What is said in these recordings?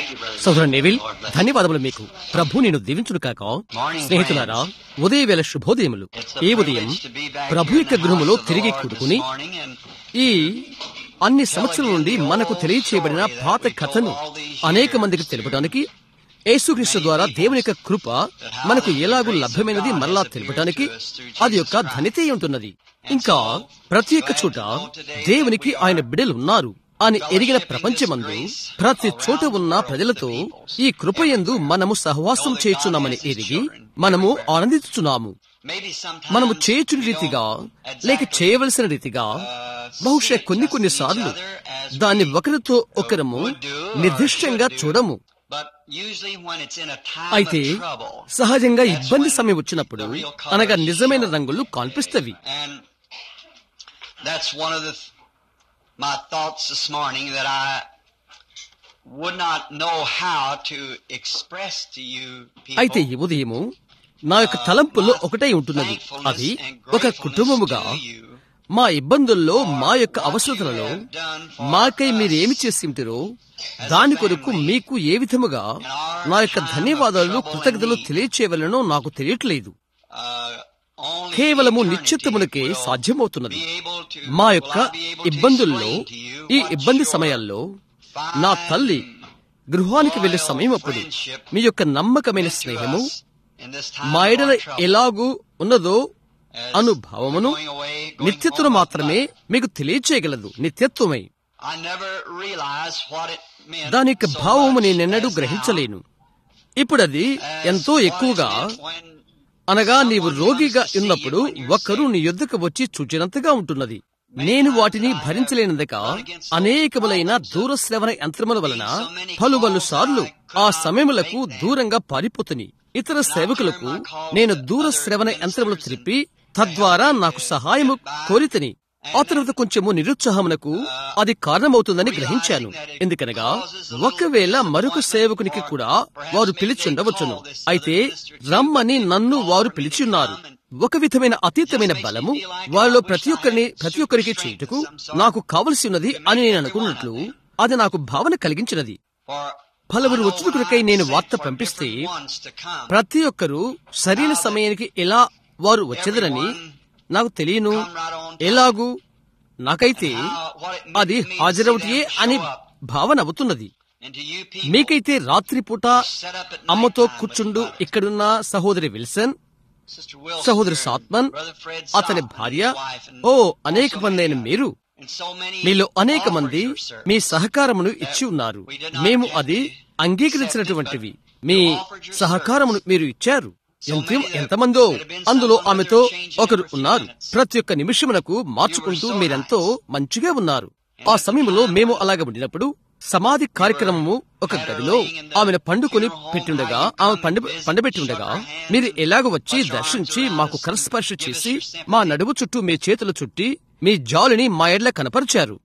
సోదరు నెవిల్ ధన్యవాదములు మీకు ప్రభు నేను దీవించును కాక స్నేహితులారా ఉదయవేళ శుభోదయములు ఈ ఉదయం ప్రభు యొక్క గృహములో తిరిగి కూడుకుని ఈ అన్ని సంవత్సరాల నుండి మనకు తెలియచేయబడిన పాత కథను అనేక మందికి తెలుపడానికి యేసుక్రీస్తు ద్వారా దేవుని యొక్క కృప మనకు ఎలాగూ లభ్యమైనది మరలా తెలుపడానికి అది యొక్క ధనితే ఉంటున్నది ఇంకా ప్రతి ఒక్క చోట దేవునికి ఆయన బిడలు ఉన్నారు అని ఎరిగిన ప్రపంచమందు ప్రతి చోట ఉన్న ప్రజలతో ఈ కృపయందు మనము సహవాసం చేయుచున్నామని ఎరిగి మనము ఆనందించుచున్నాము మనము చేయుచుని రీతిగా లేక చేయవలసిన రీతిగా బహుశా కొన్ని కొన్ని సార్లు దాన్ని ఒకరితో ఒకరము నిర్దిష్టంగా చూడము అయితే సహజంగా ఇబ్బంది సమయం వచ్చినప్పుడు అనగా నిజమైన రంగులు కనిపిస్తవి That's one of the my thoughts this morning that I would not know how to express to you అయితే people ఈ ఉదయము నా యొక్క తలంపుల్లో ఒకటే ఉంటున్నది అది ఒక కుటుంబముగా మా ఇబ్బందుల్లో మా యొక్క అవసరతలలో మాకై మీరేమి చేసి ఉంటారో దాని కొరకు మీకు ఏ విధముగా నా యొక్క ధన్యవాదాలు కృతజ్ఞతలు తెలియచేయవలనో నాకు తెలియట్లేదు uh, only కేవలము eternity నిశ్చిత్తమునకే will సాధ్యమవుతున్నది be able to మా will యొక్క I be able to ఇబ్బందుల్లో explain to you ఈ what ఇబ్బంది your సమయాల్లో నా తల్లి గృహానికి వెళ్లే సమయం అప్పుడు మీ యొక్క నమ్మకమైన meant to స్నేహము us in this time మా of ఎడల our trouble. ఎలాగూ ఉన్నదో As అనుభవమును we're going away, going నిత్యత్వం home, మాత్రమే మీకు తెలియచేయగలదు నిత్యత్వమై I never realized what it meant దాని యొక్క so భావము much నేనెన్నడూ as now, గ్రహించలేను ఇప్పుడు అది as ఎంతో what it ఎక్కువగా meant when అనగా నీవు someone రోగిగా comes to see you ఉన్నప్పుడు when you're ఒక్కరు sick. నీ యొద్దకు వచ్చి చూచినంతగా ఉంటున్నది నేను వాటిని భరించలేనందుక అనేకములైన దూర శ్రవణ యంత్రముల వలన పలువలు సార్లు ఆ సమయములకు దూరంగా పారిపోతుని ఇతర సేవకులకు నేను దూర శ్రవణ యంత్రములు తిరిపి తద్వారా నాకు సహాయము కోరితని ఆ తర్వాత కొంచెము నిరుత్సాహమునకు అది కారణమవుతుందని గ్రహించాను ఎందుకనగా ఒకవేళ మరొక సేవకునికి కూడా వారు పిలిచుండవచ్చును అయితే రమ్మని నన్ను వారు పిలిచి ఉన్నారు ఒక విధమైన అతీతమైన బలము వాళ్ళలో ప్రతి ఒక్కరిని ప్రతి ఒక్కరికి చేయుటకు నాకు కావలసి ఉన్నది అని నేను అనుకున్నట్లు అది నాకు భావన కలిగించినది For పలువురు వచ్చిన కొరకై నేను వార్త పంపిస్తే ప్రతి ఒక్కరూ సరైన సమయానికి ఎలా వారు వచ్చేదరని నాకు తెలియను ఎలాగూ నాకైతే అది హాజరవుటే అని భావన అవుతున్నది మీకైతే రాత్రిపూట అమ్మతో కూర్చుండు ఇక్కడున్న సహోదరి విల్సన్ సహోదరి సాత్మన్ అతని భార్య ఓ అనేక మంది అయిన మీరు మీలో అనేక మంది మీ సహకారమును ఇచ్చి ఉన్నారు మేము అది అంగీకరించినటువంటివి మీ సహకారమును మీరు ఇచ్చారు ఎంత ఎంతమందో అందులో ఆమెతో ఒకరు ఉన్నారు ప్రతి ఒక్క నిమిషమునకు మార్చుకుంటూ మీరెంతో మంచిగా ఉన్నారు ఆ సమయంలో మేము అలాగ ఉండినప్పుడు సమాధి కార్యక్రమము ఒక గదిలో ఆమెను పండుకొని పెట్టుండగా ఆమె పండు పండబెట్టి ఉండగా మీరు ఎలాగ వచ్చి దర్శించి మాకు కరస్పర్శ చేసి మా నడుము చుట్టూ మీ చేతులు చుట్టి మీ జాలిని మా ఎడ్ల కనపరిచారు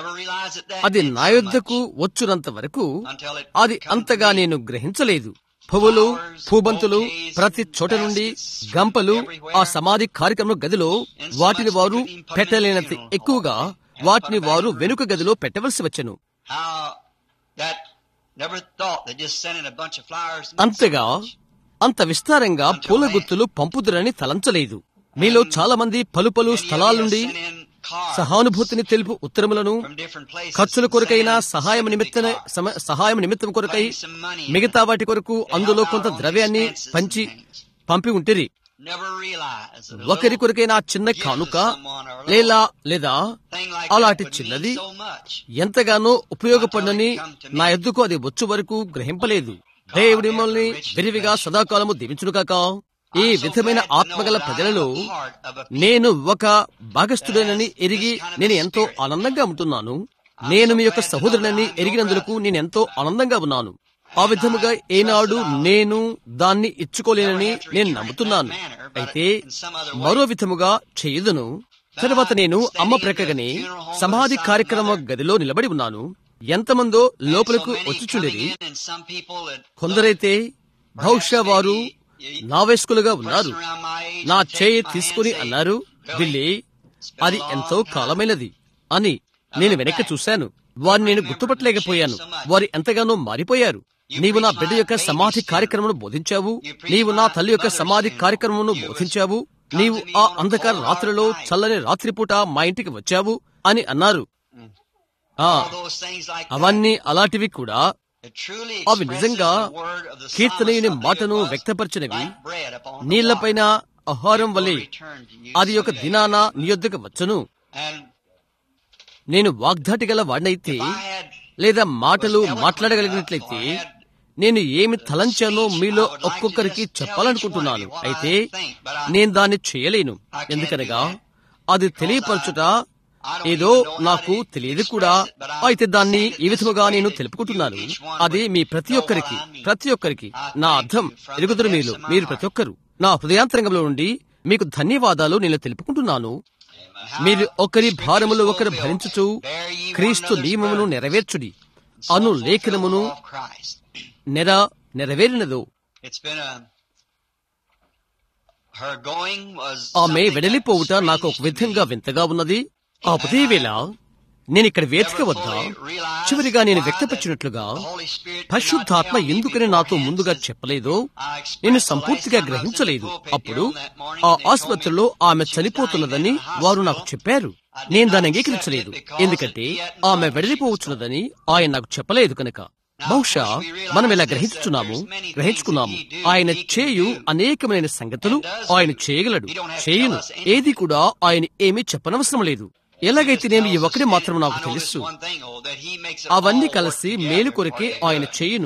అది నా యొద్దకు వచ్చునంత వరకు అది అంతగా నేను గ్రహించలేదు పువ్వులు పూబంతులు ప్రతి చోట నుండి గంపలు ఆ సమాధి కార్యక్రమం గదిలో వాటిని వారు పెట్టలేనంత ఎక్కువగా వాటిని వారు వెనుక గదిలో పెట్టవలసి వచ్చెను How that never thought they just sent in a bunch of flowers. and అంతగా అంత విస్తారంగా పూల గుర్తులు పంపుదురని తలంచలేదు మీలో చాలా మంది పలు పలు స్థలాల నుండి sent in cars సహానుభూతిని తెలుపు ఉత్తరములను from different places. ఖర్చుల and కొరకైన sent in సహాయం నిమిత్త sympathy cards. సమ- సహాయం నిమిత్తం కొరకై మిగతా వాటి కొరకు అందులో కొంత ద్రవ్యాన్ని పంచి పంపి ఉంటిరి Never realized that a ఒకరి little కొరకైనా చిన్న కానుక లేదా లేదా thing like అలాంటి that would చిన్నది mean so much. ఎంతగానో ఉపయోగపడని నా ఎద్దుకు అది వచ్చు వరకు గ్రహింపలేదు దేవుడి మిమ్మల్ని విరివిగా సదాకాలము దీవించునుగాక ఈ విధమైన ఆత్మగల ప్రజలలో నేను ఒక భాగస్థుడనని ఎరిగి నేను ఎంతో ఆనందంగా ఉంటున్నాను నేను మీ యొక్క సహోదరునని ఎరిగినందుకు నేను ఎంతో ఆనందంగా ఉన్నాను ఆ విధముగా ఏనాడు నేను దాన్ని ఇచ్చుకోలేనని నేను నమ్ముతున్నాను అయితే మరో విధముగా చేయదును తరువాత నేను అమ్మ ప్రక్కగని సమాధి కార్యక్రమ గదిలో నిలబడి ఉన్నాను ఎంతమందో లోపలకు వచ్చుచుండేది కొందరైతే బహుశా వారు నా వయస్కులుగా ఉన్నారు నా చేయి తీసుకుని అన్నారు బిల్లి అది ఎంతో కాలమైనది అని నేను వెనక్కి చూశాను వారిని నేను గుర్తుపట్టలేకపోయాను వారు ఎంతగానో మారిపోయారు నీవు నా బిడ్డ యొక్క సమాధి కార్యక్రమను బోధించావు నీవు నా తల్లి యొక్క సమాధి కార్యక్రమను బోధించావు నీవు ఆ అంధకార రాత్రిలో చల్లని రాత్రిపూట మా ఇంటికి వచ్చావు అని అన్నారు ఆ All those things like that. అవన్నీ అలాంటివి కూడా It truly అవి expresses నిజంగా the word of the కీర్తనయుని psalmist, మాటను something it was వ్యక్తపరిచినవి like bread upon the నీళ్లపైన water. ఆహారం It వలె will return to you అది ఒక someday. దినాన నీ యొద్దకు వచ్చును And నేను వాగ్దాటి గల వాడినైతే if I had లేదా మాటలు మాట్లాడగలిగినట్లయితే నేను ఏమి తలంచానో మీలో ఒక్కొక్కరికి చెప్పాలనుకుంటున్నాను అయితే నేను దాన్ని చేయలేను ఎందుకనగా అది తెలియపరచుట ఏదో నాకు తెలియదు కూడా అయితే దాన్ని ఈ విధముగా నేను తెలుపుకుంటున్నాను అది మీ ప్రతి ఒక్కరికి ప్రతి ఒక్కరికి నా అర్థం ఎరుగుదరు మీరు మీరు ప్రతి ఒక్కరు నా హృదయాంతరంగంలో నుండి మీకు ధన్యవాదాలు నేను తెలుపుకుంటున్నాను మీరు ఒకరి భారములు ఒకరు భరించుచు క్రీస్తు నియమమును నెరవేర్చుడి అను లేఖనమును of Christ. నెర నెరవేరినదు It's been a her going was ఆమె something వెడలిపోవుట that నాకు ఒక strange to విధంగా me. వింతగా ఉన్నది ఆ ఉదయవేళ నేను ఇక్కడ వేదిక వద్ద చివరిగా నేను వ్యక్తపరిచినట్లుగా పరిశుద్ధాత్మ ఎందుకని నాతో ముందుగా చెప్పలేదో నేను సంపూర్తిగా గ్రహించలేదు అప్పుడు ఆ ఆసుపత్రిలో ఆమె చనిపోతున్నదని వారు నాకు చెప్పారు నేను దాన్ని అంగీకరించలేదు ఎందుకంటే ఆమె వెడలిపోవచ్చున్నదని ఆయన నాకు చెప్పలేదు కనుక బహుశా మనం ఇలా గ్రహించుచున్నాము గ్రహించుకున్నాము ఆయన చేయు అనేకమైన సంగతులు ఆయన చేయగలడు చేయును ఏది కూడా ఆయన ఏమీ చెప్పనవసరం లేదు ఎలాగైతేనేమి ఈ ఒకటి మాత్రం నాకు తెలుసు అవన్నీ కలిసి మేలు కొరకే ఆయన చేయును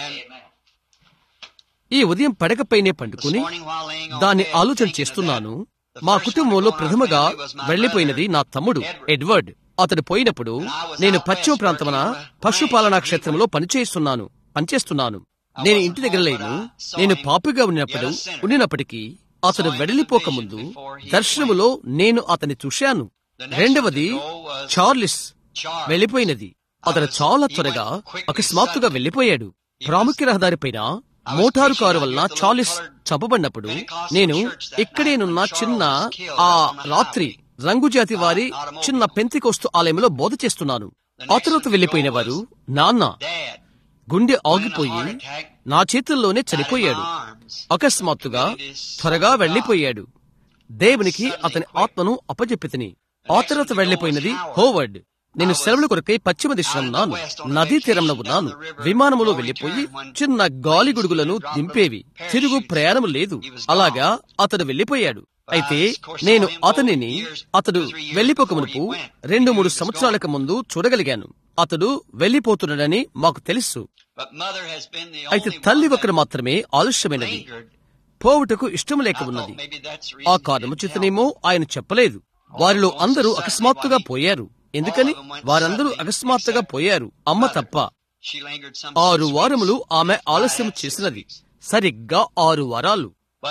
ఈ ఉదయం పడకపైనే పండుకుని దాన్ని ఆలోచన చేస్తున్నాను మా కుటుంబంలో ప్రథమగా వెళ్లిపోయినది నా తమ్ముడు ఎడ్వర్డ్ అతడు పోయినప్పుడు నేను పశ్చిమ ప్రాంతమున పశుపాలనా క్షేత్రంలో పనిచేస్తున్నాను పనిచేస్తున్నాను నేను ఇంటి దగ్గర లేను నేను పాపిగా ఉన్నప్పుడు ఉండినప్పటికీ అతడు వెడలిపోక ముందు దర్శనములో నేను అతన్ని చూశాను రెండవది చార్లిస్ వెళ్లిపోయినది అతడు చాలా త్వరగా అకస్మాత్తుగా వెళ్లిపోయాడు ప్రాముఖ్య రహదారిపైన మోటారు కారు వలన చార్లిస్ చంపబడినప్పుడు నేను ఇక్కడేనున్న చిన్న ఆ రాత్రి రంగుజాతి వారి చిన్న పెంతికోస్తు ఆలయంలో బోధ చేస్తున్నాను ఆ తర్వాత వెళ్లిపోయిన వారు నాన్న గుండె ఆగిపోయి నా చేతుల్లోనే చనిపోయాడు అకస్మాత్తుగా త్వరగా వెళ్లిపోయాడు దేవునికి అతని ఆత్మను అప్పజెప్పితిని ఆ తర్వాత వెళ్లిపోయినది హోవర్డ్ నేను సెలవుల కొరకై పశ్చిమ దిశలో ఉన్నాను నదీ తీరంలో ఉన్నాను విమానములో వెళ్లిపోయి చిన్న గాలి గుడుగులను దింపేవి తిరుగు ప్రయాణం లేదు అలాగా అతడు వెళ్లిపోయాడు అయితే నేను అతనిని అతడు వెళ్లిపోక మునుపు రెండు మూడు సంవత్సరాలకు ముందు చూడగలిగాను అతడు వెళ్లిపోతున్నాడని మాకు తెలుసు అయితే తల్లి ఒకరు మాత్రమే ఆలస్యమైనది పోవుటకు ఇష్టం లేక ఉన్నది ఆ కారణము చేతనేమో ఆయన చెప్పలేదు వారిలో అందరూ అకస్మాత్తుగా పోయారు ఎందుకని వారందరూ అకస్మాత్తుగా పోయారు అమ్మ తప్ప ఆరు వారములు ఆమె ఆలస్యం చేసినది సరిగ్గా ఆరు వారాలు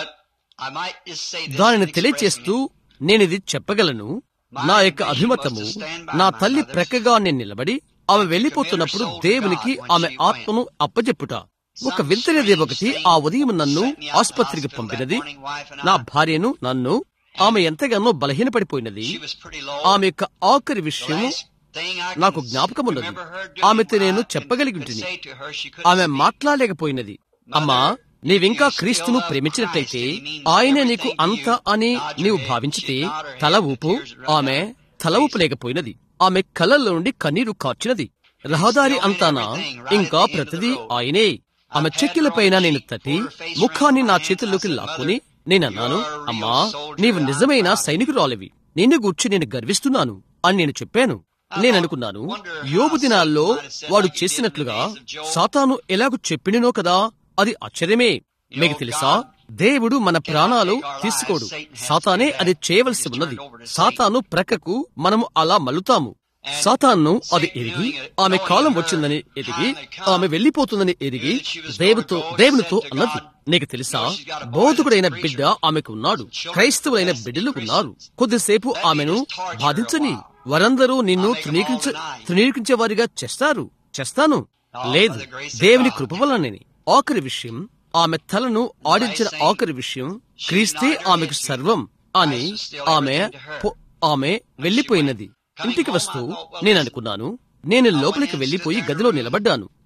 దానిని తెలియచేస్తూ నేనిది చెప్పగలను నా యొక్క అభిమతము నా తల్లి ప్రక్కగా నేను నిలబడి ఆమె వెళ్లిపోతున్నప్పుడు దేవునికి ఆమె ఆత్మను అప్పజెప్పుట ఒక వింతనేది ఒకటి ఆ ఉదయం నన్ను ఆసుపత్రికి పంపినది నా భార్యను నన్ను ఆమె ఎంతగానో బలహీనపడిపోయినది ఆమె యొక్క ఆఖరి విషయం నాకు జ్ఞాపకమున్నది ఆమెతో నేను చెప్పగలిగి ఉంటుంది ఆమె మాట్లాడలేకపోయినది అమ్మా నీవింకా క్రీస్తును ప్రేమించినట్లయితే ఆయనే నీకు అంత అని నీవు భావించితే తల ఊపు ఆమె తల ఊపలేకపోయినది ఆమె కళ్ళల్లో నుండి కన్నీరు కార్చినది రహదారి అంతానా ఇంకా ప్రతిదీ ఆయనే ఆమె చెక్కిలపైన నేను తట్టి ముఖాన్ని నా చేతుల్లోకి లాక్కుని నేనన్నాను అమ్మా నీవు నిజమైన సైనికురాలివి నిన్ను గూర్చి నేను గర్విస్తున్నాను అని నేను చెప్పాను నేననుకున్నాను యోగు దినాల్లో వాడు చేసినట్లుగా సాతాను ఎలాగూ చెప్పిననో కదా అది ఆశ్చర్యమే మీకు తెలుసా దేవుడు మన ప్రాణాలు తీసుకోడు సాతానే అది చేయవలసి ఉన్నది సాతాను ప్రక్కకు మనము అలా మల్లుతాము సాతాన్ను అది ఎరిగి ఆమె కాలం వచ్చిందని ఎరిగి ఆమె వెళ్లిపోతుందని ఎరిగి దేవుతో దేవునితో అన్నది నీకు తెలుసా బోధకుడైన బిడ్డ ఆమెకు ఉన్నాడు క్రైస్తవులైన బిడ్డలు ఉన్నారు కొద్దిసేపు ఆమెను బాధించని వారందరూ నిన్ను తృణీకరించ తృణీకరించే వారిగా చేస్తారు చేస్తాను లేదు దేవుని కృప వలనని ఆఖరి విషయం ఆమె తలను ఆడించిన ఆఖరి విషయం క్రీస్తే ఆమెకు సర్వం అని ఆమె ఆమె వెళ్లిపోయినది ఇంటికి వస్తూ నేను అనుకున్నాను నేను లోపలికి వెళ్లిపోయి గదిలో నిలబడ్డాను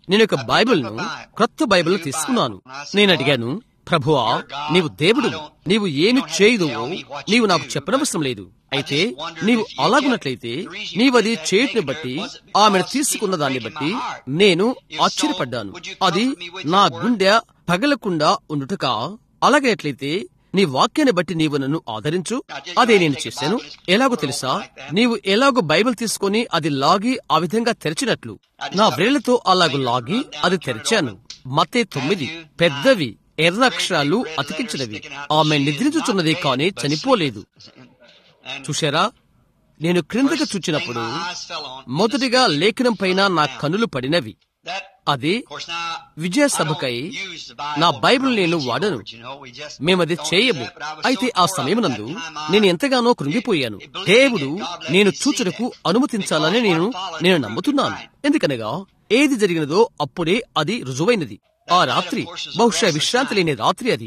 నేను ఒక బైబిల్ను క్రొత్త బైబిల్ తీసుకున్నాను నేను అడిగాను ప్రభువా నీవు దేవుడు నీవు ఏమి చేయుదువో నీవు నాకు చెప్పనవసరం లేదు అయితే నీవు అలాగున్నట్లయితే నీవది చేయటిని బట్టి ఆమెను తీసుకున్న దాన్ని బట్టి నేను ఆశ్చర్యపడ్డాను అది నా గుండె పగలకుండా ఉండుటక అలాగైనట్లయితే నీ వాక్యాన్ని బట్టి నీవు నన్ను ఆదరించు అదే నేను చేశాను ఎలాగో తెలుసా నీవు ఎలాగో బైబిల్ తీసుకొని అది లాగి ఆ విధంగా తెరిచినట్లు నా వ్రేళ్లతో అలాగూ లాగి అది తెరిచాను మతే తొమ్మిది పెద్దవి ఎర్ర అక్షరాలు అతికించినవి ఆమె నిద్రించుచున్నది కానీ చనిపోలేదు చూశారా నేను క్రిందకు చూచినప్పుడు మొదటిగా లేఖనం పైన నా కనులు పడినవి అది విజయ సభకై నా బైబిల్ నేను వాడను మేమది చేయము అయితే ఆ సమయమునందు నేను ఎంతగానో కృంగిపోయాను దేవుడు నేను చూచుటకు అనుమతించాలని నేను నేను నమ్ముతున్నాను ఎందుకనగా ఏది జరిగినదో అప్పుడే అది రుజువైనది ఆ రాత్రి బహుశా విశ్రాంతి లేని రాత్రి అది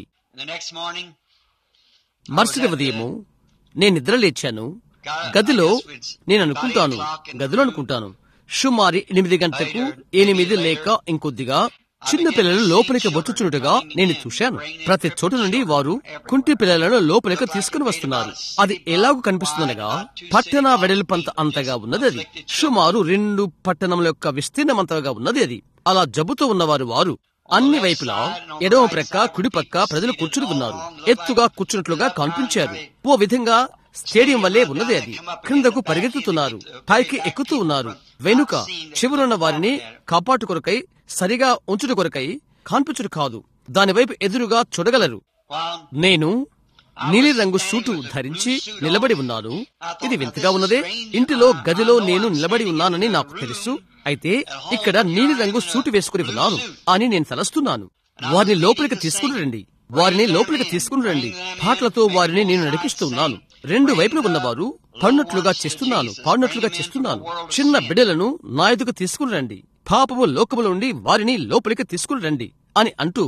మరుసటి ఉదయము నేను నిద్రలేచాను గదిలో నేను అనుకుంటాను గదిలో అనుకుంటాను సుమారు ఎనిమిది గంటలకు ఎనిమిది లేక ఇంకొద్దిగా చిన్న పిల్లలు లోపలికి వచ్చుచున్నట్టుగా నేను చూశాను ప్రతి చోట నుండి వారు కుంటి పిల్లలను లోపలికి తీసుకుని వస్తున్నారు అది ఎలాగూ కనిపిస్తుందనగా పట్టణ వెడల్పంత అంతగా ఉన్నది అది సుమారు రెండు పట్టణముల యొక్క విస్తీర్ణమంతగా ఉన్నది అది అలా జబ్బుతో ఉన్నవారు వారు అన్ని వైపులా ఎడమ ప్రక్క కుడి పక్క ప్రజలు కూర్చుని ఉన్నారు ఎత్తుగా కూర్చున్నట్లుగా కనిపించారు ఓ విధంగా స్టేడియం వల్లే ఉన్నది అది క్రిందకు పరిగెత్తుతున్నారు పైకి ఎక్కుతూ ఉన్నారు వెనుక చివరున్న వారిని కాపాటు కొరకై సరిగా ఉంచుట కొరకై కాన్పించుడు కాదు దానివైపు ఎదురుగా చూడగలరు నేను నీలిరంగు సూటు ధరించి నిలబడి ఉన్నాను ఇది వింతగా ఉన్నదే ఇంటిలో గదిలో నేను నిలబడి ఉన్నానని నాకు తెలుసు అయితే ఇక్కడ నీలిరంగు సూటు వేసుకుని ఉన్నాను అని నేను తలస్తున్నాను వారిని లోపలికి తీసుకుని రండి వారిని లోపలికి తీసుకుని రండి పాటలతో వారిని నేను నడిపిస్తూ ఉన్నాను రెండు వైపులు ఉన్నవారు పడినట్లుగా చేస్తున్నాను పాడినట్లుగా చేస్తున్నాను చిన్న బిడ్డలను నా ఎదుగు తీసుకుని రండి పాపము లోకములో ఉండి వారిని లోపలికి తీసుకుని రండి అని అంటూ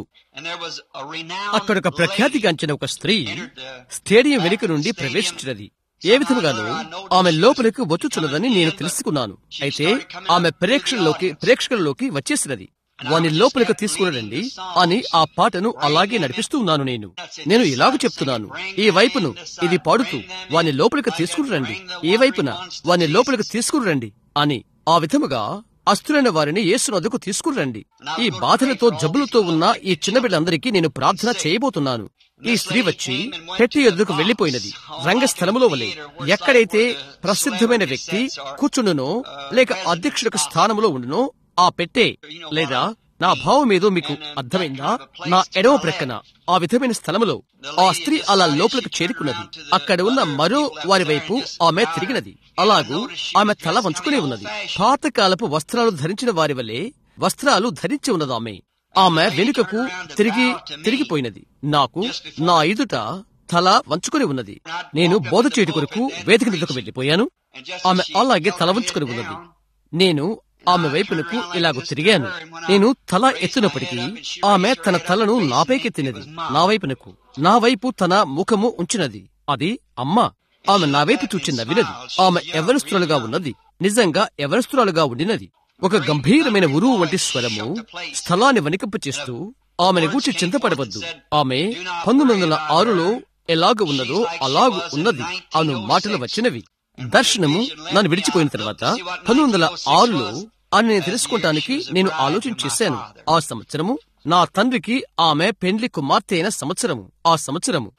అక్కడ ఒక ప్రఖ్యాతిగాంచిన ఒక స్త్రీ స్టేడియం వెనుక నుండి ప్రవేశించినది ఏ విధముగానూ ఆమె లోపలికి వచ్చుచున్నదని నేను తెలుసుకున్నాను అయితే ఆమె ప్రేక్షకుల్లోకి ప్రేక్షకుల్లోకి వచ్చేసినది వాని లోపలికి తీసుకుని రండి అని ఆ పాటను అలాగే నడిపిస్తూ ఉన్నాను నేను నేను ఇలాగ చెప్తున్నాను ఈ వైపును ఇది పాడుతూ వాని లోపలికి తీసుకుని రండి ఈ వైపున వాని లోపలికి తీసుకుని రండి అని ఆ విధముగా అస్తులైన వారిని యేసునదుకు తీసుకుని రండి ఈ బాధలతో జబ్బులతో ఉన్న ఈ చిన్న బిడ్డలందరికీ నేను ప్రార్థన చేయబోతున్నాను ఈ స్త్రీ వచ్చి పెట్టి ఎద్దుకు వెళ్లిపోయినది రంగస్థలములో వలె ఎక్కడైతే ప్రసిద్ధమైన వ్యక్తి కూర్చుండునో లేక అధ్యక్షుడికి స్థానములో ఉండునో ఆ పెట్టే లేదా నా భావం ఏదో మీకు అర్థమైందా నా ఎడవ ప్రక్కన ఆ విధమైన స్థలములో ఆ స్త్రీ అలా లోపలికి చేరుకున్నది అక్కడ ఉన్న మరో వారి వైపు ఆమె తిరిగినది అలాగూ ఆమె తల వంచుకునే ఉన్నది పాతకాలపు వస్త్రాలు ధరించిన వారి వలె వస్త్రాలు ధరించి ఉన్నది ఆమె ఆమె వెనుకకు తిరిగి తిరిగిపోయినది నాకు నా ఎదుట తల వంచుకొని ఉన్నది నేను బోధ చేయటి కొరకు వేదిక మీదకు వెళ్లిపోయాను ఆమె అలాగే తల వంచుకొని ఉన్నది నేను ఆమె వైపునకు ఇలాగ తిరిగాను నేను తల ఎత్తినప్పటికీ ఆమె తన తలను నాపైకెత్తినది నా వైపునకు నా వైపు తన ముఖము ఉంచినది అది అమ్మ ఆమె నా వైపు చూచి నవ్వినది ఆమె ఎవరిస్తులుగా ఉన్నది నిజంగా ఎవరిస్తురాలుగా ఉండినది ఒక గంభీరమైన ఉరువు వంటి స్వరము స్థలాన్ని వణికింపు చేస్తూ ఆమెను గూర్చి చింతపడవద్దు ఆమె పంతొమ్మిది వందల ఆరులో ఎలాగ ఉన్నదో అలాగు ఉన్నది అను మాటలు వచ్చినవి దర్శనము నన్ను విడిచిపోయిన తర్వాత పంతొమ్మిది వందల ఆరులో అని నేను తెలుసుకోవటానికి నేను ఆలోచన చేశాను ఆ సంవత్సరము నా తండ్రికి ఆమె పెండ్లి కుమార్తె అయిన సంవత్సరము ఆ సంవత్సరము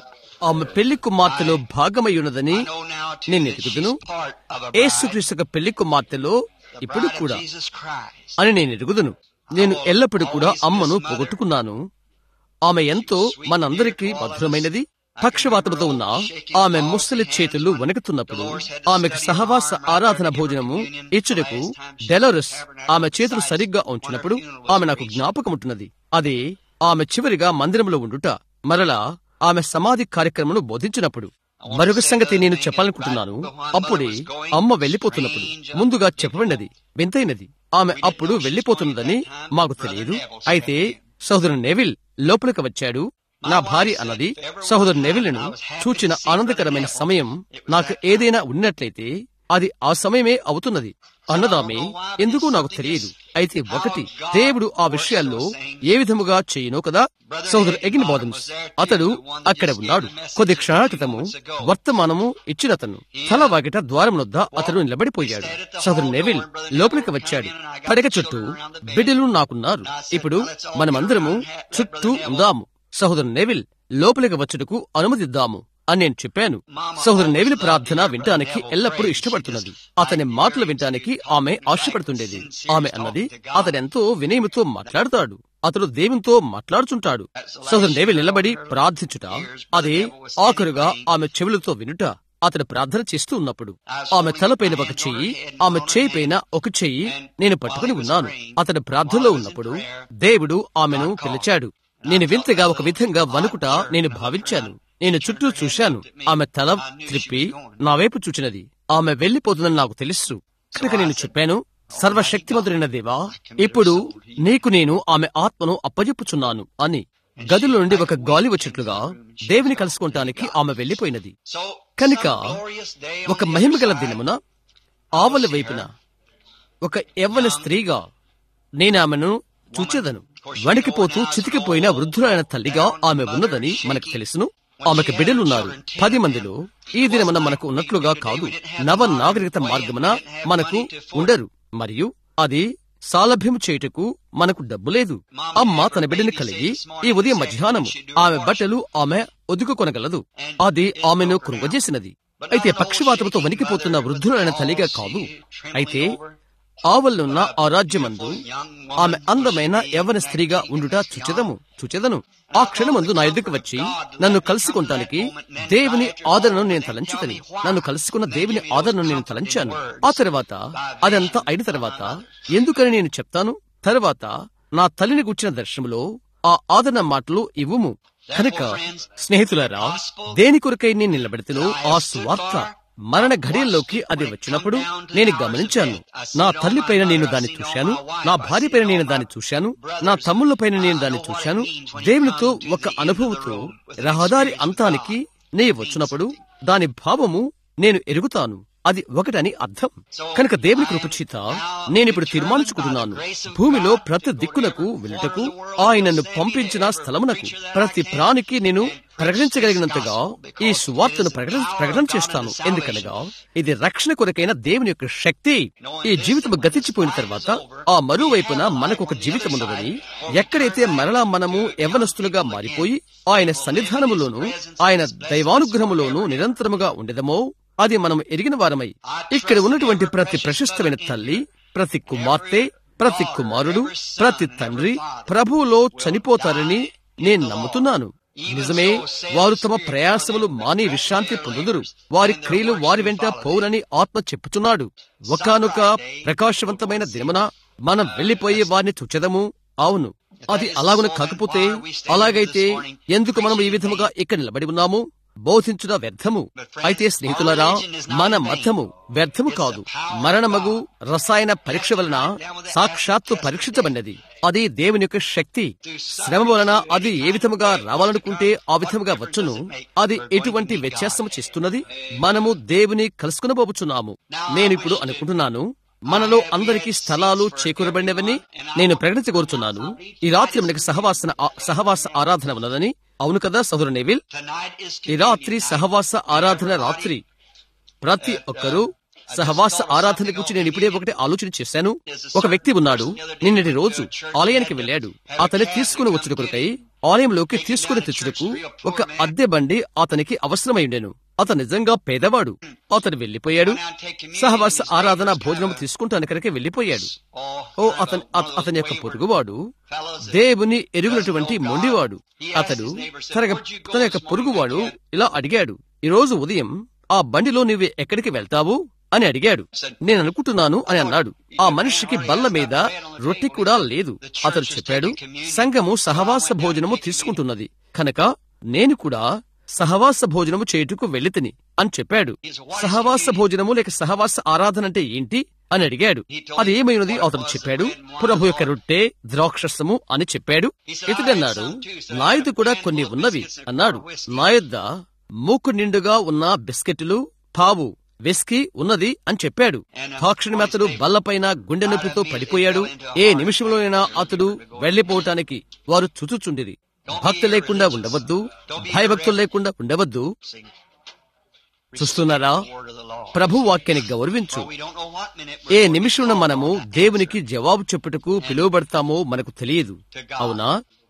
ఆమె పెళ్లి కుమార్తెలో భాగమై ఉన్నదని నేను ఎదుగుదును ఏసుక్రీస్తు పెళ్లి కుమార్తెలో ఇప్పుడు కూడా అని నేను ఎరుగుదును నేను ఎల్లప్పుడూ కూడా అమ్మను పోగొట్టుకున్నాను ఆమె ఎంతో మనందరికీ మధురమైనది పక్షవాతముతో ఉన్న ఆమె ముసలి చేతులు వణుకుతున్నప్పుడు ఆమెకు సహవాస ఆరాధన భోజనము ఇచ్చుటకు డెలోరస్ ఆమె చేతులు సరిగ్గా ఉంచినప్పుడు ఆమె నాకు జ్ఞాపకముంటున్నది అదే ఆమె చివరిగా మందిరంలో ఉండుట మరలా ఆమె సమాధి కార్యక్రమను బోధించినప్పుడు మరొక సంగతి నేను చెప్పాలనుకుంటున్నాను అప్పుడే అమ్మ వెళ్లిపోతున్నప్పుడు ముందుగా చెప్పబడినది వింతైనది ఆమె అప్పుడు వెళ్లిపోతున్నదని మాకు తెలియదు అయితే సహోదరు నెవిల్ లోపలికి వచ్చాడు నా భార్య అన్నది సహోదరు నెవిల్ను చూచిన ఆనందకరమైన సమయం నాకు ఏదైనా ఉన్నట్లయితే అది ఆ సమయమే అవుతున్నది అన్నదామే ఎందుకు నాకు తెలియదు అయితే ఒకటి దేవుడు ఆ విషయాల్లో ఏ విధముగా చేయనో కదా సోదరు ఎగిన్ బాదన్స్ అతడు అక్కడ ఉన్నాడు కొద్ది క్షణాల క్రితము వర్తమానము ఇచ్చినతను తల వాకిట ద్వారం వద్ద అతడు నిలబడిపోయాడు సోదరు నెవిల్ లోపలికి వచ్చాడు పడక చుట్టూ బిడ్డలు నాకున్నారు ఇప్పుడు మనమందరము చుట్టూ ఉందాము సహోదరు నెవిల్ లోపలికి వచ్చుటకు అనుమతిద్దాము అని నేను చెప్పాను సహోదరు నెవిల్ ప్రార్థన వినటానికి ఎల్లప్పుడూ ఇష్టపడుతున్నది అతని మాటలు వినటానికి ఆమె ఆశపడుతుండేది ఆమె అన్నది అతడెంతో వినయముతో మాట్లాడతాడు అతడు దేవునితో మాట్లాడుచుంటాడు సహోదరు నెవిల్ నిలబడి ప్రార్థించుట అదే ఆఖరుగా ఆమె చెవులతో వినుట అతడు ప్రార్థన చేస్తూ ఉన్నప్పుడు ఆమె తలపైన ఒక చెయ్యి ఆమె చేయి పైన ఒక చెయ్యి నేను పట్టుకుని ఉన్నాను అతడు ప్రార్థనలో ఉన్నప్పుడు దేవుడు ఆమెను పిలిచాడు నేను వింతగా ఒక విధంగా వణుకుట నేను భావించాను నేను చుట్టూ చూశాను ఆమె తల త్రిప్పి నా వైపు చూచినది ఆమె వెళ్లిపోతుందని నాకు తెలుసు కనుక నేను చెప్పాను సర్వశక్తిమంతుడైన దేవా ఇప్పుడు నీకు నేను ఆమె ఆత్మను అప్పజెప్పుచున్నాను అని గదిలో నుండి ఒక గాలి వచ్చేట్లుగా దేవుని కలుసుకుంటానికి ఆమె వెళ్లిపోయినది కనుక ఒక మహిమగల దినమున ఆవల వైపున ఒక యవ్వన స్త్రీగా నేను ఆమెను చూచేదను వణికిపోతూ చితికిపోయిన వృద్ధులైన తల్లిగా ఆమె ఉన్నదని మనకు తెలుసును ఆమెకు బిడ్డలున్నారు పది మందిలో ఈ దినమున మనకు ఉన్నట్లుగా కాదు నవ నాగరికత మార్గమున మనకు ఉండరు మరియు అది సాలభ్యము చేయుటకు మనకు డబ్బు లేదు అమ్మ తన బిడ్డని కలిగి ఈ ఉదయం మధ్యాహ్నము ఆమె బట్టలు ఆమె ఒదుకు కొనగలదు అది ఆమెను కృంగజేసినది అయితే పక్షివాతముతో వణికిపోతున్న వృద్ధులైన తల్లిగా కాదు అయితే ఆవల్లున్న ఆ రాజ్యమందు ఆమె అందమైన యవన స్త్రీగా ఉండుట చుచెదము చుచెదను ఆ క్షణమందు నా ఎదుకు వచ్చి నన్ను కలుసుకుంటానికి దేవుని ఆదరణను నేను తలంచుతని నన్ను కలుసుకున్న దేవుని ఆదరణను నేను తలంచాను ఆ తర్వాత అదంతా అయిన తర్వాత ఎందుకని నేను చెప్తాను తర్వాత నా తల్లిని గుర్చిన దర్శనంలో ఆ ఆదరణ మాటలు ఇవ్వుము కనుక స్నేహితులారా దేని కొరకై నేను నిలబెడుతును ఆ స్వార్థ మరణ ఘడియల్లోకి అది వచ్చినప్పుడు నేను గమనించాను నా తల్లి పైన నేను దాన్ని చూశాను నా భార్య పైన నేను దాన్ని చూశాను నా తమ్ముళ్ళ పైన నేను దాన్ని చూశాను దేవునితో ఒక అనుభవంతో రహదారి అంతానికి నే వచ్చినప్పుడు దాని భావము నేను ఎరుగుతాను అది ఒకటని అర్థం కనుక దేవుని కృపచేత నేనిప్పుడు తీర్మానించుకుంటున్నాను భూమిలో ప్రతి దిక్కులకు వెళ్ళుటకు ఆయనను పంపించిన స్థలమునకు ప్రతి ప్రాణికి నేను ప్రకటించగలిగినంతగా ఈ సువార్తను ప్రకటన ప్రకటన చేస్తాను ఎందుకనగా ఇది రక్షణ కొరకైన దేవుని యొక్క శక్తి ఈ జీవితం గతించిపోయిన తర్వాత ఆ మరోవైపున మనకు ఒక జీవితం ఉన్నదని ఎక్కడైతే మరలా మనము యవనస్తులుగా మారిపోయి ఆయన సన్నిధానములోను ఆయన దైవానుగ్రహములోను నిరంతరముగా ఉండదమో అది మనం ఎరిగిన వారమై ఇక్కడ ఉన్నటువంటి ప్రతి ప్రశస్తమైన తల్లి ప్రతి కుమార్తె ప్రతి కుమారుడు ప్రతి తండ్రి ప్రభువులో చనిపోతారని నేను నమ్ముతున్నాను నిజమే వారు తమ ప్రయాసములు మాని విశ్రాంతి పొందుదురు వారి క్రియలు వారి వెంట పోవునని ఆత్మ చెప్పుచున్నాడు ఒకనొక ప్రకాశవంతమైన దినమున మనం వెళ్లిపోయి వారిని చుచెదము అవును అది అలాగున కాకపోతే అలాగైతే ఎందుకు మనం ఈ విధముగా ఇక్కడ నిలబడి ఉన్నాము బోధించుట వ్యర్థము అయితే స్నేహితులరా మన మతము వ్యర్థము కాదు మరణమగు రసాయన పరీక్ష వలన సాక్షాత్తు పరీక్షించబడినది అది దేవుని యొక్క శక్తి శ్రమ వలన అది ఏ విధముగా రావాలనుకుంటే ఆ విధముగా వచ్చును అది ఎటువంటి వ్యత్యాసము చేస్తున్నది మనము దేవుని కలుసుకునబోచున్నాము నేనిప్పుడు అనుకుంటున్నాను మనలో అందరికీ స్థలాలు చేకూరబడినవని నేను ప్రకటించగోరుచున్నాను ఈ రాత్రి మనకి సహవాసన సహవాస ఆరాధన ఉన్నదని అవును కదా సహోదరు నెవిల్ ఈ రాత్రి సహవాస ఆరాధన రాత్రి ప్రతి ఒక్కరూ సహవాస ఆరాధన గురించి నేను ఇప్పుడే ఒకటి ఆలోచన చేశాను ఒక వ్యక్తి ఉన్నాడు నిన్నటి రోజు ఆలయానికి వెళ్ళాడు అతని తీసుకుని వచ్చుడు కొరకై ఆలయంలోకి తీసుకుని తెచ్చుటకు ఒక అద్దె బండి అతనికి అవసరమై ఉండెను అతను నిజంగా పేదవాడు అతను వెళ్లిపోయాడు సహవాస ఆరాధన భోజనం తీసుకుంటాను కనుక వెళ్లిపోయాడు ఓ అతని అతని యొక్క పొరుగువాడు దేవుని ఎరుగునటువంటి మొండివాడు అతడు తన తన యొక్క పొరుగువాడు ఇలా అడిగాడు ఈ రోజు ఉదయం ఆ బండిలో నువ్వు ఎక్కడికి వెళ్తావు అని అడిగాడు నేను అనుకుంటున్నాను అని అన్నాడు ఆ మనిషికి బల్ల మీద రొట్టె కూడా లేదు అతడు చెప్పాడు సంఘము సహవాస భోజనము తీసుకుంటున్నది కనుక నేను కూడా సహవాస భోజనము చేయుటకు వెళ్ళితిని అని చెప్పాడు సహవాస భోజనము లేక సహవాస ఆరాధన అంటే ఏంటి అని అడిగాడు అది ఏమైనది అతను చెప్పాడు ప్రభు యొక్క రొట్టె ద్రాక్షసము అని చెప్పాడు ఇతడన్నాడు నాయుడు కూడా కొన్ని ఉన్నవి అన్నాడు నాయద్ద మూకు నిండుగా ఉన్న బిస్కెట్లు పావు విస్కీ ఉన్నది అని చెప్పాడు హాక్షణి అతడు బల్లపైన గుండె నొప్పితో పడిపోయాడు ఏ నిమిషంలోనైనా అతడు వెళ్లిపోవటానికి వారు చుచుచుండిరి భక్తి లేకుండా ఉండవద్దు భయభక్తులు లేకుండా ఉండవద్దు చూస్తున్నారా ప్రభు వాక్యాన్ని గౌరవించు ఏ నిమిషంలో మనము దేవునికి జవాబు చెప్పుటకు పిలువబడతామో మనకు తెలియదు అవునా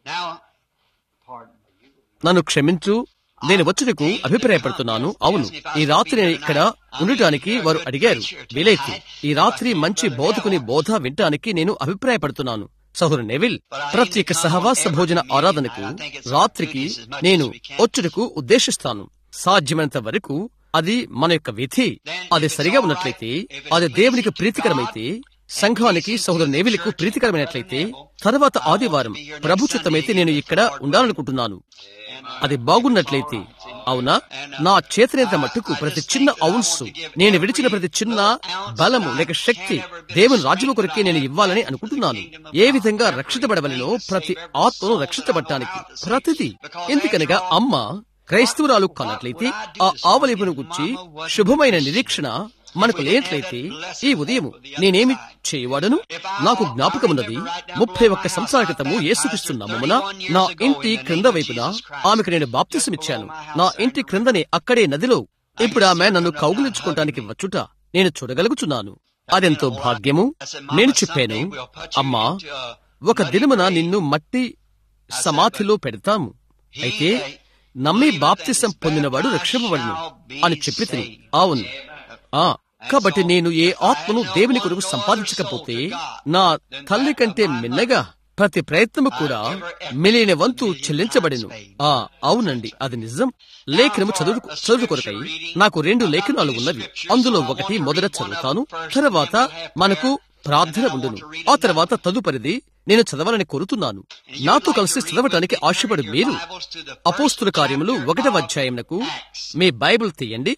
నన్ను క్షమించు నేను వచ్చుటకు అభిప్రాయపడుతున్నాను అవును ఈ రాత్రి నేను ఇక్కడ ఉండటానికి వారు అడిగారు వీలైతే ఈ రాత్రి మంచి బోధకుని బోధ వినటానికి నేను అభిప్రాయపడుతున్నాను సహోదరు నెవిల్ ప్రత్యేక సహవాస భోజన ఆరాధనకు రాత్రికి నేను వచ్చుటకు ఉద్దేశిస్తాను సాధ్యమైనంత వరకు అది మన యొక్క విధి అది సరిగా ఉన్నట్లయితే అది దేవునికి ప్రీతికరమైతే సంఘానికి సహోదరు నేవిలకు ప్రీతికరమైనట్లయితే తర్వాత ఆదివారం ప్రభు చిత్తమైతే నేను ఇక్కడ ఉండాలనుకుంటున్నాను అది బాగున్నట్లయితే అవునా నా చేతనేంత మట్టుకు ప్రతి చిన్న ఔన్స్ నేను విడిచిన ప్రతి చిన్న బలము లేక శక్తి దేవుని రాజ్యము కొరకే నేను ఇవ్వాలని అనుకుంటున్నాను ఏ విధంగా రక్షించబడవలనో ప్రతి ఆత్మను రక్షించబడటానికి ప్రతిదీ ఎందుకనగా అమ్మ క్రైస్తవురాలు కానట్లయితే ఆ ఆవలిపును గుర్చి శుభమైన నిరీక్షణ మనకు లేనట్లయితే ఈ ఉదయం నేనేమి చేయవాడను నాకు జ్ఞాపకమున్నది ముప్పై ఒక్క సంవత్సరాల క్రితము యేసుక్రీస్తున్నామమున నా ఇంటి క్రింద వైపున ఆమెకు నేను బాప్తిసమిచ్చాను నా ఇంటి క్రిందనే అక్కడే నదిలో ఇప్పుడు ఆమె నన్ను కౌగులించుకోవటానికి వచ్చుట నేను చూడగలుగుచున్నాను అదెంతో భాగ్యము నేను చెప్పాను అమ్మా ఒక దినమున నిన్ను మట్టి సమాధిలో పెడతాము అయితే నమ్మి బాప్తిసం పొందినవాడు రక్షింపబడును అని చెప్పి తిని అవును ఆ కాబట్టి నేను ఏ ఆత్మను దేవుని కొరకు సంపాదించకపోతే నా తల్లి కంటే మిన్నగా ప్రతి ప్రయత్నము కూడా మిలియన వంతు చెల్లించబడిను ఆ అవునండి అది నిజం లేఖనము చదువు చదువు కొరకై నాకు రెండు లేఖనాలు ఉన్నవి అందులో ఒకటి మొదట చదువుతాను తర్వాత మనకు ప్రార్థన ఉండును ఆ తర్వాత తదుపరిది నేను చదవాలని కోరుతున్నాను నాతో కలిసి చదవటానికి ఆశపడు మీరు అపోస్తుల కార్యములు ఒకటవ అధ్యాయమునకు మీ బైబిల్ తీయండి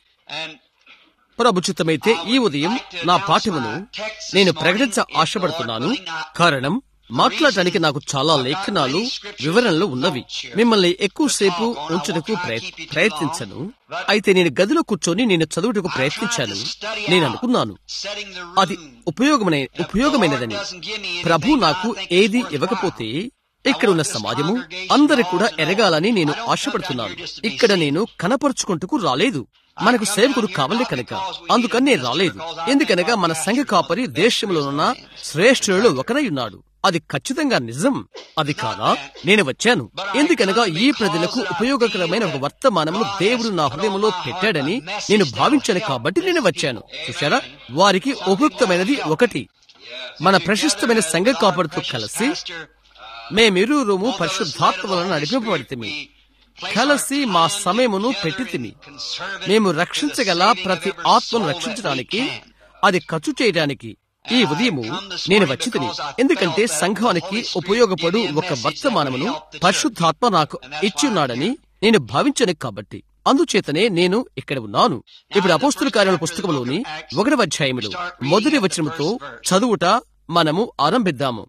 ప్రభుచితమైతే ఈ ఉదయం నా పాఠమును నేను ప్రకటించ ఆశపడుతున్నాను కారణం మాట్లాడటానికి నాకు చాలా లేఖనాలు వివరణలు ఉన్నవి మిమ్మల్ని ఎక్కువసేపు ఉంచుటకు ప్రయత్నించను అయితే నేను గదిలో కూర్చొని నేను చదువుటకు ప్రయత్నించాను నేను అనుకున్నాను అది ఉపయోగమైన ఉపయోగమైనదని ప్రభు నాకు ఏది ఇవ్వకపోతే ఇక్కడ ఉన్న సమాజము అందరి కూడా ఎరగాలని నేను ఆశపడుతున్నాను ఇక్కడ నేను కనపరుచుకుంటూ రాలేదు మనకు సేవకుడు కావాలి కనుక అందుకని నేను రాలేదు ఎందుకనగా మన సంఘ కాపరి దేశంలో ఉన్న శ్రేష్ఠులలో ఒకరై ఉన్నాడు అది ఖచ్చితంగా నిజం అది కాదా నేను వచ్చాను ఎందుకనగా ఈ ప్రజలకు ఉపయోగకరమైన ఒక వర్తమానమును దేవుడు నా హృదయంలో పెట్టాడని నేను భావించాను కాబట్టి నేను వచ్చాను చూశారా వారికి ఉపయుక్తమైనది ఒకటి మన ప్రశస్తమైన సంఘ కాపరితో కలిసి మేమిరువురుము పరిశుద్ధాత్మ వలన నడిపింపబడితిమి కలిసి మా సమయమును పెట్టితిమి మేము రక్షించగల ప్రతి ఆత్మను రక్షించడానికి అది ఖర్చు చేయడానికి ఈ ఉదయము నేను వచ్చితిని ఎందుకంటే సంఘానికి ఉపయోగపడు ఒక వర్తమానమును పరిశుద్ధాత్మ నాకు ఇచ్చిన్నాడని నేను భావించను కాబట్టి అందుచేతనే నేను ఇక్కడ ఉన్నాను ఇప్పుడు అపోస్తుల కార్యాల పుస్తకంలోని ఒకటి అధ్యాయములు మొదటి వచనముతో చదువుట మనము ఆరంభిద్దాము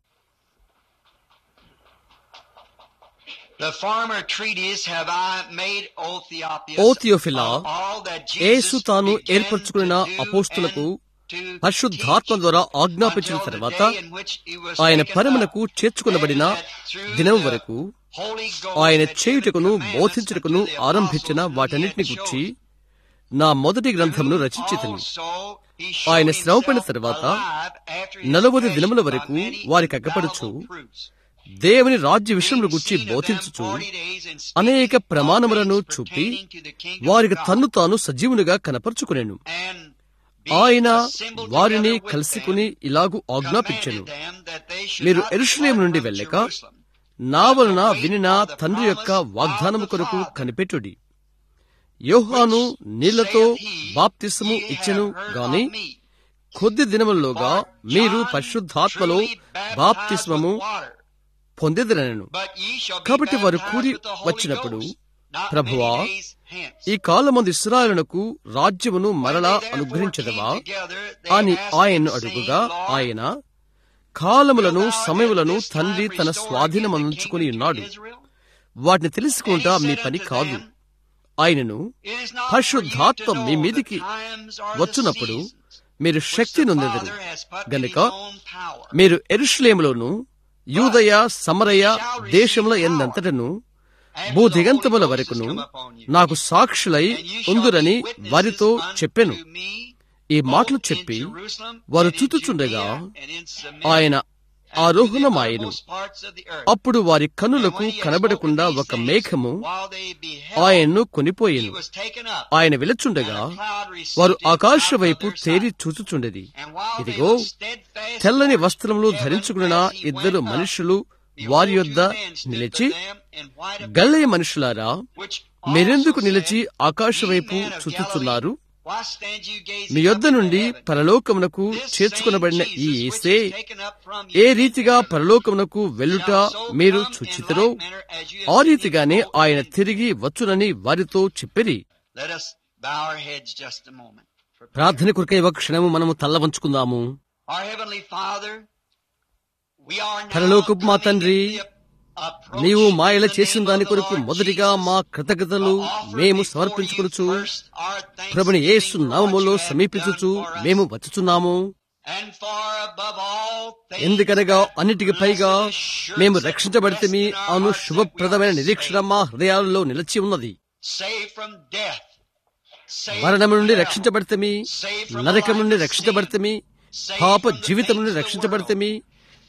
The former treatise have I made O Theophilus oh థియోఫిలా, of all that Jesus యేసు తాను began ఏర్పరచుకున్న to do అపోస్తులకు and to పరిశుద్ధాత్మ teach ద్వారా ఆజ్ఞాపించిన until the తర్వాత day in which he was ఆయన taken పరమునకు up, చేర్చుకునబడిన and that through దినం the వరకు Holy Ghost ఆయన had given చేయుటకును commandments బోధించుటకును unto the ఆరంభించిన apostles whom he వాటన్నిటిని had గుర్చి chosen. నా మొదటి గ్రంథమును రచించితిని ఆయన శ్రమపడిన తర్వాత నలభై దినముల వరకు వారికి అగ్గపడుచు దేవుని రాజ్య విషయముల గురించి బోధించుచు అనేక ప్రమాణములను చూపి వారికి తన్ను తాను సజీవునిగా కనపరుచుకునేను ఆయన వారిని కలుసుకుని ఇలాగు ఆజ్ఞాపించెను మీరు ఎరుషులేము నుండి వెళ్ళక నా వలన వినిన తండ్రి యొక్క వాగ్దానము కొరకు కనిపెట్టుడి యోహాను నీళ్లతో బాప్తిసము ఇచ్చెను గాని కొద్ది దినముల్లోగా మీరు పరిశుద్ధాత్మలో బాప్తిస్మము పొందెదరనను కాబట్టి వారు కూడి వచ్చినప్పుడు ప్రభువా ఈ కాలమంది ఇస్రాయలునకు రాజ్యమును మరలా అనుగ్రహించదవా అని ఆయన్ను అడుగుగా ఆయన కాలములను సమయములను తండ్రి తన స్వాధీనమంచుకుని ఉన్నాడు వాటిని తెలుసుకుంటా మీ పని కాదు ఆయనను It is not పరిశుద్ధాత్మ for you to me know మీదికి the times or the వచ్చినప్పుడు seasons మీరు which Shakti the నొందెదరు Father has put in గనుక his own power. మీరు ఎరుషులేములోను యూదయ సమరయ దేశంలో ఎందంతటను భూదిగంతముల వరకును నాకు సాక్షులై ఉందురని వారితో చెప్పెను ఈ మాటలు చెప్పి వారు చుట్టుచుండగా ఆయన ఆరోహణమాయను అప్పుడు వారి కనులకు కనబడకుండా ఒక మేఘము ఆయన్ను కొనిపోయెను ఆయన వెలుచుండగా వారు ఆకాశ వైపు తేరి చూచుచుండెది ఇదిగో తెల్లని వస్త్రములు ధరించుకున్న ఇద్దరు మనుషులు వారి యొద్ద నిలిచి గల్లయ మనుషులారా మీరెందుకు నిలిచి ఆకాశ వైపు చూచుచున్నారు మీ యొద్ద నుండి పరలోకమునకు చేర్చుకునబడిన ఈ ఏసే ఏ రీతిగా పరలోకమునకు వెళ్ళుట మీరు చూచితరో ఆ రీతిగానే ఆయన తిరిగి వచ్చునని వారితో చెప్పిరి Let us bow our heads just a moment. for ప్రార్థన కొరకై ఒక క్షణము మనము తల్ల వంచుకుందాము Our Heavenly Father, we are now పరలోకపు మా coming తండ్రి, in the approaching నీవు మా ఇలా the చేసిన name దాని of the కొరకు Lord మొదటిగా Jesus. మా కృతజ్ఞతలు To offer మేము before సమర్పించుకొనుచు you first our ప్రభుని thanksgiving యేసు for what నామములో you have సమీపించుచు done for us. మేము వచ్చుచున్నాము And far above all things ఎందుకనగా that అన్నిటికి పైగా blessed assurance మేము that రక్షించబడితే rests in our Anu hearts that శుభప్రదమైన we are నిరీక్షణ saved. మా హృదయాలలో నిలిచి ఉన్నది Saved from death. Saved మరణం from నుండి hell. రక్షించబడితే Saved from నరకం the నుండి life of రక్షించబడితే sin. పాప Saved from the జీవితం నుండి things of the రక్షించబడితే world.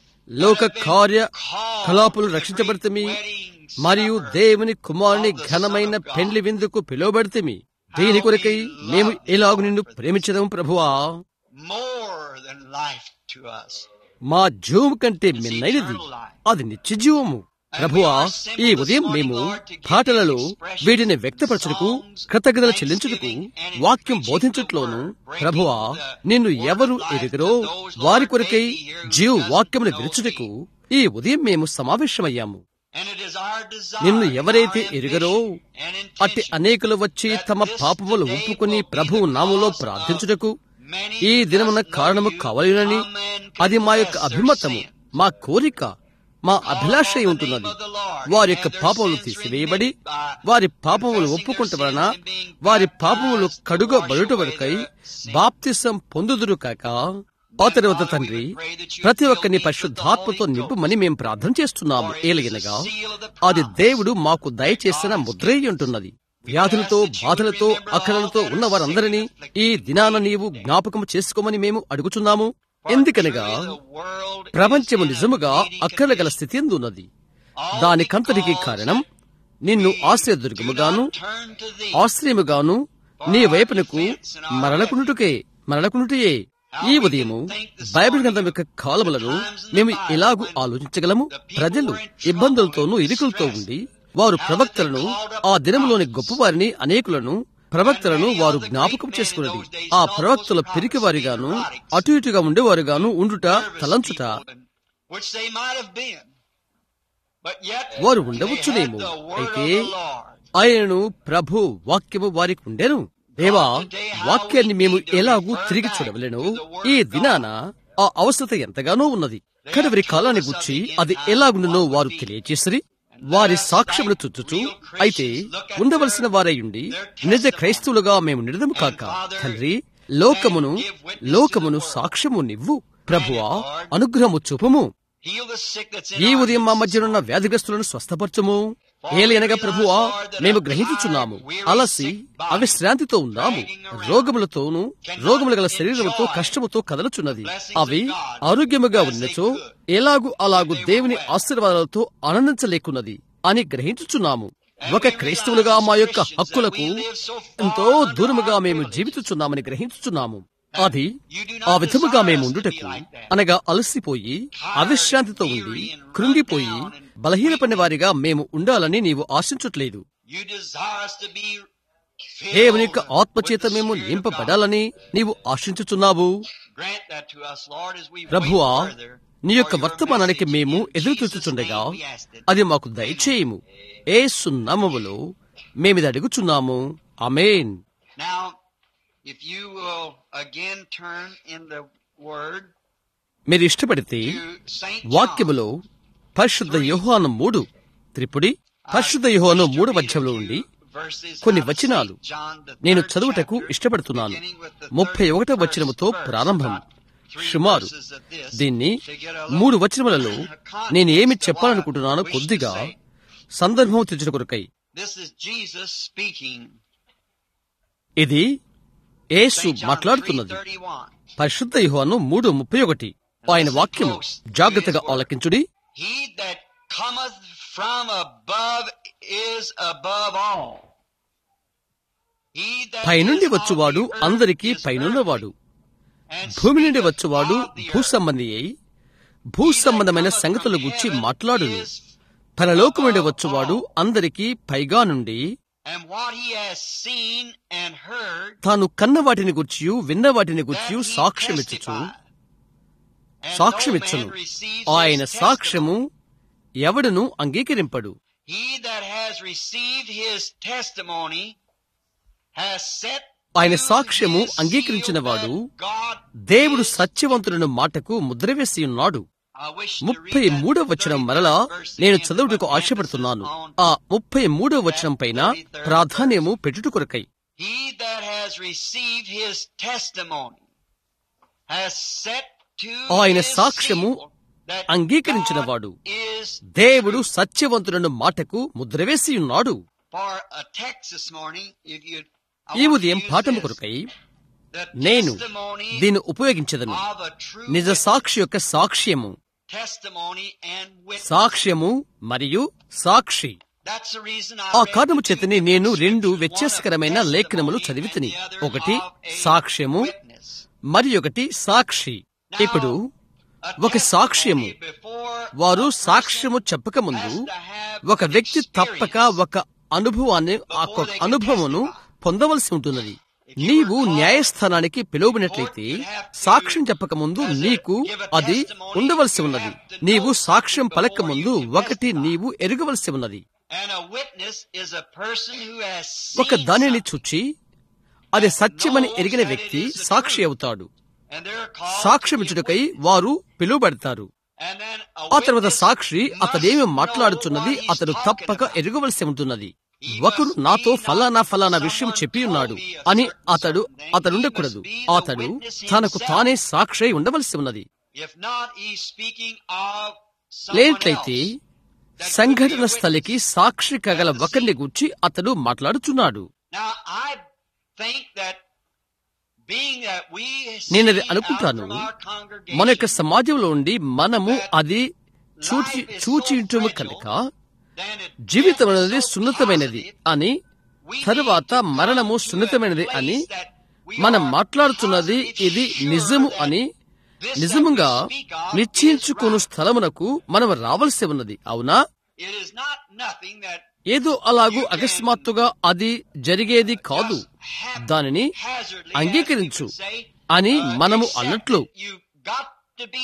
లోక కార్య called కలాపులు to the రక్షించబడితే great wedding మరియు supper దేవుని కుమారుని of the ఘనమైన Son of God. పెండ్లి విందుకు పిలువబడితే దీని కొరకై మేము ఎలాగు నిన్ను ప్రేమించదము ప్రభువా more than life to us. మా జీవము కంటే మిన్నైనది అది నిత్య జీవము ప్రభువా ఈ ఉదయం మేము పాటలలో వీటిని వ్యక్తపరచుటకు కృతజ్ఞతలు చెల్లించుటకు వాక్యం బోధించట్లోను ప్రభువా నిన్ను ఎవరు ఎదుగురో వారి కొరకై జీవ వాక్యమును విరుచుటకు ఈ ఉదయం మేము సమావేశమయ్యాము And it is our desire నిన్ను ఎవరైతే and our ఎరుగరో ambition and అట్టి intention అనేకులు వచ్చి తమ పాపములు ఒప్పుకుని ప్రభువు నామంలో ప్రార్థించుటకు ఈ దినమున కారణము కావాలని అది మా యొక్క అభిమతము మా కోరిక మా అభిలాష అయి ఉంటున్నది వారి యొక్క పాపములు తీసివేయబడి వారి పాపములు ఒప్పుకుంట వలన వారి పాపములు కడుగబడుట వరకై బాప్తిసం పొందుదురు కాక ఆ తర్వాత తండ్రి ప్రతి ఒక్కరిని పరిశుద్ధాత్మతో నింపుమని మేము ప్రార్థన చేస్తున్నాము ఏలగినగా అది దేవుడు మాకు దయచేసిన ముద్రై ఉంటున్నది వ్యాధులతో బాధలతో అక్కలతో ఉన్న వారందరినీ ఈ దినాన నీవు జ్ఞాపకం చేసుకోమని మేము అడుగుచున్నాము ఎందుకనగా ప్రపంచము నిజముగా అక్కల గల స్థితి ఎందున్నది దానికంతటికి కారణం నిన్ను ఆశ్రయదుర్గముగాను ఆశ్రయముగాను నీ వైపునకు మరలకునుటకే మరలకునుటయే ఈ ఉదయము బైబిల్ గ్రంథం యొక్క కాలములను మేము ఎలాగూ ఆలోచించగలము ప్రజలు ఇబ్బందులతోనూ ఇరుకులతో ఉండి వారు ప్రవక్తలను ఆ దినములోని గొప్పవారిని అనేకులను ప్రవక్తలను వారు జ్ఞాపకం చేసుకున్నది ఆ ప్రవక్తల పిరికివారిగాను అటు ఇటుగా ఉండేవారుగాను ఉండుట తలంచుట which they might have been. But yet వారు they ఉండవచ్చునేమో had the word అయితే of the Lord. ఆయనను ప్రభు వాక్యము వారికి ఉండెను దేవా వాక్యాన్ని మేము ఎలాగూ తిరిగి చూడవలెను ఈ దినాన ఆ అవసరత ఎంతగానో ఉన్నది కడవరి కాలాన్ని గుర్చి అది ఎలాగుండునో వారు తెలియచేసిరి వారి సాక్ష్యములు చుచ్చుచు అయితే ఉండవలసిన వారయుండి నిజ క్రైస్తవులుగా మేము నిడదము కాక తండ్రి లోకమును లోకమును సాక్ష్యము నివ్వు ప్రభువా అనుగ్రహము చూపము Heal the sick that's in ఈ our ఉదయం మా midst. మధ్యనున్న వ్యాధిగ్రస్తులను స్వస్థపరచము ఏలయనగా ప్రభువా మేము గ్రహించుచున్నాము అలసి అవిశ్రాంతితో ఉన్నాము రోగములతోనూ రోగముల గల శరీరముతో కష్టముతో కదలుచున్నది అవి ఆరోగ్యముగా ఉన్నచో ఎలాగు అలాగు దేవుని ఆశీర్వాదాలతో ఆనందించలేకున్నది అని గ్రహించుచున్నాము ఒక క్రైస్తవులుగా మా యొక్క హక్కులకు ఎంతో దూరముగా మేము జీవించుచున్నామని గ్రహించుచున్నాము అది ఆ విధముగా మేము ఉండుటకు అనగా అలసిపోయి అవిశ్రాంతితో ఉండి కృంగిపోయి బలహీనపడిన వారిగా మేము ఉండాలని నీవు ఆశించట్లేదు You desire us to be filled దేవుని యొక్క ఆత్మచేత మేము నింపబడాలని నీవు ఆశించుచున్నావు Grant that to us, Lord, as we ప్రభువా wait further నీ యొక్క for your వర్తమానానికి message. మేము In ఎదురు Jesus' చూచుచుండగా name we asked it. అది మాకు దయచేయము ఏ సున్నామములో మేమిది అడుగుచున్నాము అమేన్ Now, if you will again turn in the Word మీరు ఇష్టపడితే to St. John, వాక్యములో పరిశుద్ధ యోహాను మూడు త్రిపుడి పరిశుద్ధ యోహాను మూడు అధ్యాయంలో ఉండి కొన్ని వచనాలు నేను చదువుటకు ఇష్టపడుతున్నాను ముప్పై ఒకటో వచనముతో ప్రారంభం సుమారు దీన్ని మూడు వచనములలో నేను ఏమి చెప్పాలనుకుంటున్నానో కొద్దిగా సందర్భం తెచ్చిన కొరకై ఇది యేసు మాట్లాడుతున్నది పరిశుద్ధ యుహాను మూడు ముప్పై ఒకటి ఆయన వాక్యము జాగ్రత్తగా ఆలకించుడి He that cometh from above is above all. He that పైనుండి is of వచ్చువాడు the earth అందరికీ is పైనున్నవాడు earthly, and భూమి నుండి speaketh వచ్చువాడు of the భూ earth. సంబంధి అయి భూ He that సంబంధమైన cometh సంగతుల from గురించి heaven మాట్లాడును is పరలోకం నుండి above వచ్చువాడు all. అందరికీ పైగా నుండి And what he has seen and heard, తాను కన్న వాటిని గుర్చియు విన్న వాటిని that గుర్చియు he సాక్ష్యమిచ్చుచు testified. And సాక్ష్యమిచ్చును no man receives ఆయన his సాక్ష్యము testimony. ఎవడును అంగీకరింపడు He that has received his testimony has set ఆయన to సాక్ష్యము his అంగీకరించిన seal వాడు that God దేవుడు is సత్యవంతులను మాటకు ముద్ర వేసి ఉన్నాడు I wish to ముప్పై read that మూడవ వచనం 31st మరలా verse నేను again, చదువుటకు but ఆశపడుతున్నాను emphasis on ఆ ముప్పై మూడవ వచనం పైన ప్రాధాన్యము పెట్టుట కొరకై He that has received his testimony has set to ఆయన his సాక్ష్యము seal that అంగీకరించిన God వాడు is దేవుడు సత్యవంతులను మాటకు ముద్ర వేసి ఉన్నాడు for a text this morning, if you I ఈ want to ఉదయం use పాఠము this, కొరకై the నేను testimony దీన్ని ఉపయోగించదను of a true నిజ witness. సాక్షి యొక్క సాక్ష్యము testimony and witness. సాక్ష్యము మరియు సాక్షి That's the reason I ఆ read కారణము the two చేతనే నేను different రెండు scriptures, వ్యత్యాసకరమైన one of లేఖనములు testimony చదివితిని and the other ఒకటి of a సాక్ష్యము witness. మరి ఒకటి సాక్షి ఇప్పుడు A ఒక సాక్ష్యము testimony before వారు a person సాక్ష్యము చెప్పకముందు has to have ఒక an వ్యక్తి experience. తప్పక ఒక అనుభవాన్ని ఆ ఒక అనుభవమును పొందవలసి ఉంటున్నది నీవు న్యాయస్థానానికి పిలువబడినట్లయితే సాక్ష్యం చెప్పకముందు నీకు అది ఉండవలసి ఉన్నది నీవు సాక్ష్యం పలకముందు ఒకటి నీవు ఎరగవలసి ఉన్నది And a witness is a person who has ఒక seen దానిని something, చూచి అది సత్యమని ఎరిగిన వ్యక్తి సాక్షి అవుతాడు and they're called to సాక్ష్యమిచ్చుటకై be a వారు పిలువబడతారు And then a ఆ తర్వాత witness Sakshi must అతడేమి know మాట్లాడుచున్నది what he's అతడు talking తప్పక about. ఎరగవలసి ఉంటున్నది He ఒకరు must నాతో be not ఫలానా ఫలానా someone విషయం చెప్పి told ఉన్నాడు me a అని certain అతడు something. అతడు He ఉండకూడదు must be the అతడు witness తనకు himself. తానే సాక్షి అయి ఉండవలసి ఉన్నది If not, he's speaking of someone లేనట్లయితే else. That could be సంఘటన a స్థలికి witness. సాక్షి కగల ఒకరిని గూర్చి అతడు మాట్లాడుచున్నాడు Now, I think that being that we నేను అది see అనుకుంటాను out from our congregation మన యొక్క సమాజంలో ఉండి మనము అది చూచి చూచింటుము కనుక then it జీవితం is అనేది so సున్నితమైనది positive, అని we తరువాత need to మరణము come to a సున్నితమైనది place అని that we మనం are మాట్లాడుతున్నది positive ఇది sure నిజము that అని this that నిజముగా we speak of is నిశ్చయించుకుని right. స్థలమునకు మనం రావలసి ఉన్నది అవునా It is not nothing that ఏదో అలాగూ అకస్మాత్తుగా అది జరిగేది కాదు just happen దానిని haphazardly, అంగీకరించు as we would say, అని uh, మనము accept అన్నట్లు it. You've got to be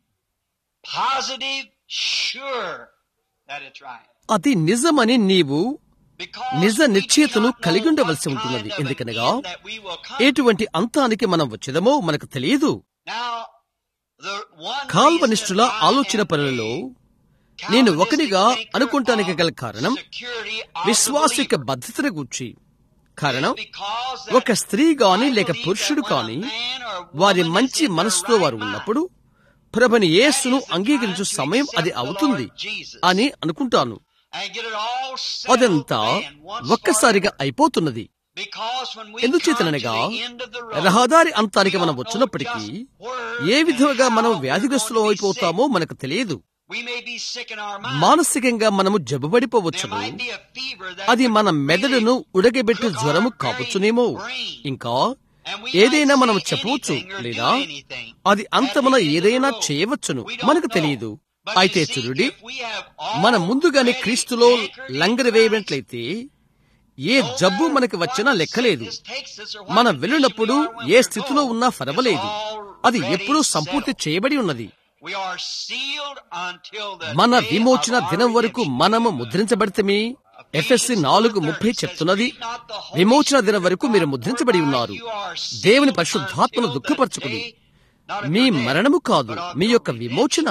positive sure that it's right. అది నిజమని నీవు Because నిజ we do నిశ్చయతను not know కలిగి what ఉండవలసి kind ఉంటున్నది of an ఎందుకనగా end that we will come ఎటువంటి అంతానికి మనం వచ్చేదమో మనకు తెలియదు Now, the one కాల్వనిష్ఠుల reason that I ఆలోచన am పనులలో a నేను Calvinistic ఒకనిగా thinker అనుకుంటానికి of గల కారణం security of the విశ్వాస యొక్క believer భద్రతను గూర్చి కారణం is because that ఒక స్త్రీ గాని I లేక believe పురుషుడు that when a కాని man or వారి woman మంచి is in their మనసుతో right వారు mind, ఉన్నప్పుడు ప్రభుని యేసును that is the అంగీకరించు time to సమయం అది accept the అవుతుంది Lord Jesus అని అనుకుంటాను and get it all settled అదంతా then, once ఒక్కసారిగా forever. అయిపోతున్నది Because when we ఎందుచేతనగా come to the end of the road, రహదారి అంతానికి we మనం don't know వచ్చినప్పటికీ just where ఏ and విధంగా మనం how we're వ్యాధిగ్రస్తులు going to be అయిపోతామో sick. మనకు తెలియదు We may be sick in our mind. మానసికంగా మనము There జబ్బుపడిపోవచ్చును might be a fever that అది మన would మెదడును really ఉడకబెట్టు cook జ్వరము our కావచ్చునేమో very brain. ఇంకా And we ఏదైనా might మనం say చెప్పవచ్చు anything or do లేదా anything అది at అంతమున the end of the ఏదైనా road. చేయవచ్చును We don't మనకు know. తెలియదు But అయితే you see, చూడండి if we have మనం ముందుగానే already క్రీస్తులో anchored in లంగర Christ, వేయనట్లయితే A no జబ్బు matter మనకి వచ్చినా what లెక్కలేదు sickness takes us or what మనం condition వెళ్ళినప్పుడు we are when A we're స్థితిలో going, ఉన్నా it's పర్వాలేదు అది already ఎప్పుడూ సంపూర్తి settled. చేయబడి ఉన్నది We are sealed until the మన day విమోచన of our దినం వరకు redemption. మనము ముద్రించబడితేమి ఎఫ్ఎస్సి నాలుగు ముప్పై చెప్తున్నది విమోచన దినం వరకు మీరు ముద్రించబడి ఉన్నారు దేవుని పరిశుద్ధాత్మను దుఃఖపరచుకుని మీ మరణము కాదు మీ యొక్క విమోచన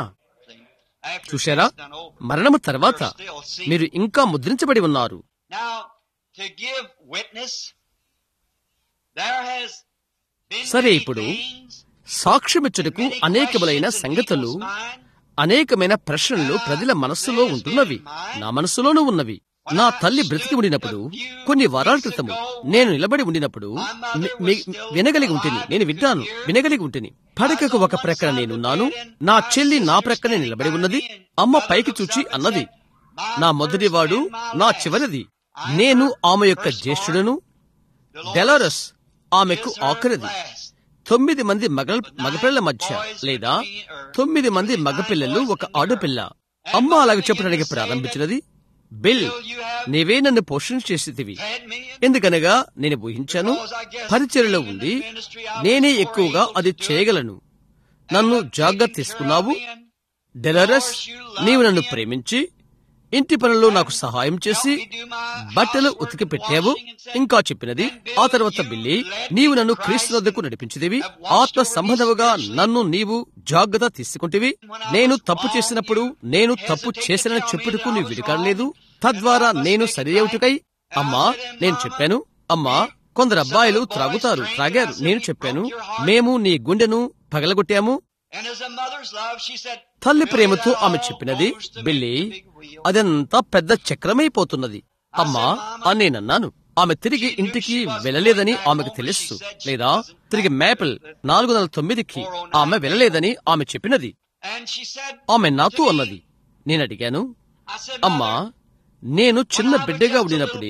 చూశారా మరణము తర్వాత మీరు ఇంకా ముద్రించబడి ఉన్నారు Now, to give witness, there has been సరే, many ఇప్పుడు things, సాక్ష్యమిచ్చుటకు many అనేకములైన questions in సంగతులు people's mind. అనేకమైన ప్రశ్నలు ప్రజల మనస్సులో ఉంటున్నవి నా మనస్సులోనూ ఉన్నవి నా తల్లి బ్రతికి ఉండినప్పుడు కొన్ని వారాల క్రితము నేను నిలబడి ఉండినప్పుడు మి- మి- వినగలిగి ఉంటిని నేను విన్నాను వినగలిగి ఉంటిని పడకకు ఒక ప్రక్కన నేనున్నాను నా చెల్లి నా ప్రక్కనే నిలబడి ఉన్నది అమ్మ పైకి చూచి అన్నది నా మొదటివాడు నా చివరిది నేను ఆమె యొక్క జ్యేష్ఠుడను డెలారస్ ఆమెకు ఆఖరిది తొమ్మిది మంది మగ మగపిల్లల మధ్య లేదా తొమ్మిది మంది మగపిల్లలు ఒక ఆడపిల్ల అమ్మ అలాగ చెప్పడానికి ప్రారంభించినది బిల్ నీవే నన్ను పోషణ చేసేదివి ఎందుకనగా నేను ఊహించాను పరిచయలో ఉండి నేనే ఎక్కువగా అది చేయగలను నన్ను జాగ్రత్త తీసుకున్నావు డెలరస్ నీవు నన్ను ప్రేమించి ఇంటి పనుల్లో నాకు సహాయం చేసి బట్టలు ఉతికి పెట్టావు ఇంకా చెప్పినది ఆ తర్వాత బిల్లి నీవు నన్ను క్రీస్తు వద్దకు నడిపించిదివి ఆత్మ సంబంధముగా నన్ను నీవు జాగ్రత్త తీసుకుంటేవి నేను తప్పు చేసినప్పుడు నేను తప్పు చేసినని చెప్పుటకు నీవు విడికాడలేదు తద్వారా నేను సరియవుటకై అమ్మా నేను చెప్పాను అమ్మా కొందరు అబ్బాయిలు త్రాగుతారు త్రాగారు నేను చెప్పాను మేము నీ గుండెను పగలగొట్టాము And as a mother's love, she said, తల్లి ప్రేమతో ఆమె చెప్పినది బిల్లి అదంతా పెద్ద చక్రమైపోతున్నది అమ్మా అని నేనన్నాను ఆమె తిరిగి ఇంటికి వెళ్ళలేదని ఆమెకు తెలుసు లేదా తిరిగి మేపల్ నాలుగు వందల తొమ్మిదికి ఆమె వెళ్ళలేదని ఆమె చెప్పినది and she said, ఆమె నాతో అన్నది నేను అడిగాను I said, అమ్మా నేను చిన్న బిడ్డగా ఉండినప్పుడే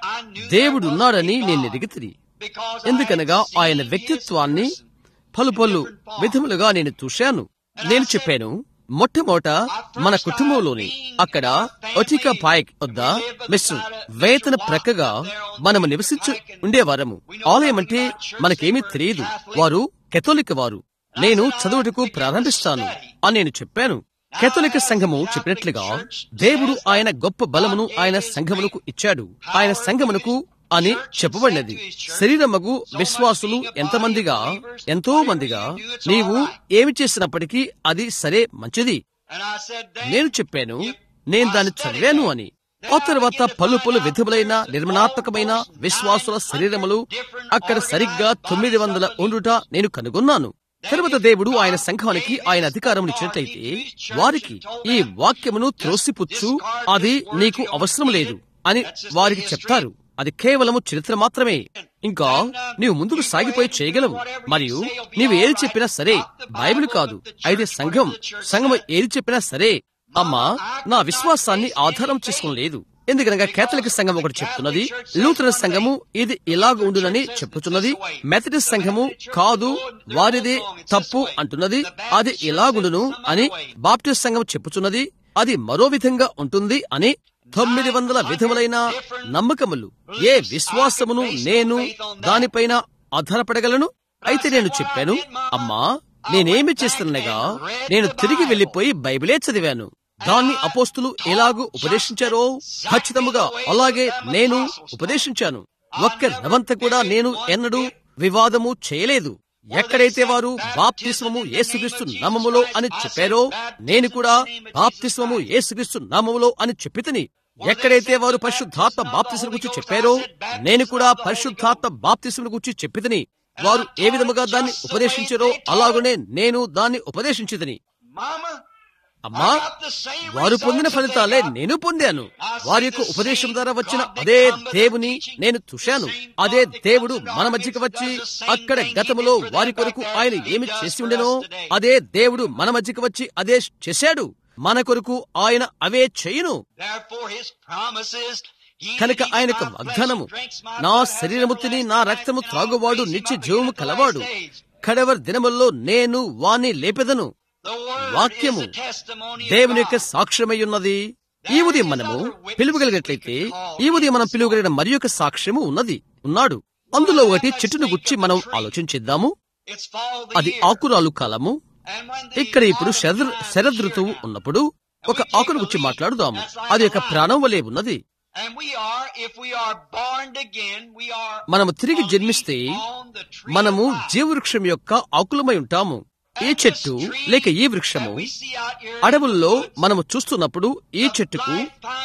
దేవుడు ఉన్నాడని నేను ఎదిగితిని ఎందుకనగా ఆయన వ్యక్తిత్వాన్ని పలు పలు విధములుగా నేను చూశాను నేను చెప్పాను మొట్టమొదట మన కుటుంబంలోని అక్కడ ఒటిక పాయక్ వద్ద మిస్టర్ వేతన ప్రక్కగా మనము నివసించు ఉండేవారము ఆలయం అంటే మనకేమీ తెలియదు వారు కెథోలిక్ వారు నేను చదువుటకు ప్రారంభిస్తాను అని నేను చెప్పాను కెథోలిక సంఘము చెప్పినట్లుగా దేవుడు ఆయన గొప్ప బలమును ఆయన సంఘమునకు ఇచ్చాడు ఆయన సంఘమునకు అని చెప్పబడినది శరీరమగు విశ్వాసులు ఎంతమందిగా ఎంతో మందిగా నీవు ఏమి చేసినప్పటికీ అది సరే మంచిది And I said, నేను చెప్పాను నేను దాన్ని చదివాను అని ఆ తర్వాత పలు పలు విధములైన నిర్మాణాత్మకమైన విశ్వాసుల శరీరములు అక్కడ సరిగ్గా తొమ్మిది వందల ఉండుట నేను కనుగొన్నాను తరువాత దేవుడు ఆయన సంఘానికి ఆయన అధికారం ఇచ్చినట్లయితే వారికి ఈ వాక్యమును త్రోసిపుచ్చు అది నీకు అవసరం లేదు అని వారికి చెప్తారు అది కేవలము చరిత్ర మాత్రమే ఇంకా నీవు ముందుకు సాగిపోయి చేయగలవు మరియు నీవు ఏది చెప్పినా సరే బైబిల్ కాదు అయితే సంఘం సంఘం ఏది చెప్పినా సరే అమ్మా నా విశ్వాసాన్ని ఆధారం చేసుకోలేదు ఎందుకనగా కేథలిక్ సంఘం ఒకటి చెప్తున్నది లూథరన్ సంఘము ఇది ఇలాగ ఉండునని చెప్పుతున్నది మెథడిస్ట్ సంఘము కాదు వారిదే తప్పు అంటున్నది అది ఇలాగుండును అని బాప్టిస్ట్ సంఘం చెప్పుచున్నది అది మరో విధంగా ఉంటుంది అని తొమ్మిది వందల విధములైన నమ్మకములు ఏ విశ్వాసమును నేను దానిపైన ఆధారపడగలను అయితే నేను చెప్పాను అమ్మా నేనేమి చేస్తున్నగా నేను తిరిగి వెళ్లిపోయి బైబిలే చదివాను దాన్ని అపోస్తులు ఎలాగూ ఉపదేశించారో ఖచ్చితముగా అలాగే నేను ఉపదేశించాను ఒక్క రవంత కూడా నేను ఎన్నడూ వివాదము చేయలేదు ఎక్కడైతే వారు బాప్తిస్మము యేసుక్రీస్తు నామములో అని చెప్పారో నేను కూడా బాప్తిస్మము యేసుక్రీస్తు నామములో అని చెప్పితిని ఎక్కడైతే వారు పరిశుద్ధాత్మ బాప్తిసం గురించి చెప్పారో నేను కూడా పరిశుద్ధాత్మ బాప్తిసం గురించి చెప్పితిని వారు ఏ విధముగా దాన్ని ఉపదేశించారో అలాగనే నేను దాన్ని ఉపదేశించితిని Mama, అమ్మా I got the same వారు పొందిన results that ఫలితాలే they got. నేను పొందాను వారి యొక్క ఉపదేశం ద్వారా వచ్చిన అదే దేవుని నేను చూశాను అదే దేవుడు మన మధ్యకి వచ్చి అక్కడ గతములో వారి కొరకు ఆయన ఏమి చేసి ఉండెనో అదే దేవుడు మన మధ్యకి వచ్చి అదే చేశాడు మన కొరకు ఆయన అవే చేయును Therefore his promises, he కనుక that eats ఆయన యొక్క my flesh వాగ్దానము and drinks my నా blood hath శరీరము తిని నా everlasting రక్తము life, and త్రాగువాడు I'll raise him నిత్య up జీవము again at the కలవాడు last days. కడవరి దినముల్లో నేను వాని లేపెదను The word వాక్యము is the testimony of దేవుని యొక్క God. సాక్ష్యమై ఉన్నది ఈ ఉదయం మనము పిలువగలిగినట్లయితే ఈ ఉదయం మనం పిలువగలిగిన మరి యొక్క సాక్ష్యము ఉన్నది ఉన్నాడు అందులో ఒకటి చెట్టును గుచ్చి మనం ఆలోచించిద్దాము It's fall the అది year. ఆకురాలు కాలము And when the ఇక్కడ ఇప్పుడు autumn Sharad time Sharad is ఋతువు here now, ఉన్నప్పుడు ఒక ఆకును గుచ్చి మాట్లాడుదాము అది ఒక ప్రాణం వలె ఉన్నది And we are, if we are born again, we are మనము తిరిగి జన్మిస్తే on the tree మనము of life. జీవవృక్షం యొక్క ఆకులమై ఉంటాము ఈ చెట్టు లేక ఈ వృక్షము We see out here అడవుల్లో మనము చూస్తున్నప్పుడు ఈ చెట్టుకు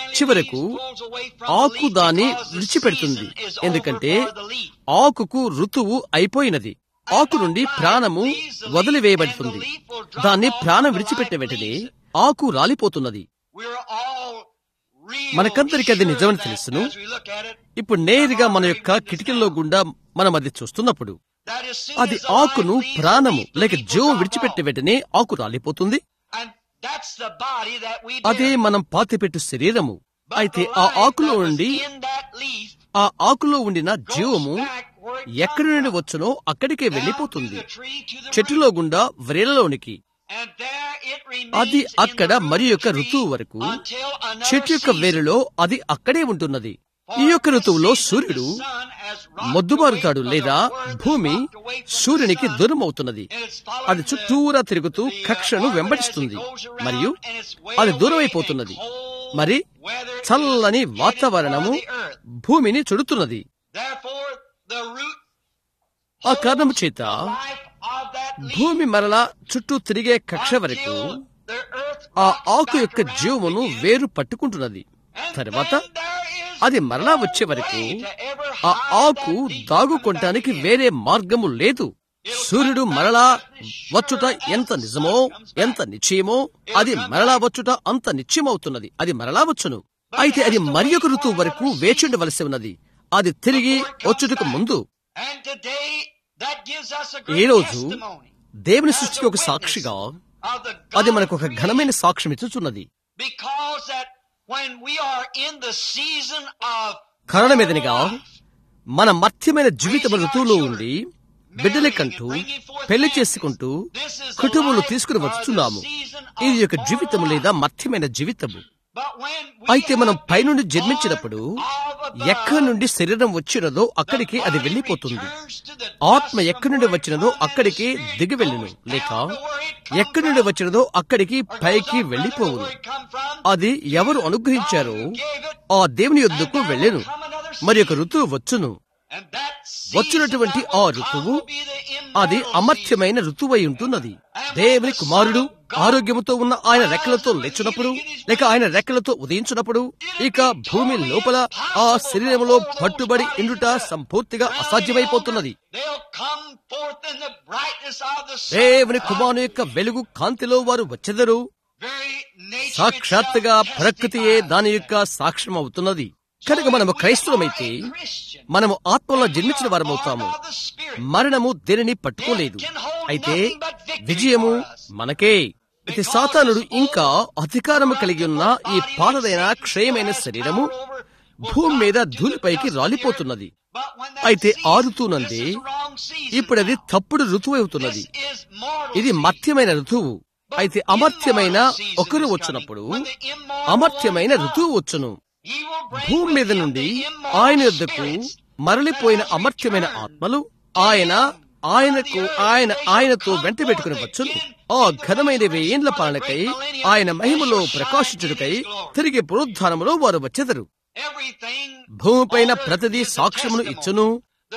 చివరకు ఆకు దాన్ని విడిచిపెడుతుంది ఎందుకంటే ఆకుకు ఋతువు అయిపోయినది ఆకు నుండి ప్రాణము వదిలివేయబడుతుంది దాన్ని ప్రాణం విడిచిపెట్టే వెంటనే ఆకు రాలిపోతున్నది మనకందరికీ అది నిజమని తెలుసును ఇప్పుడు నేరుగా మన యొక్క కిటికీల్లో గుండా మనం అది చూస్తున్నప్పుడు అది ఆకును ప్రాణము లేక జీవం విడిచిపెట్టే వెంటనే ఆకు రాలిపోతుంది అదే మనం పాతిపెట్టు శరీరము అయితే ఆ ఆకులో నుండి ఆ ఆకులో ఉండిన జీవము ఎక్కడి నుండి వచ్చునో అక్కడికే వెళ్లిపోతుంది చెట్టులో గుండా వ్రేలలోనికి అది అక్కడ మరి యొక్క ఋతువు వరకు చెట్టు యొక్క వేరులో అది అక్కడే ఉంటున్నది ఈ యొక్క ఋతువులో సూర్యుడు మొద్దుబారుతాడు లేదా భూమి సూర్యునికి దూరం అవుతున్నది అది చుట్టూరా తిరుగుతూ కక్షను వెంబడిస్తుంది మరియు అది దూరం అయిపోతున్నది మరి చల్లని వాతావరణము భూమిని చుడుతున్నది ఆ కారణము చేత భూమి మరలా చుట్టూ తిరిగే కక్ష వరకు ఆ ఆకు యొక్క జీవమును వేరు పట్టుకుంటున్నది తర్వాత అది మరలా వచ్చే వరకు ఆ ఆకు దాగుకొనటానికి వేరే మార్గము లేదు సూర్యుడు మరలా వచ్చుట ఎంత నిజమో ఎంత నిశ్చయమో అది మరలా వచ్చుట అంత నిశ్చయమవుతున్నది అది మరలా వచ్చును అయితే అది మరి ఒక ఋతువు వరకు వేచుండవలసి ఉన్నది అది తిరిగి వచ్చుటకు ముందు ఈ రోజు దేవుని సృష్టికి ఒక సాక్షిగా అది మనకు ఒక ఘనమైన సాక్ష్యం ఇచ్చుచున్నది కారణమేదనిగా మన మధ్యమైన జీవితం ఋతువులో ఉండి బిడ్డలకంటూ పెళ్లి చేసుకుంటూ కుటుంబంలో తీసుకుని వచ్చుచున్నాము ఇది యొక్క జీవితం లేదా మధ్యమైన జీవితము అయితే మనం పైనుండి జన్మించినప్పుడు ఎక్కడి నుండి శరీరం వచ్చినదో అక్కడికి అది వెళ్లిపోతుంది ఆత్మ ఎక్కడి నుండి వచ్చినదో అక్కడికి దిగి వెళ్ళును లేక ఎక్కడి నుండి వచ్చినదో అక్కడికి పైకి వెళ్లిపోవును అది ఎవరు అనుగ్రహించారో ఆ దేవుని యొద్దకు వెళ్ళెను మరి ఒక ఋతువు వచ్చును వచ్చినటువంటి ఆ ఋతువు అది అమర్త్యమైన ఋతువై ఉంటున్నది దేవుని కుమారుడు ఆరోగ్యముతో ఉన్న ఆయన రెక్కలతో లేచినప్పుడు లేక ఆయన రెక్కలతో ఉదయించినప్పుడు ఇక భూమి లోపల ఆ శరీరంలో పట్టుబడి ఇండుట సంపూర్తిగా అసాధ్యమైపోతున్నది దేవుని కుమారు యొక్క వెలుగు కాంతిలో వారు వచ్చెదరు సాక్షాత్తుగా ప్రకృతియే దాని యొక్క సాక్ష్యం అవుతున్నది కనుక మనము క్రైస్తవమైతే మనము ఆత్మలో జన్మించిన వారమవుతాము మరణము దేనిని పట్టుకోలేదు అయితే విజయము మనకే అయితే సాతానుడు ఇంకా అధికారము కలిగి ఉన్న ఈ పాలదైన క్షయమైన శరీరము భూమి మీద ధూళిపైకి రాలిపోతున్నది అయితే ఆ ఋతువునందే ఇప్పుడు అది తప్పుడు ఋతువు అవుతున్నది ఇది మత్యమైన ఋతువు అయితే అమర్త్యమైన ఒకరు వచ్చినప్పుడు అమర్త్యమైన ఋతువు వచ్చును భూమి మీద నుండి ఆయన యొద్దకు మరలిపోయిన అమర్త్యమైన ఆత్మలు ఆయన ఆయనకు ఆయన ఆయనతో వెంట పెట్టుకుని వచ్చును ఆ ఘనమైన వేయిండ్ల పాలనకై ఆయన మహిమలో ప్రకాశించుడికై తిరిగి పునరుద్ధానములో వారు వచ్చెదరు భూమిపైన ప్రతిదీ సాక్ష్యమును ఇచ్చును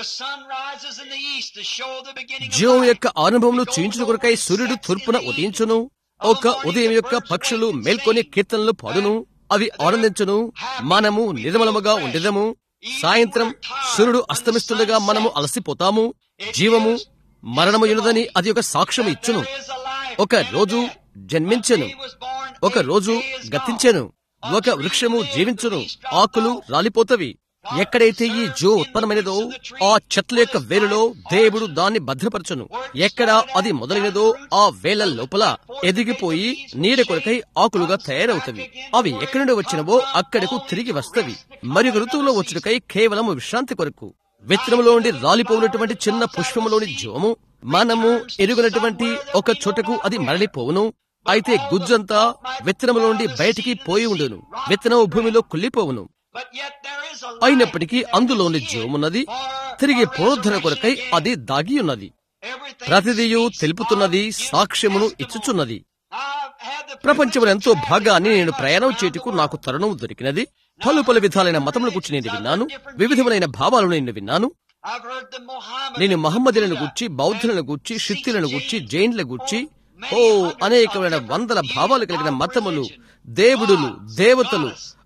జీవం యొక్క అనుభవమును చూయించిన కొరకై సూర్యుడు తూర్పున ఉదయించును ఒక ఉదయం యొక్క పక్షులు మేల్కొని కీర్తనలు పాడును అవి ఆనందించును మనము నిర్మలముగా ఉండేదము సాయంత్రం సూర్యుడు అస్తమిస్తుండగా మనము అలసిపోతాము జీవము మరణము యునదని అది ఒక సాక్ష్యం ఇచ్చును ఒక రోజు జన్మించెను ఒక రోజు గతించెను ఒక వృక్షము జీవించును ఆకులు రాలిపోతవి ఎక్కడైతే ఈ జో ఉత్పన్నమైనదో ఆ చెట్ల యొక్క వేరులో దేవుడు దాన్ని భద్రపరచును ఎక్కడ అది మొదలైనదో ఆ వేల లోపల ఎదిగిపోయి నీడ కొరకై ఆకులుగా తయారవుతవి అవి ఎక్కడి నుండి వచ్చినవో అక్కడకు తిరిగి వస్తవి మరియు ఋతువులో వచ్చుటకై కేవలం విశ్రాంతి కొరకు విత్తనములో నుండి రాలిపోయినటువంటి చిన్న పుష్పములోని జోము మనము ఎరుగునటువంటి ఒక చోటకు అది మరలిపోవును అయితే గుజ్జంతా విత్తనములో నుండి బయటికి పోయి ఉండును విత్తనము భూమిలో కుళ్ళిపోవును అయినప్పటికీ అందులోని జీవమున్నది తిరిగి పునరుద్ధరణ కొరకై అది దాగి ఉన్నది ప్రతిదియు తెలుపుతున్నది సాక్ష్యమును ఇచ్చుచున్నది ప్రపంచంలో ఎంతో భాగాన్ని నేను ప్రయాణం చేటుకు నాకు తరుణం దొరికినది పలు పలు విధాలైన మతముల గురించి నేను విన్నాను వివిధమైన భావాలను నేను విన్నాను నేను మహమ్మదులను గుర్చి బౌద్ధులను గుర్చి షిత్తులను గుర్చి జైన్ల గుర్చి ఓ అనేకమైన వందల భావాలు కలిగిన మతములు దేవుడులు దేవతలు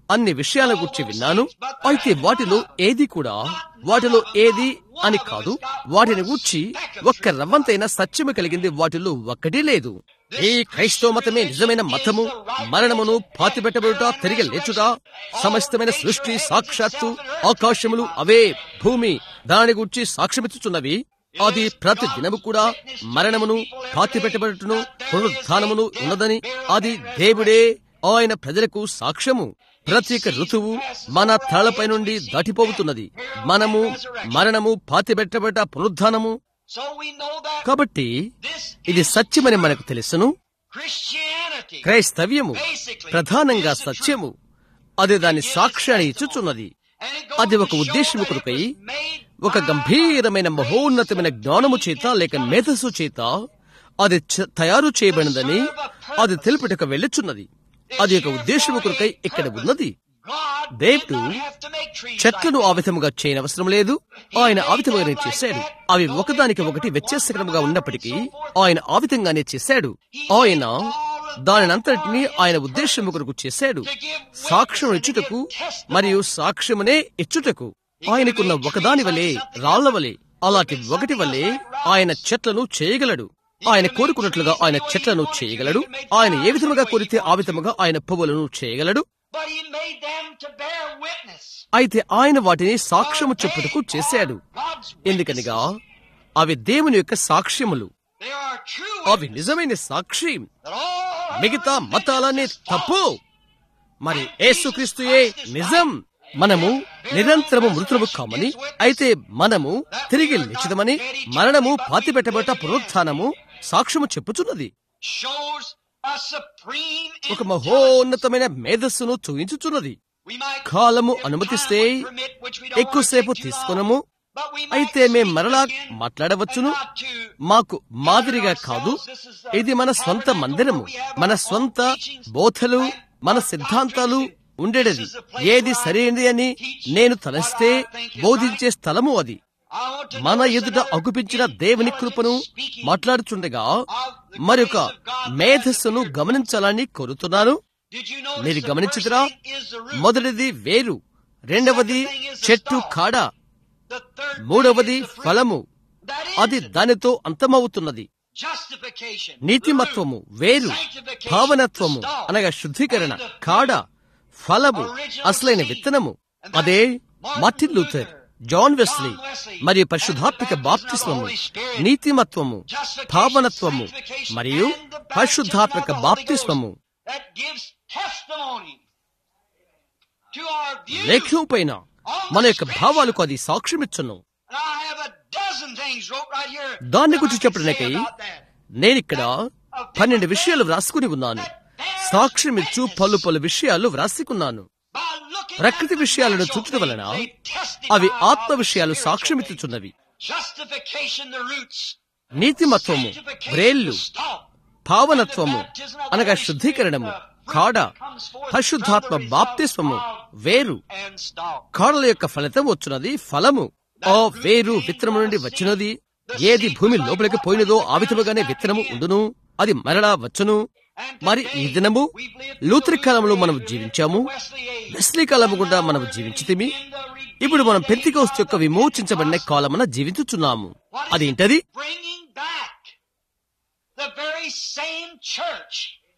అన్ని విషయాల గురించి విన్నాను అయితే వాటిలో ఏది కూడా వాటిలో ఏది అని కాదు వాటిని గూర్చి ఒక్క రవ్వంతైన సత్యము కలిగింది వాటిలో ఒక్కటి లేదు ఈ క్రైస్తవ మతమే నిజమైన మతము మరణమును పాతిపెట్టబడుట తిరిగి లేచుట సమస్తమైన సృష్టి సాక్షాత్తు ఆకాశములు అవే భూమి దాని గురించి సాక్ష్యమిచ్చుచున్నవి అది ప్రతి దినము కూడా మరణమును పాతిపెట్టబడుటను పునరుద్ధానమును ఉన్నదని అది దేవుడే ఆయన ప్రజలకు సాక్ష్యము ప్రత్యేక ఋతువు మన తలపై నుండి దాటిపోతున్నది మనము మరణము పాతిపెట్టబడ్డ పునరుద్ధానము So we know that కాబట్టి this ఇది is సత్యమని మనకు తెలుసును Christianity. క్రైస్తవ్యము ప్రధానంగా సత్యము అది దాని సాక్ష్యాన్ని ఇచ్చుచున్నది And it goes అది ఒక to show ఉద్దేశము that it కొరకై was made ఒక గంభీరమైన మహోన్నతమైన జ్ఞానము చేత లేక మేధస్సు చేత అది చ- తయారు చేయబడినదని అది తెలుపుటకు వెళ్ళుచున్నది అది ఒక ఉద్దేశము కొరకై ఇక్కడ ఉన్నది God దేవుడు did not have to make trees చెట్లను like ఆ విధముగా చేయనవసరం లేదు ఆయన ఆ విధముగానే చేశాడు అవి ఒకదానికి ఒకటి వ్యత్యాసకరంగా ఉన్నప్పటికీ ఆయన ఆ విధంగానే చేశాడు ఆయన దానినంతటినీ ఆయన ఉద్దేశము కొరకు చేశాడు సాక్ష్యం ఇచ్చుటకు మరియు సాక్ష్యమునే ఇచ్చుటకు ఆయనకున్న ఒకదాని వలె రాళ్ల వలె అలాంటి ఒకటి వలె ఆయన చెట్లను చేయగలడు ఆయన కోరుకున్నట్లుగా ఆయన చెట్లను చేయగలడు ఆయన ఏ విధముగా కోరితే ఆ విధముగా ఆయన పువ్వులను చేయగలడు But he made them to bear witness. అయితే ఆయన వాటిని సాక్ష్యము చెప్పుటకు చేశాడు God's ఎందుకనగా అవి దేవుని యొక్క సాక్ష్యములు They are true అవి నిజమైన సాక్షి that all మిగతా మతాలనే తప్పు మరి యేసుక్రీస్తుయే నిజం మనము నిరంతరము మృతులము కామని అయితే మనము తిరిగి లేచిదమని మరణము పాతిపెట్టబట్ట పునరుత్థానము సాక్ష్యము చెప్పుచున్నది shows a supreme ఒక మహోన్నతమైన మేధస్సును చూయించుచున్నది We might కాలము అనుమతిస్తే time would permit, which we don't want to ఎక్కువసేపు take too తీసుకొనము long, but we might అయితే మేం speak మరలా again, మాట్లాడవచ్చును but not to మాకు మాదిరిగా కాదు ఇది మన స్వంత మందిరము మన స్వంత బోధలు మన సిద్ధాంతాలు ఉండేది ఏది సరైనది అని నేను తలస్తే బోధించే స్థలము అది I want to మన notice ఎదుట another అగుపించిన దేవుని కృపను మాట్లాడుచుండగా మరొక మేధస్సును గమనించాలని కోరుతున్నాను Did you notice మీరు the గమనించుదురా first thing is the root, మొదటిది వేరు రెండవది చెట్టు కాడ the third thing మూడవది is the fruit. ఫలము That is అది it. దానితో అంతమవుతున్నది Justification, నీతిమత్వము the root, వేరు sanctification, భావనత్వము the stalk, అనగా శుద్ధీకరణ and the కాడ fruit, ఫలము original అసలైన seed. విత్తనము And అదే that's Martin Martin Luther Luther, John Wesley John Wesley, మరియు and పరిశుద్ధాత్మిక the baptism of the బాప్తిస్మము Holy Spirit, నీతిమత్వము justification, భావనత్వము sanctification, మరియు and the baptism పరిశుద్ధాత్మక of the Holy బాప్తిస్మము Ghost that gives testimony to our view. లేఖనం పైన మన యొక్క భావాలకు అది సాక్ష్యమిచ్చును And I have a dozen things wrote right here దాన్ని that I గురించి can say చెప్పడానికై about that. నేనిక్కడ పన్నెండు విషయాలు వ్రాసుకుని ఉన్నాను సాక్ష్యమిచ్చు పలు పలు విషయాలు వ్రాసుకున్నాను By looking ప్రకృతి at the విషయాలను natural చూచుట వలన things, they testify అవి of ఆత్మ the విషయాలు spiritual సాక్ష్యమిచ్చుచున్నవి things. Justification, the roots. నీతిమత్వము Sanctification, వ్రేళ్లు the stalk. భావనత్వము అనగా శుద్ధీకరణము కాడ పరిశుద్ధాత్మ బాప్తిస్వము వేరు And stalk. కాడల యొక్క ఫలితం వచ్చున్నది ఫలము ఆ వేరు విత్తనము నుండి వచ్చినది ఏది భూమి లోపలికి పోయినదో ఆ విధముగానే విత్తనము ఉండును అది మరలా వచ్చును మరి ఈ దినము లూత్రి కాలంలో మనం జీవించాము వెస్లీ కాలము గుండా మనం జీవించితిమి ఇప్పుడు మనం పెంతికోస్తు యొక్క విమోచించబడిన కాలమున జీవించుచున్నాము అదేంటది Bringing back the very same church.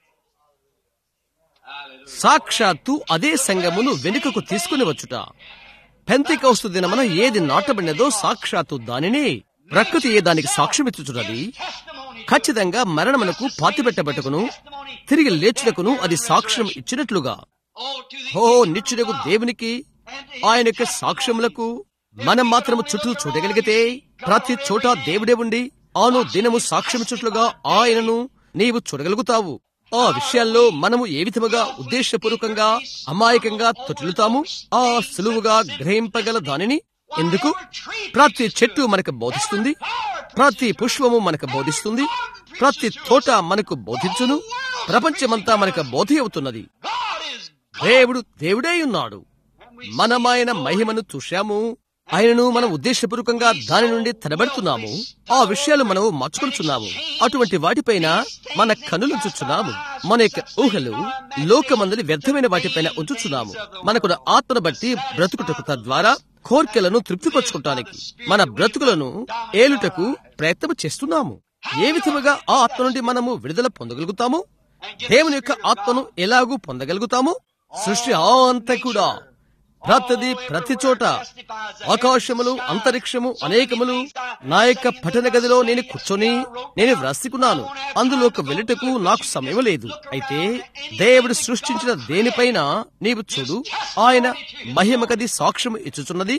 సాక్షాత్తు అదే సంఘమును వెనుకకు తీసుకుని వచ్చుట పెంతికౌస్తు దినమున ఏది నాటబడినదో సాక్షాత్తు దానిని ప్రకృతి ఏ దానికి సాక్ష్యమిచ్చుచున్నది Testimony. ఖచ్చితంగా మరణమునకు పాతిపెట్టబట్టుకును తిరిగి లేచుటకును అది సాక్ష్యం ఇచ్చినట్లుగా Oh, to the ఓ నిత్యుడకు దేవునికి ఆయన యొక్క సాక్ష్యములకు మనం మాత్రము చుట్టూ చూడగలిగితే ప్రతి చోట దేవుడే ఉండి ఆను దినము సాక్ష్యమిచ్చుట్లుగా ఆయనను నీవు చూడగలుగుతావు ఆ విషయాల్లో మనము ఏ విధముగా ఉద్దేశపూర్వకంగా అమాయకంగా తొట్లుతాము ఆ సులువుగా గ్రహింపగల దానిని ఎందుకు ప్రతి చెట్టు మనకు బోధిస్తుంది ప్రతి పుష్పము మనకు బోధిస్తుంది ప్రతి తోట మనకు బోధించును ప్రపంచమంతా మనకు బోధ అవుతున్నది God is దేవుడు దేవుడే ఉన్నాడు మనమాయన మహిమను చూశాము ఆయనను మనం ఉద్దేశపూర్వకంగా దాని నుండి తడబడుతున్నాము ఆ విషయాలు మనము మార్చుకుంటున్నాము అటువంటి వాటిపైన మన కన్నులు ఉంచుచున్నాము మన యొక్క ఊహలు లోకమందని వ్యర్థమైన వాటిపైన ఉంచుచున్నాము మనకున్న ఆత్మను బట్టి బ్రతుకుటకు తద్వారా కోర్కెలను తృప్తిపరచుకోవటానికి మన బ్రతుకులను ఏలుటకు ప్రయత్నం చేస్తున్నాము ఏ విధముగా ఆ ఆత్మ నుండి మనము విడుదల పొందగలుగుతాము దేవుని యొక్క ఆత్మను ఎలాగూ పొందగలుగుతాము సృష్టి అంతా కూడా ప్రతిది ప్రతి చోట ఆకాశములు అంతరిక్షము అనేకములు నా యొక్క పఠన గదిలో నేను కూర్చొని నేను వ్రాసుకున్నాను అందులోకి వెళ్ళుటకు నాకు సమయం లేదు అయితే దేవుడు సృష్టించిన దేనిపైన నీవు చూడు ఆయన మహిమకది సాక్ష్యం ఇచ్చుచున్నది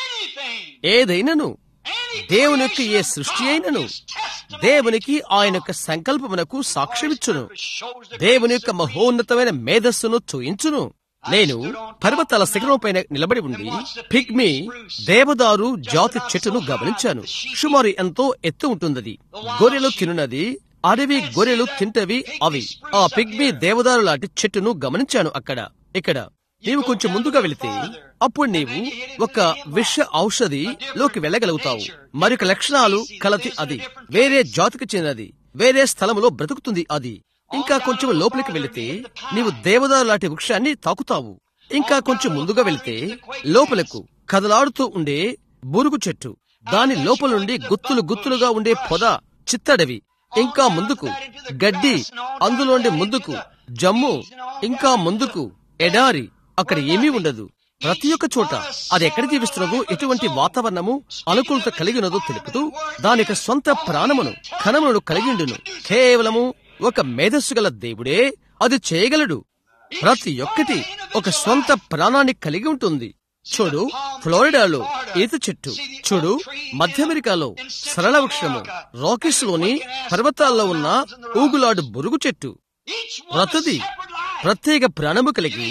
ఏదైనను దేవుని యొక్క ఏ సృష్టి అయినను దేవునికి ఆయన యొక్క సంకల్పమునకు సాక్ష్యమిచ్చును దేవుని యొక్క మహోన్నతమైన మేధస్సును చూయించును నేను పర్వతాల శిఖరం పైన నిలబడి ఉండి పిగ్మీ దేవదారు జాతి చెట్టును గమనించాను సుమారు ఎంతో ఎత్తు ఉంటుందది గొర్రెలు తినున్నది అడవి గొర్రెలు తింటవి అవి ఆ పిగ్మీ దేవదారు లాంటి చెట్టును గమనించాను అక్కడ ఇక్కడ నీవు కొంచెం ముందుగా వెళితే అప్పుడు నీవు ఒక విష ఔషధి లోకి వెళ్ళగలుగుతావు మరొక లక్షణాలు కలతి అది వేరే జాతికి చెందినది వేరే స్థలములో బ్రతుకుతుంది అది ఇంకా కొంచెం లోపలికి వెళితే నీవు దేవదారు లాంటి వృక్షాన్ని తాకుతావు ఇంకా కొంచెం ముందుగా వెళితే లోపలకు కదలాడుతూ ఉండే బురుగు చెట్టు దాని లోపల నుండి గుత్తులు గుత్తులుగా ఉండే పొద చిత్తడవి ఇంకా ముందుకు గడ్డి అందులోండి ముందుకు జమ్ము ఇంకా ముందుకు ఎడారి అక్కడ ఏమీ ఉండదు ప్రతి ఒక్క చోట అది ఎక్కడ జీవిస్తున్నదో ఎటువంటి వాతావరణము అనుకూలత కలిగి ఉన్నదో తెలుపుతూ దాని యొక్క సొంత ప్రాణమును కణములను కలిగి ఉండును కేవలము ఒక మేధస్సు గల దేవుడే అది చేయగలడు ప్రతి ఒక్కటి ఒక స్వంత ప్రాణాన్ని కలిగి ఉంటుంది చూడు ఫ్లోరిడాలో ఈత చెట్టు చూడు మధ్య అమెరికాలో సరళ వృక్షము రాకెస్ లోని పర్వతాల్లో ఉన్న ఊగులాడు బురుగు చెట్టు ప్రతిది ప్రత్యేక ప్రాణము కలిగి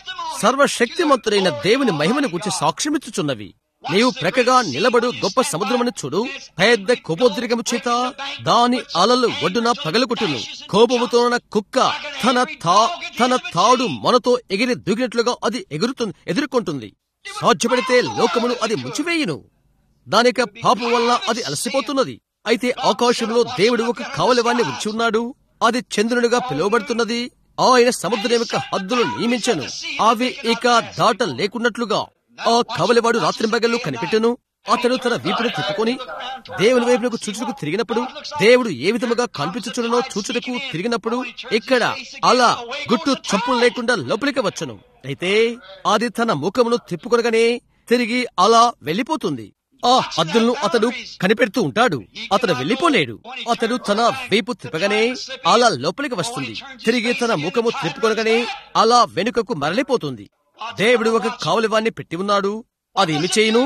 సర్వశక్తిమంతుడైన దేవుని మహిమను గురించి సాక్ష్యమిచ్చుచున్నవి నీవు ప్రక్కగా నిలబడు గొప్ప సముద్రమును చూడు పెద్ద కోపోద్రికము చేత దాని అలలు ఒడ్డున పగలగొట్టును కోపముతో కుక్క తన తా తన తాడు మనతో ఎగిరి దూకినట్లుగా అది ఎగురుతుంది ఎదుర్కొంటుంది సాధ్యపడితే లోకమును అది ముంచివేయును దానిక పాపం వల్ల అది అలసిపోతున్నది అయితే ఆకాశంలో దేవుడు ఒక కావలివాన్ని ఉంచి ఉన్నాడు అది చంద్రునిగా పిలువబడుతున్నది ఆయన సముద్రం యొక్క హద్దులు నియమించను అవి ఇక దాట లేకున్నట్లుగా ఆ కవలివాడు రాత్రింబగళ్ళు కనిపెట్టెను అతడు తన వీపును తిప్పుకొని దేవుని వైపునకు చూచుటకు తిరిగినప్పుడు దేవుడు ఏ విధముగా కనిపించుచుడనో చూచుటకు తిరిగినప్పుడు ఇక్కడ అలా గుట్టు చప్పులు లేకుండా లోపలికి వచ్చను అయితే అది తన ముఖమును తిప్పుకొనగానే తిరిగి అలా వెళ్లిపోతుంది ఆ హద్దులను అతడు కనిపెడుతూ ఉంటాడు అతడు వెళ్లిపోలేడు అతడు తన వైపు తిప్పగానే అలా లోపలికి వస్తుంది తిరిగి తన ముఖము తిప్పుకొనగానే అలా వెనుకకు మరలిపోతుంది దేవుడు ఒక కావలివాన్ని పెట్టి ఉన్నాడు అది ఏమి చేయును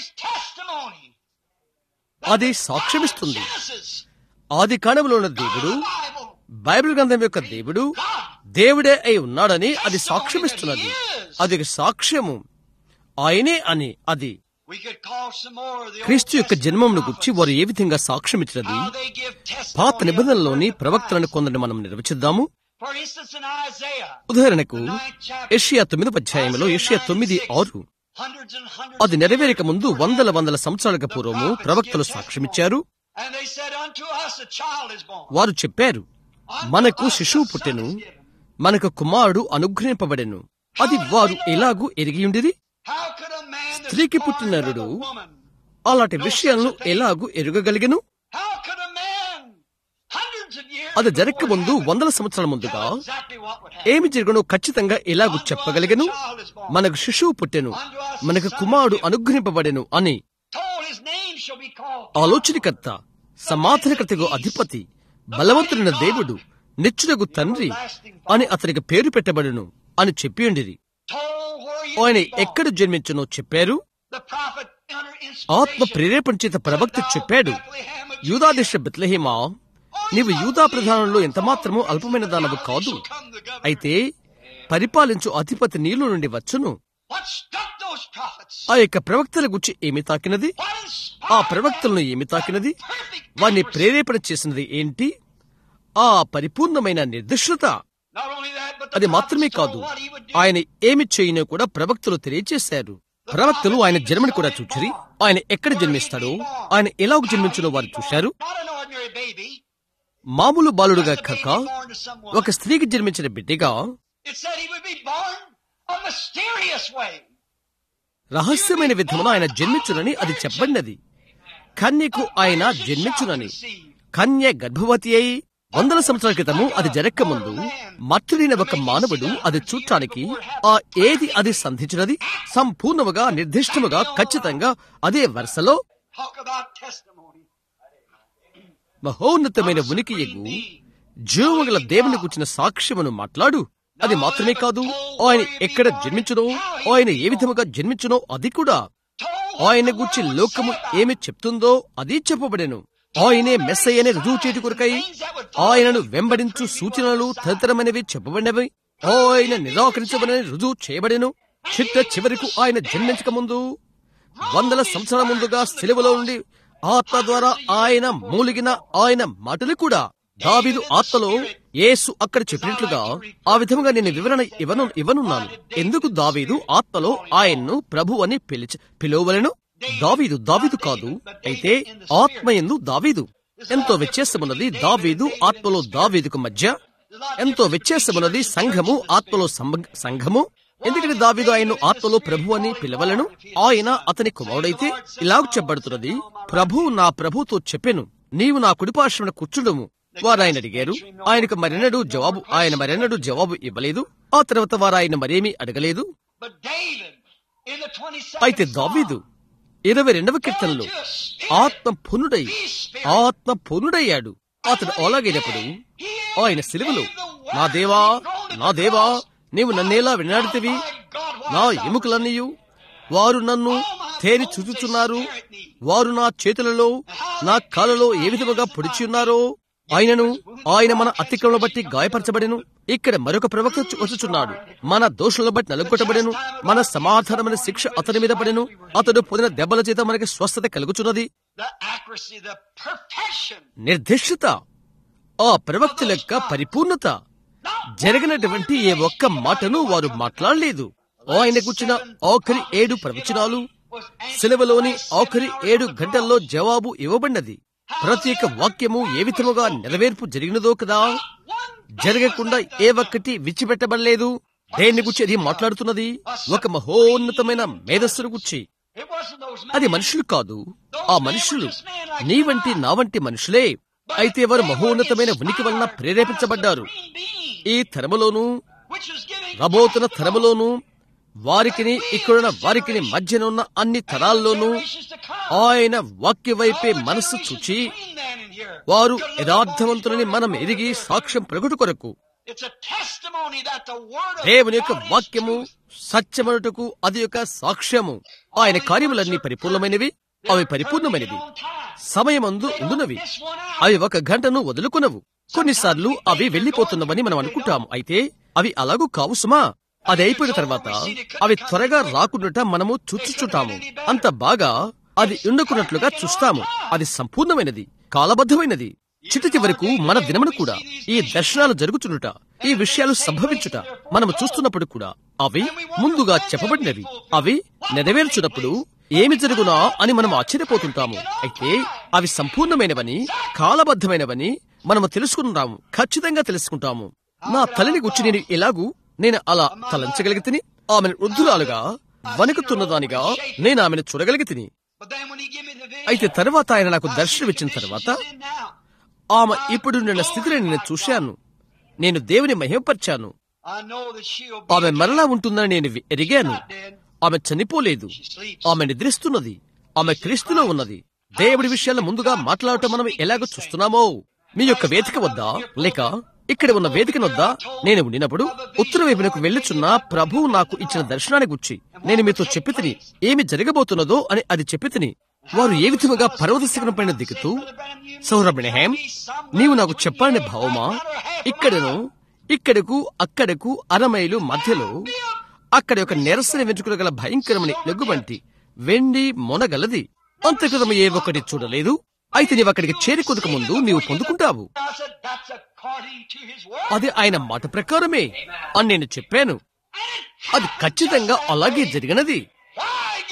అది సాక్ష్యమిస్తుంది ఆది కాలంలో ఉన్న దేవుడు బైబిల్ గ్రంథం యొక్క దేవుడు దేవుడే అయి ఉన్నాడని అది సాక్ష్యమిస్తున్నది అది ఒక సాక్ష్యము ఆయనే అని అది క్రీస్తు యొక్క జన్మమును గురించి వారు ఏ విధంగా సాక్ష్యమిచ్చినది పాత నిబంధనలోని ప్రవక్తలను కొందరిని మనం నిర్వచిద్దాము ఉదాహరణకు ఏషియా తొమ్మిది అధ్యాయంలో ఏషియా తొమ్మిది ఆరు అది నెరవేరక ముందు వందల వందల సంవత్సరాలకు పూర్వము ప్రవక్తలు సాక్ష్యమిచ్చారు వారు చెప్పారు మనకు శిశువు పుట్టెను మనకు కుమారుడు అనుగ్రహింపబడెను అది వారు ఎలాగూ ఎరిగియుండిది స్త్రీకి పుట్టిన నరుడు అలాంటి విషయాలను ఎలాగూ ఎరుగగలిగను అది జరగక ముందు వందల సంవత్సరాల ముందుగా ఏమి జరుగునో ఖచ్చితంగా ఎలాగూ చెప్పగలిగను మనకు శిశువు పుట్టెను మనకు కుమారుడు అనుగ్రహింపబడెను అని ఆలోచనకర్త సమాధానకర్తకు అధిపతి బలవంతుడైన దేవుడు నిచ్చునకు తండ్రి అని అతనికి పేరు పెట్టబడును అని చెప్పియుండిది ఆయన ఎక్కడ జన్మించనో చెప్పారు ఆత్మ ప్రేరేపణ చేత ప్రవక్త చెప్పాడు యూదాదేశ బెత్లహేమా నీవు యూదా ప్రధానంలో ఎంతమాత్రము అల్పమైన దానవు కాదు అయితే పరిపాలించు అధిపతి నీలో నుండి వచ్చును ఆ యొక్క ప్రవక్తల గురించి ఏమి తాకినది ఆ ప్రవక్తలను ఏమి తాకినది వారిని ప్రేరేపణ చేసినది ఏంటి ఆ పరిపూర్ణమైన నిర్దిష్టత అది మాత్రమే కాదు ఆయన ఏమి చేయనో కూడా ప్రవక్తలు తెలియచేశారు ప్రవక్తలు ఆయన జన్మని కూడా చూచిరి ఆయన ఎక్కడ జన్మిస్తాడో ఆయన ఎలాగ జన్మించునో వారు చూశారు Not an ordinary baby. మామూలు బాలుడుగా Just a కాక baby born to someone. ఒక స్త్రీకి జన్మించిన బిడ్డగా It said he would be born a mysterious way. రహస్యమైన విధమున ఆయన జన్మించునని అది చెప్పబడినది కన్యకు ఆయన జన్మించునని కన్య గర్భవతి అయి వందల సంవత్సరాల క్రితము అది జరక్క ముందు మత్తుడైన ఒక మానవుడు అది చూడటానికి ఆ ఏది అది సంధించినది సంపూర్ణముగా నిర్దిష్టముగా ఖచ్చితంగా అదే వరుసలో Talk about testimony. మహోన్నతమైన ఉనికి ఎగు జీవముగల దేవుని కూర్చిన సాక్ష్యమును మాట్లాడు అది మాత్రమే కాదు ఆయన ఎక్కడ జన్మించునో ఆయన ఏ విధముగా జన్మించునో అది కూడా ఆయన గురించి లోకము ఏమి చెప్తుందో అది చెప్పబడెను ఆయనే మెస్సయ్యనే రుజువు చేటి కొరకై ఆయనను వెంబడించు సూచనలు తదితరమైనవి చెప్పబడినవి ఆయన నిరాకరించబడని రుజువు చేయబడెను చిట్ట చివరకు ఆయన జన్మించక ముందు వందల సంవత్సరాల ముందుగా సెలవులో నుండి ఆత్మ ద్వారా ఆయన మూలిగిన ఆయన మాటలు కూడా దావీదు ఆత్మలో యేసు అక్కడ చెప్పినట్లుగా ఆ విధముగా నేను వివరణ ఇవ్వను ఇవ్వనున్నాను ఎందుకు దావీదు ఆత్మలో ఆయన్ను ప్రభు అని పిలిచి పిలువలను దావీదు దావీదు కాదు అయితే ఆత్మయందు దావీదు ఎంతో వ్యత్యాసమున్నది దావీదు ఆత్మలో దావీదుకు మధ్య ఎంతో వ్యత్యాసమున్నది సంఘము ఆత్మలో సంబ- సంఘము ఎందుకంటే దావీదు ఆయన్ను ఆత్మలో ప్రభు అని పిలవలను ఆయన అతని కుమారుడైతే ఇలాగ చెప్పబడుతున్నది ప్రభు నా ప్రభుతో చెప్పెను నీవు నా కుడిపార్శ్వన కూర్చుండము వారు ఆయన అడిగారు ఆయనకు మరెన్నడూ జవాబు ఆయన మరెన్నడూ జవాబు ఇవ్వలేదు ఆ తర్వాత వారు ఆయన మరేమీ అడగలేదు But David, in the 27th అయితే దావీదు ఇరవై రెండవ కీర్తనలో ఆత్మ పునుడై ఆత్మ పునుడయ్యాడు అతడు అలాగైనప్పుడు ఆయన సిలువలో నా దేవా నా దేవా నీవు నన్నేలా వినాడితివి నా ఎముకలన్నీయు వారు నన్ను తేరి చూచుచున్నారు వారు నా చేతులలో నా కాళ్ళలో ఏ విధముగా పొడిచి ఉన్నారో ఆయనను ఆయన మన అతిక్రమణ బట్టి గాయపరచబడెను ఇక్కడ మరొక ప్రవక్త వచ్చి- వచ్చుచున్నాడు మన దోషులను బట్టి నలుగొట్టబడెను మన సమాధానమైన శిక్ష అతని మీద పడెను అతడు పొందిన దెబ్బల చేత మనకి స్వస్థత కలుగుచున్నది the accuracy, the perfection. నిర్దిష్టత ఆ ప్రవక్తుల యొక్క పరిపూర్ణత జరిగినటువంటి ఏ ఒక్క మాటను వారు మాట్లాడలేదు ఆయన కూర్చిన ఆఖరి ఏడు ప్రవచనాలు సెలవులోని ఆఖరి ఏడు గంటల్లో జవాబు ఇవ్వబడినది ప్రత్యేక వాక్యము ఏ విధముగా నెరవేర్పు జరిగినదో కదా జరగకుండా ఏ ఒక్కటి విచ్చిపెట్టబడలేదు దేన్ని గురించి అది మాట్లాడుతున్నది ఒక మహోన్నతమైన మేధస్సును గురించి It wasn't those అది మనుషులు కాదు ఆ మనుషులు నీ వంటి నా వంటి మనుషులే అయితే వారు మహోన్నతమైన ఉనికి వలన ప్రేరేపించబడ్డారు ఈ తరములోనూ which was giving రాబోతున్న తరములోనూ వారికిని ఇక్కడున్న వారికిని మధ్యనున్న అన్ని తరాల్లోనూ generations to come. ఆయన వాక్య వైపే మనస్సు చూచి Between then and here. వారు యథార్థవంతులని మనం ఎరిగి సాక్ష్యం ప్రకటు కొరకు It's a testimony that the word of దేవుని యొక్క God is వాక్యము truth. సత్యమనుటకు అది యొక్క సాక్ష్యము ఆయన కార్యములన్నీ పరిపూర్ణమైనవి అవి పరిపూర్ణమైనవి సమయమందు ఉండునవి అవి ఒక గంటను వదులుకునవు కొన్నిసార్లు అవి వెళ్లిపోతున్నవని మనం అనుకుంటాము అయితే అవి అలాగూ కావు సుమా అది అయిపోయిన తర్వాత అవి త్వరగా రాకుండాట మనము చూచుచుంటాము అంత బాగా అది ఉండుకున్నట్లుగా చూస్తాము అది సంపూర్ణమైనది కాలబద్ధమైనది చిటికి వరకు మన దినమును కూడా ఈ దర్శనాలు జరుగుచునుట ఈ విషయాలు సంభవించుట మనము చూస్తున్నప్పుడు కూడా అవి ముందుగా చెప్పబడినవి అవి నెరవేర్చున్నప్పుడు ఏమి జరుగునా అని మనం ఆశ్చర్యపోతుంటాము అయితే అవి సంపూర్ణమైనవని కాలబద్ధమైనవని మనము తెలుసుకుంటాము ఖచ్చితంగా తెలుసుకుంటాము నా తల్లిని గుచ్చి నేను ఎలాగూ నేను అలా తలంచగలిగితిని ఆమెను వృద్ధురాలుగా వణుకుతున్నదానిగా నేను ఆమెను చూడగలిగి తిని But then when he gave me the vision, అయితే తర్వాత ఆయన నాకు దర్శనమిచ్చిన తర్వాత she's in now. ఆమె ఇప్పుడు నిన్న స్థితిని నేను చూశాను నేను దేవుని మహిమపరిచాను I know that she'll ఆమె be మరలా ఉంటుందని నేను వి- ఎరిగాను not dead. ఆమె చనిపోలేదు She sleeps. ఆమె నిద్రిస్తున్నది ఆమె క్రీస్తులో ఉన్నది దేవుడి విషయాల ముందుగా మాట్లాడటం మనం ఎలాగో చూస్తున్నామో మీ యొక్క వేదిక వద్ద లేక ఇక్కడ ఉన్న వేదిక వద్ద నేను ఉండినప్పుడు ఉత్తర వైపునకు వెళ్ళుచున్న ప్రభువు నాకు ఇచ్చిన దర్శనాన్ని గుచ్చి నేను మీతో చెప్పితిని ఏమి జరగబోతున్నదో అని అది చెప్పితిని వారు ఏ విధముగా పర్వత శిఖరం పైన దిగుతూ సౌరబ్రహ్యం నీవు నాకు చెప్పాలని భావమా ఇక్కడను ఇక్కడకు అక్కడకు అరమైలు మధ్యలో అక్కడ ఒక నెరసని వెంట్రుకలు గల భయంకరమని లెగ్గుబంటి వెండి మొనగలది అంతక్రితం ఏ ఒక్కటి చూడలేదు అయితే నీవు అక్కడికి చేరుకొనక ముందు నీవు పొందుకుంటావు I said, that's according to his word. అది ఆయన మాట ప్రకారమే అని నేను చెప్పాను And it అది ఖచ్చితంగా అలాగే జరిగినది Why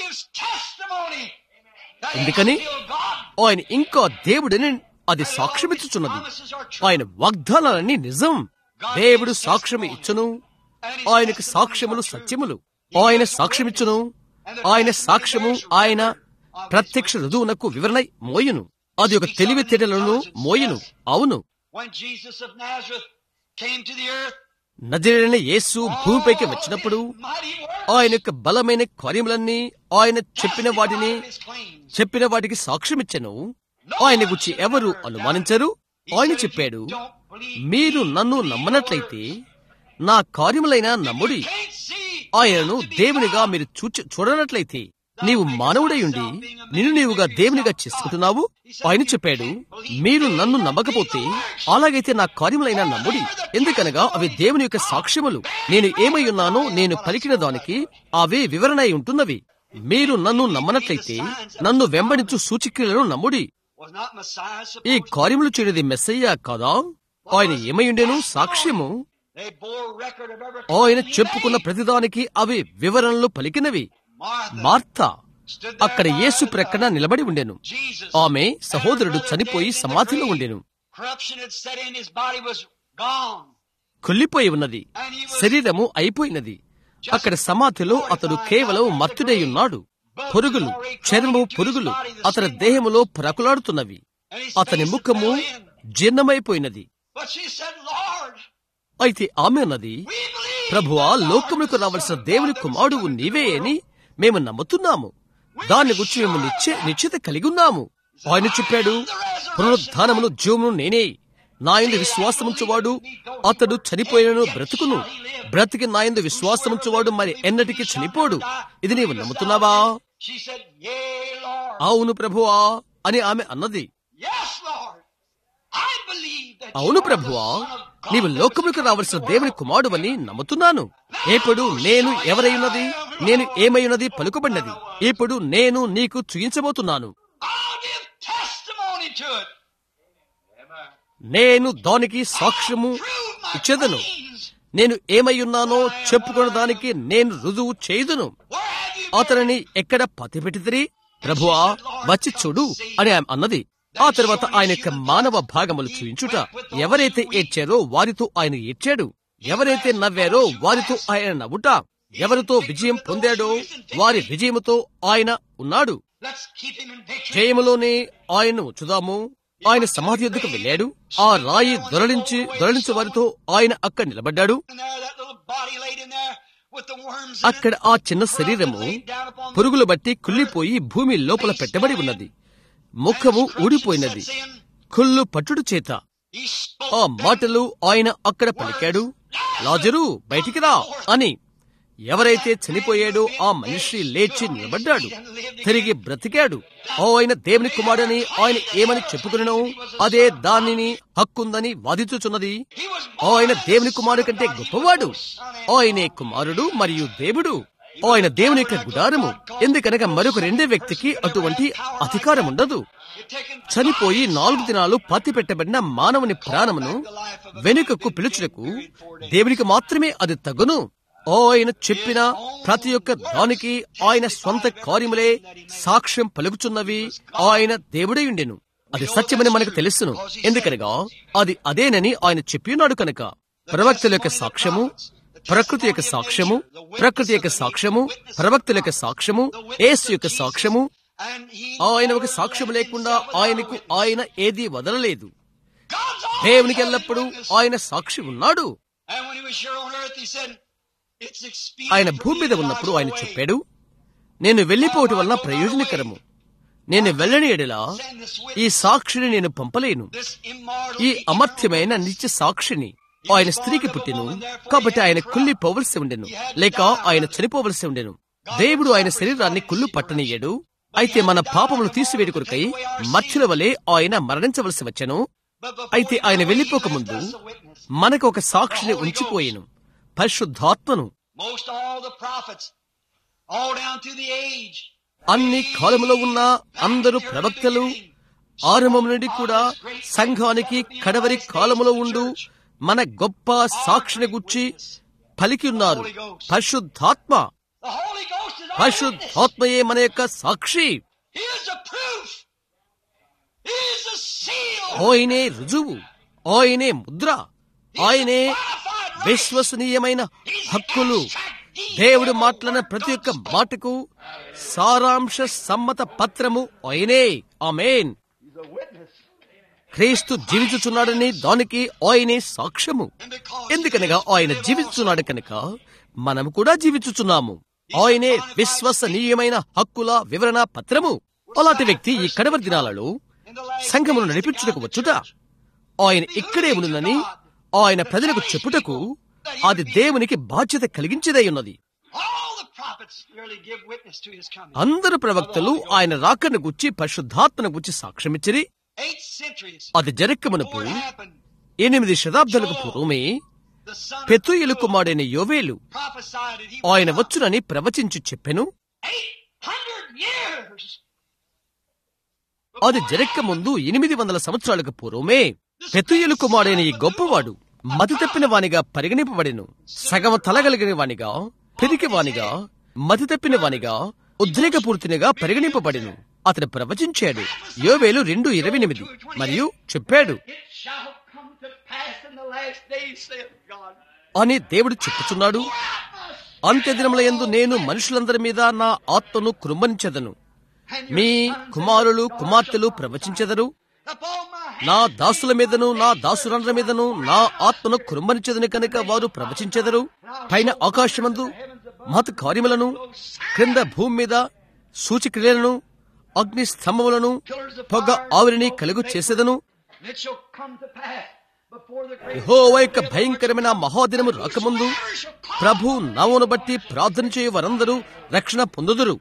ఎందుకని Still God. ఆయన ఇంకా దేవుడిని అది సాక్ష్యమిచ్చుచున్నది ఆయన వాగ్దానాలన్నీ నిజం దేవుడు సాక్ష్యం ఇచ్చును ఆయనకు సాక్ష్యములు సత్యములు ఆయన సాక్ష్యమిచ్చును ఆయన సాక్ష్యము ఆయన ప్రత్యక్ష రుజువునకు వివరణ మోయును అది ఒక తెలివితేటలను మోయును అవును When Jesus of Nazareth came to the earth, నజరైన యేసు భూమిపైకి వచ్చినప్పుడు mighty works, ఆయన యొక్క బలమైన కార్యములన్నీ ఆయన చెప్పిన వాటిని his claims. చెప్పిన వాటికి సాక్ష్యమిచ్చను ఆయన గురించి ఎవరు అనుమానించరు ఆయన చెప్పాడు Don't believe మీరు నన్ను నమ్మనట్లయితే నా కార్యములైన నమ్ముడి can't see ఆయనను దేవునిగా మీరు చూచి చూడనట్లయితే నీవు మానవుడయుండి నిన్ను నీవుగా దేవునిగా చేసుకుంటున్నావు ఆయన చెప్పాడు మీరు నన్ను నమ్మకపోతే అలాగైతే నా కార్యములైన నమ్ముడి ఎందుకనగా అవి దేవుని యొక్క సాక్ష్యములు నేను ఏమై ఉన్నానో నేను పలికిన దానికి అవే వివరణ అయి ఉంటున్నవి మీరు నన్ను నమ్మనట్లయితే నన్ను వెంబడించు సూచిక్రియలను నమ్ముడి was not Messiah ఈ supposed కార్యములు చేయనిది మెస్సయ్యా కాదా ఆయన ఏమై ఉండేను సాక్ష్యము They bore record of every ఆయన claim he చెప్పుకున్న made. ప్రతిదానికి అవి వివరణలు పలికినవి Martha మార్త stood there అక్కడ by యేసు the ప్రక్కన నిలబడి ఉండెను Jesus. ఆమె and her సహోదరుడు brother చనిపోయి David in the సమాధిలో grave. ఉండెను Corruption had set in, his body was gone. కుళ్ళిపోయి ఉన్నది And he was శరీరము అయిపోయినది అక్కడ సమాధిలో అతడు కేవలం మత్తుడై ఉన్నాడు పురుగులు చర్మము పురుగులు అతని దేహములో ప్రకులాడుతున్నవి and his అతని face ముఖము fell in. జీర్ణమైపోయినది But she said, Lord, అయితే ఆమె అన్నది we believe ప్రభువా that thou లోకములకు art the రావలసిన Son of దేవుని God that was కుమారుడు coming to the నీవే world. అని మేము నమ్ముతున్నాము దాన్ని గురించి మేము నిశ్చయ నిశ్చిత కలిగి ఉన్నాము ఆయన చెప్పాడు పునరుద్ధానమును జీవమును నేనే నా యందు విశ్వాసముంచువాడు అతడు చనిపోయినను బ్రతుకును బ్రతికి నా యందు విశ్వాసముంచువాడు మరి ఎన్నటికీ చనిపోడు ఇది నీవు నమ్ముతున్నావా She said, Yea, Lord. అవును ప్రభువా అని ఆమె అన్నది Yes, Lord. I believe that అవును you are the ప్రభువా Son of God నీవు that లోకములకు was రావలసిన coming to the దేవుని world. కుమారుడవని నమ్ముతున్నాను ఇప్పుడు నేను ఎవరైనది నేను ఏమైనది పలుకబడినది ఇప్పుడు నేను నీకు చూయించబోతున్నాను I'll give testimony to it. నేను దానికి సాక్ష్యము Prove my ఇచ్చేదను claims. నేను ఏమై ఉన్నానో చెప్పుకున్న దానికి నేను రుజువు చేయుదును Where have you అతనిని ఎక్కడ పతిపెట్టిదిరి ప్రభువా వచ్చి చూడు అని ఆమె అన్నది ఆ తర్వాత ఆయన యొక్క మానవ భాగములు చూయించుట ఎవరైతే ఏడ్చారో వారితో ఆయన ఏడ్చాడు ఎవరైతే నవ్వారో వారితో ఆయన నవ్వుట ఎవరితో విజయం పొందాడో వారి విజయముతో ఆయన ఉన్నాడు Let's keep him in victory. జయములోనే ఆయన్ను ఉంచుదాము ఆయన సమాధి ఎద్దుకు వెళ్ళాడు ఆ రాయి దొరలించి దొరలించే వారితో ఆయన అక్కడ నిలబడ్డాడు And there, that little body laid in there with the worms in అక్కడ it. ఆ చిన్న శరీరము పురుగులు బట్టి కుళ్ళిపోయి భూమి లోపల పెట్టబడి ఉన్నది ముఖము ఊడిపోయినది కుళ్ళు పట్టుడు చేత He spoke ఆ మాటలు ఆయన అక్కడ పలికాడు లాజరు బయటికి రా అని ఎవరైతే చనిపోయాడో ఆ మనిషి లేచి నిలబడ్డాడు తిరిగి బ్రతికాడు ఓ ఆయన దేవుని కుమారుడని ఆయన ఏమని చెప్పుకునను అదే దానిని హక్కుందని వాదించుచున్నది He was ఆయన దేవుని కుమారుడు కంటే గొప్పవాడు ఆయనే కుమారుడు మరియు దేవుడు ఆయన దేవుని యొక్క గుడారము ఎందుకనగా మరొక రెండో వ్యక్తికి అటువంటి అధికారం ఉండదు You've taken చనిపోయి నాలుగు దినాలు పాతి పెట్టబడిన మానవుని ప్రాణమును వెనుకకు పిలుచుటకు దేవునికి మాత్రమే అది తగును ఆయన చెప్పిన ప్రతి ఒక్క దానికి ఆయన స్వంత కార్యములే సాక్ష్యం పలుకుచున్నవి ఆయన దేవుడై ఉండెను అది సత్యమని మనకు తెలుసును ఎందుకనగా అది అదేనని ఆయన చెప్పినాడు కనుక ప్రవక్తల యొక్క సాక్ష్యము ప్రకృతి యొక్క సాక్ష్యము ప్రకృతి యొక్క సాక్ష్యము ప్రవక్తల యొక్క సాక్ష్యము ఏసు యొక్క సాక్ష్యము and he ఆయన ఒక సాక్ష్యం లేకుండా ఆయనకు ఆయన ఏది వదలలేదు God's always దేవునికి had a ఎల్లప్పుడూ witness. ఆయన సాక్షి ఉన్నాడు And when he was here on earth, he said, It's expedient ఆయన for భూమి me మీద that I ఉన్నప్పుడు go ఆయన away. చెప్పాడు నేను వెళ్లిపోవటం వలన ప్రయోజనకరము నేను వెళ్ళని ఎడలా ఈ సాక్షిని నేను పంపలేను This immortal, ఈ అమర్త్యమైన నిత్య సాక్షిని ఆయన స్త్రీకి పుట్టెను కాబట్టి ఆయన కుళ్ళి పోవలసి ఉండెను లేక ఆయన చనిపోవలసి ఉండెను దేవుడు ఆయన శరీరాన్ని కుళ్ళు పట్టనీయడు అయితే మన పాపములు తీసివేడి కొరకై మధ్యల వలె ఆయన మరణించవలసి వచ్చెను but before అయితే he ఆయన went, he వెళ్లిపోకముందు left us a witness. మనకు ఒక సాక్షిని ఉంచిపోయేను పరిశుద్ధాత్మను Most all the prophets, all down through the age, అన్ని కాలములో ఉన్న అందరు ప్రవక్తలు ఆరంభం నుండి కూడా సంఘానికి కడవరి కాలములో ఉండు మన గొప్ప సాక్షిని గుర్చి పలికి ఉన్నారు పరిశుద్ధాత్మ the Holy Ghost is our witness. పరిశుద్ధాత్మయే మన యొక్క సాక్షి He is the proof ఆయనే రుజువు ఆయనే ముద్ర ఆయనే విశ్వసనీయమైన హక్కులు దేవుడు మాట్లాడిన ప్రతి ఒక్క మాటకు సారాంశ సమ్మత పత్రము ఆయనే ఆమెన్ He's a witness. క్రీస్తు జీవించుచున్నాడని దానికి ఆయనే సాక్ష్యము And because ఎందుకనగా ఆయన జీవించున్నాడు కనుక మనం కూడా జీవించుచున్నాము ఆయనే విశ్వసనీయమైన హక్కుల వివరణ పత్రము అలాంటి వ్యక్తి ఈ కడవరి దినాలలో in the last సంఘమును నడిపించుటకు వచ్చుట ఆయన ఇక్కడే ఉండునని ఆయన ప్రజలకు చెప్పుటకు అది దేవునికి బాధ్యత కలిగించేదై ఉన్నది all the prophets really give witness to his coming. అందరు ప్రవక్తలు ఆయన రాకను గుచ్చి పరిశుద్ధాత్మను గుచ్చి సాక్ష్యమిచ్చిరి Eight centuries అది జరక్కమునపు before it happened, ఎనిమిది శతాబ్దాలకు పూర్వమే the son of పెతుయిలు కుమారుడైన యోవేలు prophesied that he ఆయన would come. వచ్చునని ప్రవచించి చెప్పెను 800 years. అది జరక్క ముందు ఎనిమిది వందల సంవత్సరాలకు పూర్వమే పెతుయలు కుమారుడైన ఈ గొప్పవాడు మతి తప్పిన వానిగా పరిగణింపబడెను సగం తలగలిగిన వానిగా పెరిగి వానిగా మతి తప్పిన వానిగా ఉద్రేకపూర్తినిగా పరిగణింపబడెను అతడు ప్రవచించాడు యోవేలు రెండు ఇరవై ఎనిమిది మరియు చెప్పాడు It shall come to pass in the last days, saith God. అని దేవుడు చెప్పుచున్నాడు అంత్యదినముల యందు నేను మనుషులందరి మీద నా ఆత్మను కృంభనించెదను And me your sons and కుమారులు your కుమార్తెలు daughters ప్రవచించెదరు upon my నా hand దాసుల మీదను నా దాసురండ్ర మీదను నా ఆత్మను కురుంబనిచెదని కనుక వారు ప్రవచించెదరు పైన ఆకాశమందు మహత్ కార్యములను క్రింద భూమి మీద సూచిక్రియలను అగ్ని స్తంభములను పొగ ఆవిరిని కలుగు చేసేదను And it shall come to pass before the great యెహోవా యొక్క భయంకరమైన మహాదినము రాకముందు ప్రభు నామమును బట్టి ప్రార్థన చేయు వారందరూ రక్షణ పొందుదురు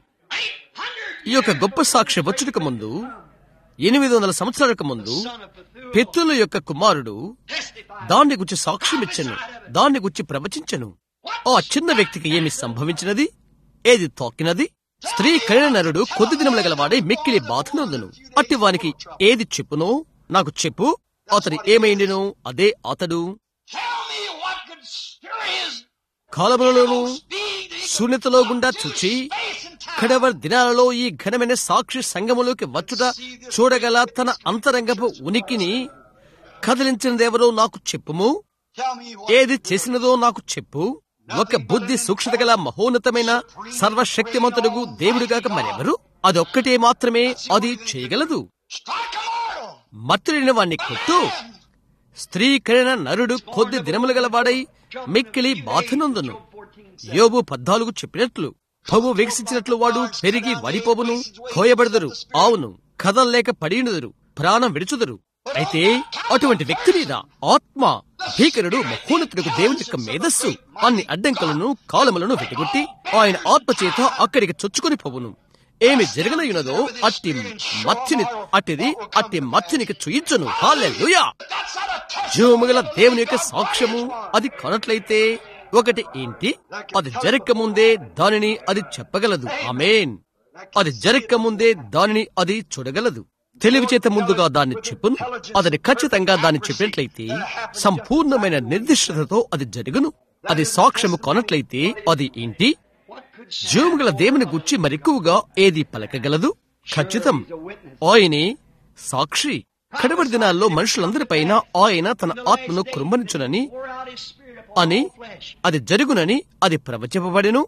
800 ఈ యొక్క గొప్ప సాక్ష్య వచ్చుటకు ముందు ఎనిమిది వందల సంవత్సరాలకు ముందు son of Bethuel పెత్తుల యొక్క కుమారుడు testified. దాన్ని గుచ్చి సాక్ష్యమిచ్చను దాన్ని గుచ్చి ప్రవచించను ఆ చిన్న వ్యక్తికి ఏమి సంభవించినది ఏది తాకినది స్త్రీ కరిణ నరుడు కొద్ది దినముల గలవాడే మిక్కిలి బాధనందును అట్టి వానికి ఏది చెప్పునో నాకు చెప్పు అతడు ఏమైండినో అదే అతడు Tell me what could stir his కాలములలోను speed that he could శూన్యతలో గుండా చూచి face and time. కడవర్ దినాలలో ఈ ఘనమైన సాక్షి సంఘములోకి వచ్చుట చూడగల తన అంతరంగపు ఉనికిని కదిలించినదెవరో నాకు చెప్పుము Tell me what ఏది చేసినదో నాకు చెప్పు ఒక బుద్ధి సూక్ష్మత గల మహోన్నతమైన సర్వశక్తిమంతుడుగు దేవుడుగాక మరెవరు అదొక్కటే మాత్రమే అది చేయగలదు strike a mortal. మత్తుడిన వాణ్ణి కొట్టు స్త్రీ కరిన నరుడు కొద్ది దినములు గలవాడై మిక్కిలి బాధనందును యోబు పద్నాలుగు చెప్పినట్లు పవ్వు వికసించినట్లు వాడు పెరిగి వడిపోవును కోయబడదురు ఆవును కదల్లేక పడియునుదురు ప్రాణం విడుచుదురు అయితే అటువంటి వ్యక్తి మీద ఆత్మ భీకరుడు మహోన్నతుడికి దేవుని యొక్క మేధస్సు అన్ని అడ్డంకులను కాలములను వెట్టుకొట్టి ఆయన ఆత్మ చేత అక్కడికి చొచ్చుకొని పోవును ఏమి జరగనయున్నదో అట్టి మత్తిని అట్టిది అట్టి మత్తినికి చూయించును hallelujah That's not a test. జీవముగల దేవుని యొక్క సాక్ష్యము అది కొనట్లయితే ఒకటి ఏంటి అది జరక్క ముందే దానిని అది చెప్పగలదు ఆమేన్ అది జరక్క ముందే దానిని అది చూడగలదు తెలివి చేత ముందుగా దాన్ని చెప్పును అతని ఖచ్చితంగా దాన్ని చెప్పినట్లయితే సంపూర్ణమైన నిర్దిష్టతతో అది జరుగును అది సాక్ష్యము కొనట్లయితే అది ఏంటి What could జీవముగల దేవుని గుచ్చి మరెక్కువగా ఏది పలకగలదు ఖచ్చితం ఆయనే సాక్షి కడవరి దినాల్లో మనుషులందరిపైన ఆయన తన ఆత్మను కృంభనించునని pour out his spirit upon అని all flesh? అది జరుగునని అది ప్రవచింపబడెను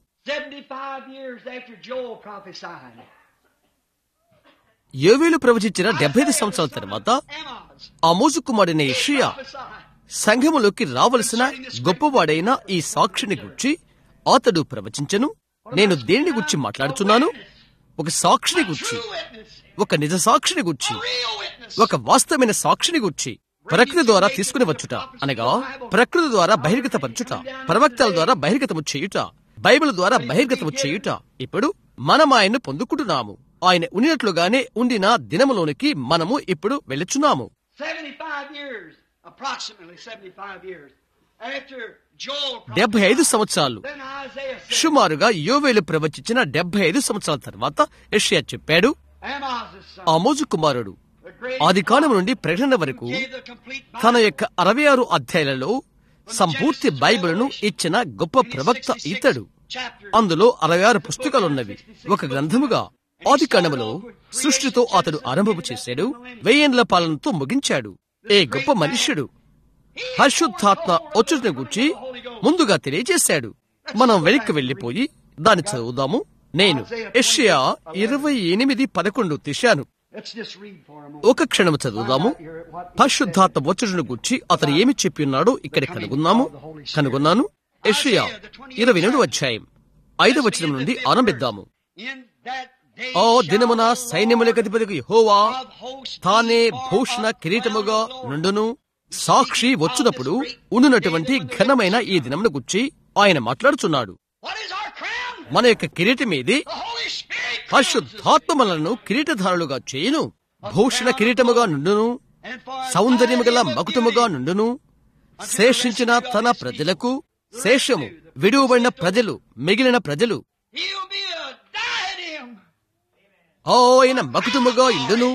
75 years after Joel prophesied. యోవేలు ప్రవచించిన డెబ్బై ఐదు సంవత్సరాల తర్వాత Amos ఆ మోజు కుమారుడైన యెషయా prophesied. సంఘములోకి రావలసిన గొప్పవాడైన ఈ సాక్షిని గుర్చి అతడు ప్రవచించను నేను దేనిని గుర్చి మాట్లాడుచున్నాను ఒక సాక్షిని గుర్చి True witness. ఒక నిజ సాక్షిని గుర్చి Real witness. ఒక వాస్తవమైన సాక్షిని గుర్చి ప్రకృతి ద్వారా తీసుకుని వచ్చుట అనగా ప్రకృతి ద్వారా బహిర్గతపరచుట ప్రవక్తల ద్వారా బహిర్గతము చేయుట బైబిల్ ద్వారా బహిర్గతము చేయుట ఇప్పుడు మనం ఆయన్ను పొందుకుంటున్నాము ఆయన ఉన్నట్లుగానే ఉండిన దినములోనికి మనము ఇప్పుడు వెళ్ళుచున్నాము 75 years, approximately 75 years, after Joel డెబ్బై prophesied, ఐదు సంవత్సరాలు then Isaiah said, సుమారుగా యోవేలు ప్రవచించిన డెబ్బై ఐదు సంవత్సరాల తర్వాత యెషయా చెప్పాడు Amos' son, ఆమోజు కుమారుడు the great ఆది కాలం నుండి ప్రకటన వరకు gave the complete తన Bible. యొక్క అరవై ఆరు అధ్యాయాలలో సంపూర్తి బైబిలును ఇచ్చిన గొప్ప ప్రవక్త ఇతడు chapters. అందులో అరవై ఆరు పుస్తకాలున్నవి ఒక గ్రంథముగా ఆది కాండములో సృష్టితో అతడు ఆరంభము చేశాడు వెయ్యేండ్ల పాలనతో ముగించాడు ఏ గొప్ప మనుష్యుడు పరిశుద్ధాత్మ వచ్చుని గురించి ముందుగా తెలియజేశాడు మనం వెనక్కి వెళ్లిపోయి దాన్ని చదువుదాము నేను ఎషియా ఇరవై ఎనిమిది పదకొండు తీశాను Let's just read for a moment. ఒక క్షణం చదువుదాము పరిశుద్ధాత్మ వచ్చుడును గురించి అతను ఏమి చెప్పి ఉన్నాడో ఇక్కడ కనుగొన్నాము కనుగొన్నాను ఎషియా ఇరవై రెండు అధ్యాయం ఐదవ వచనం నుండి ఆరంభిద్దాము In that day ఆ దినమున సైన్యములకు అధిపతికి యెహోవా of hosts తానే భూషణ కిరీటముగా నుండును సాక్షి వచ్చినప్పుడు ఉండునటువంటి ఘనమైన ఈ దినమును గుచ్చి ఆయన మాట్లాడుచున్నాడు What is our crown? మన యొక్క కిరీటమేది The Holy Spirit. పరిశుద్ధాత్మలను కిరీటధారులుగా చేయును భూషణ కిరీటముగా నుండును And for సౌందర్యము గల మకుటముగా నుండును శేషించిన తన ప్రజలకు శేషము విడువబడిన ప్రజలు మిగిలిన ప్రజలు he'll be a diadem. ఆయన మకుటముగా ఇండును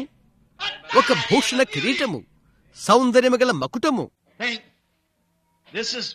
ఒక భూషణ కిరీటము సౌందర్యము గల మకుటము Think, this is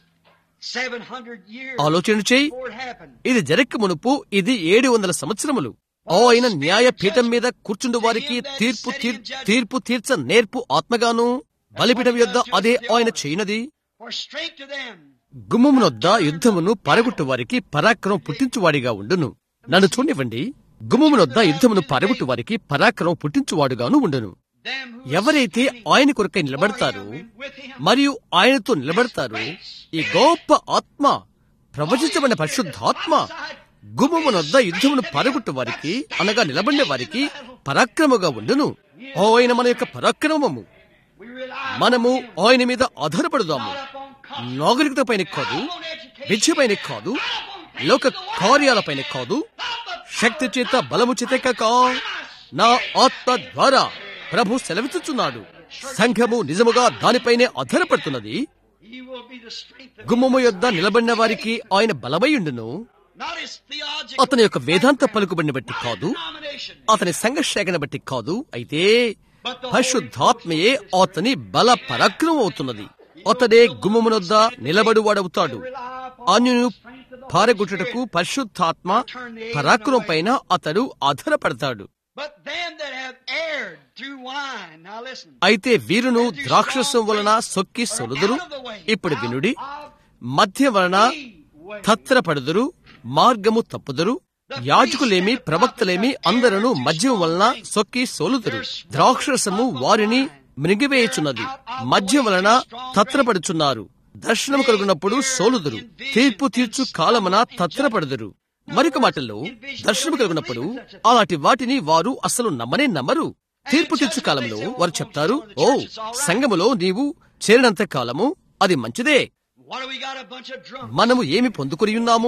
700 years ఆలోచన చేయి before it happened. ఇది జరక్క మునుపు ఇది ఏడు వందల సంవత్సరములు ఆయన న్యాయ పీఠం మీద కూర్చుండు వారికి తీర్పు తీర్- తీర్పు తీర్చ నేర్పు ఆత్మగాను బలిపీఠం యొద్ద అదే ఆయన చేయనది For strength to them. గుమ్మమునొద్ద యుద్ధమును పరగొట్టు వారికి పరాక్రమం పుట్టించువాడిగా ఉండును నన్ను చూడనివ్వండి గుమ్మమునొద్ద యుద్ధమును పరగొట్టు వారికి పరాక్రమం పుట్టించువాడుగాను ఉండును Them who ఎవరైతే ఆయన కొరకై నిలబడతారో మరియు ఆయనతో నిలబడతారో ఈ గొప్ప ఆత్మ ప్రవచించబడిన పరిశుద్ధాత్మ గుమ్మమునొద్ద యుద్ధమును పరగొట్టు వారికి అనగా నిలబడిన వారికి పరాక్రమగా ఉండును ఆయన మన యొక్క పరాక్రమము we rely మనము ఆయన మీద ఆధారపడదాము upon cause, నాగరికత పైన కాదు విద్యపైన కాదు లోక కార్యాలపైన కాదు శక్తి చేత బలము చేత కాక నా ఆత్మ ద్వారా ప్రభు సెలవిస్తున్నాడు సంఘము నిజముగా దానిపైనే ఆధారపడుతున్నది he will be the strength of గుమ్మము యొద్ద నిలబడిన వారికి ఆయన బలమైయుండును not his theological అతని యొక్క వేదాంత పలుకుబడిని బట్టి కాదు denomination, అతని సంఘర్షణ బట్టి కాదు అయితే పరిశుద్ధాత్మయే అతని బల పరాక్రమం అవుతున్నది అతడే గుమ్మమునొద్ద నిలబడువాడవుతాడు అన్యును పారగొట్టుటకు పరిశుద్ధాత్మ పరాక్రమం పైన అతడు ఆధారపడతాడు but them that have erred through wine. Now listen. అయితే వీరును ద్రాక్షసం వలన సొక్కి సొలుదురు ఇప్పుడు వినుడి మధ్య వలన తత్రపడుదురు మార్గము తప్పుదురు యాజకులేమి ప్రవక్తలేమి అందరూ మద్యం వలన సొక్కి సోలుదురు ద్రాక్షరసము వారిని మృంగివేయుచున్నది మద్యం వలన తత్రపడుచున్నారు దర్శనం కలుగునప్పుడు సోలుదురు తీర్పు తీర్చు కాలమున తత్రపడుదురు మరొక మాటల్లో దర్శనం కలిగినప్పుడు అలాంటి వాటిని వారు అసలు నమ్మనే నమ్మరు తీర్పు తీర్చు కాలంలో వారు చెప్తారు ఓ సంఘములో నీవు చేరినంత కాలము అది మంచిదే What do we got? A bunch of drunks. మనము ఏమి పొందుకొని ఉన్నాము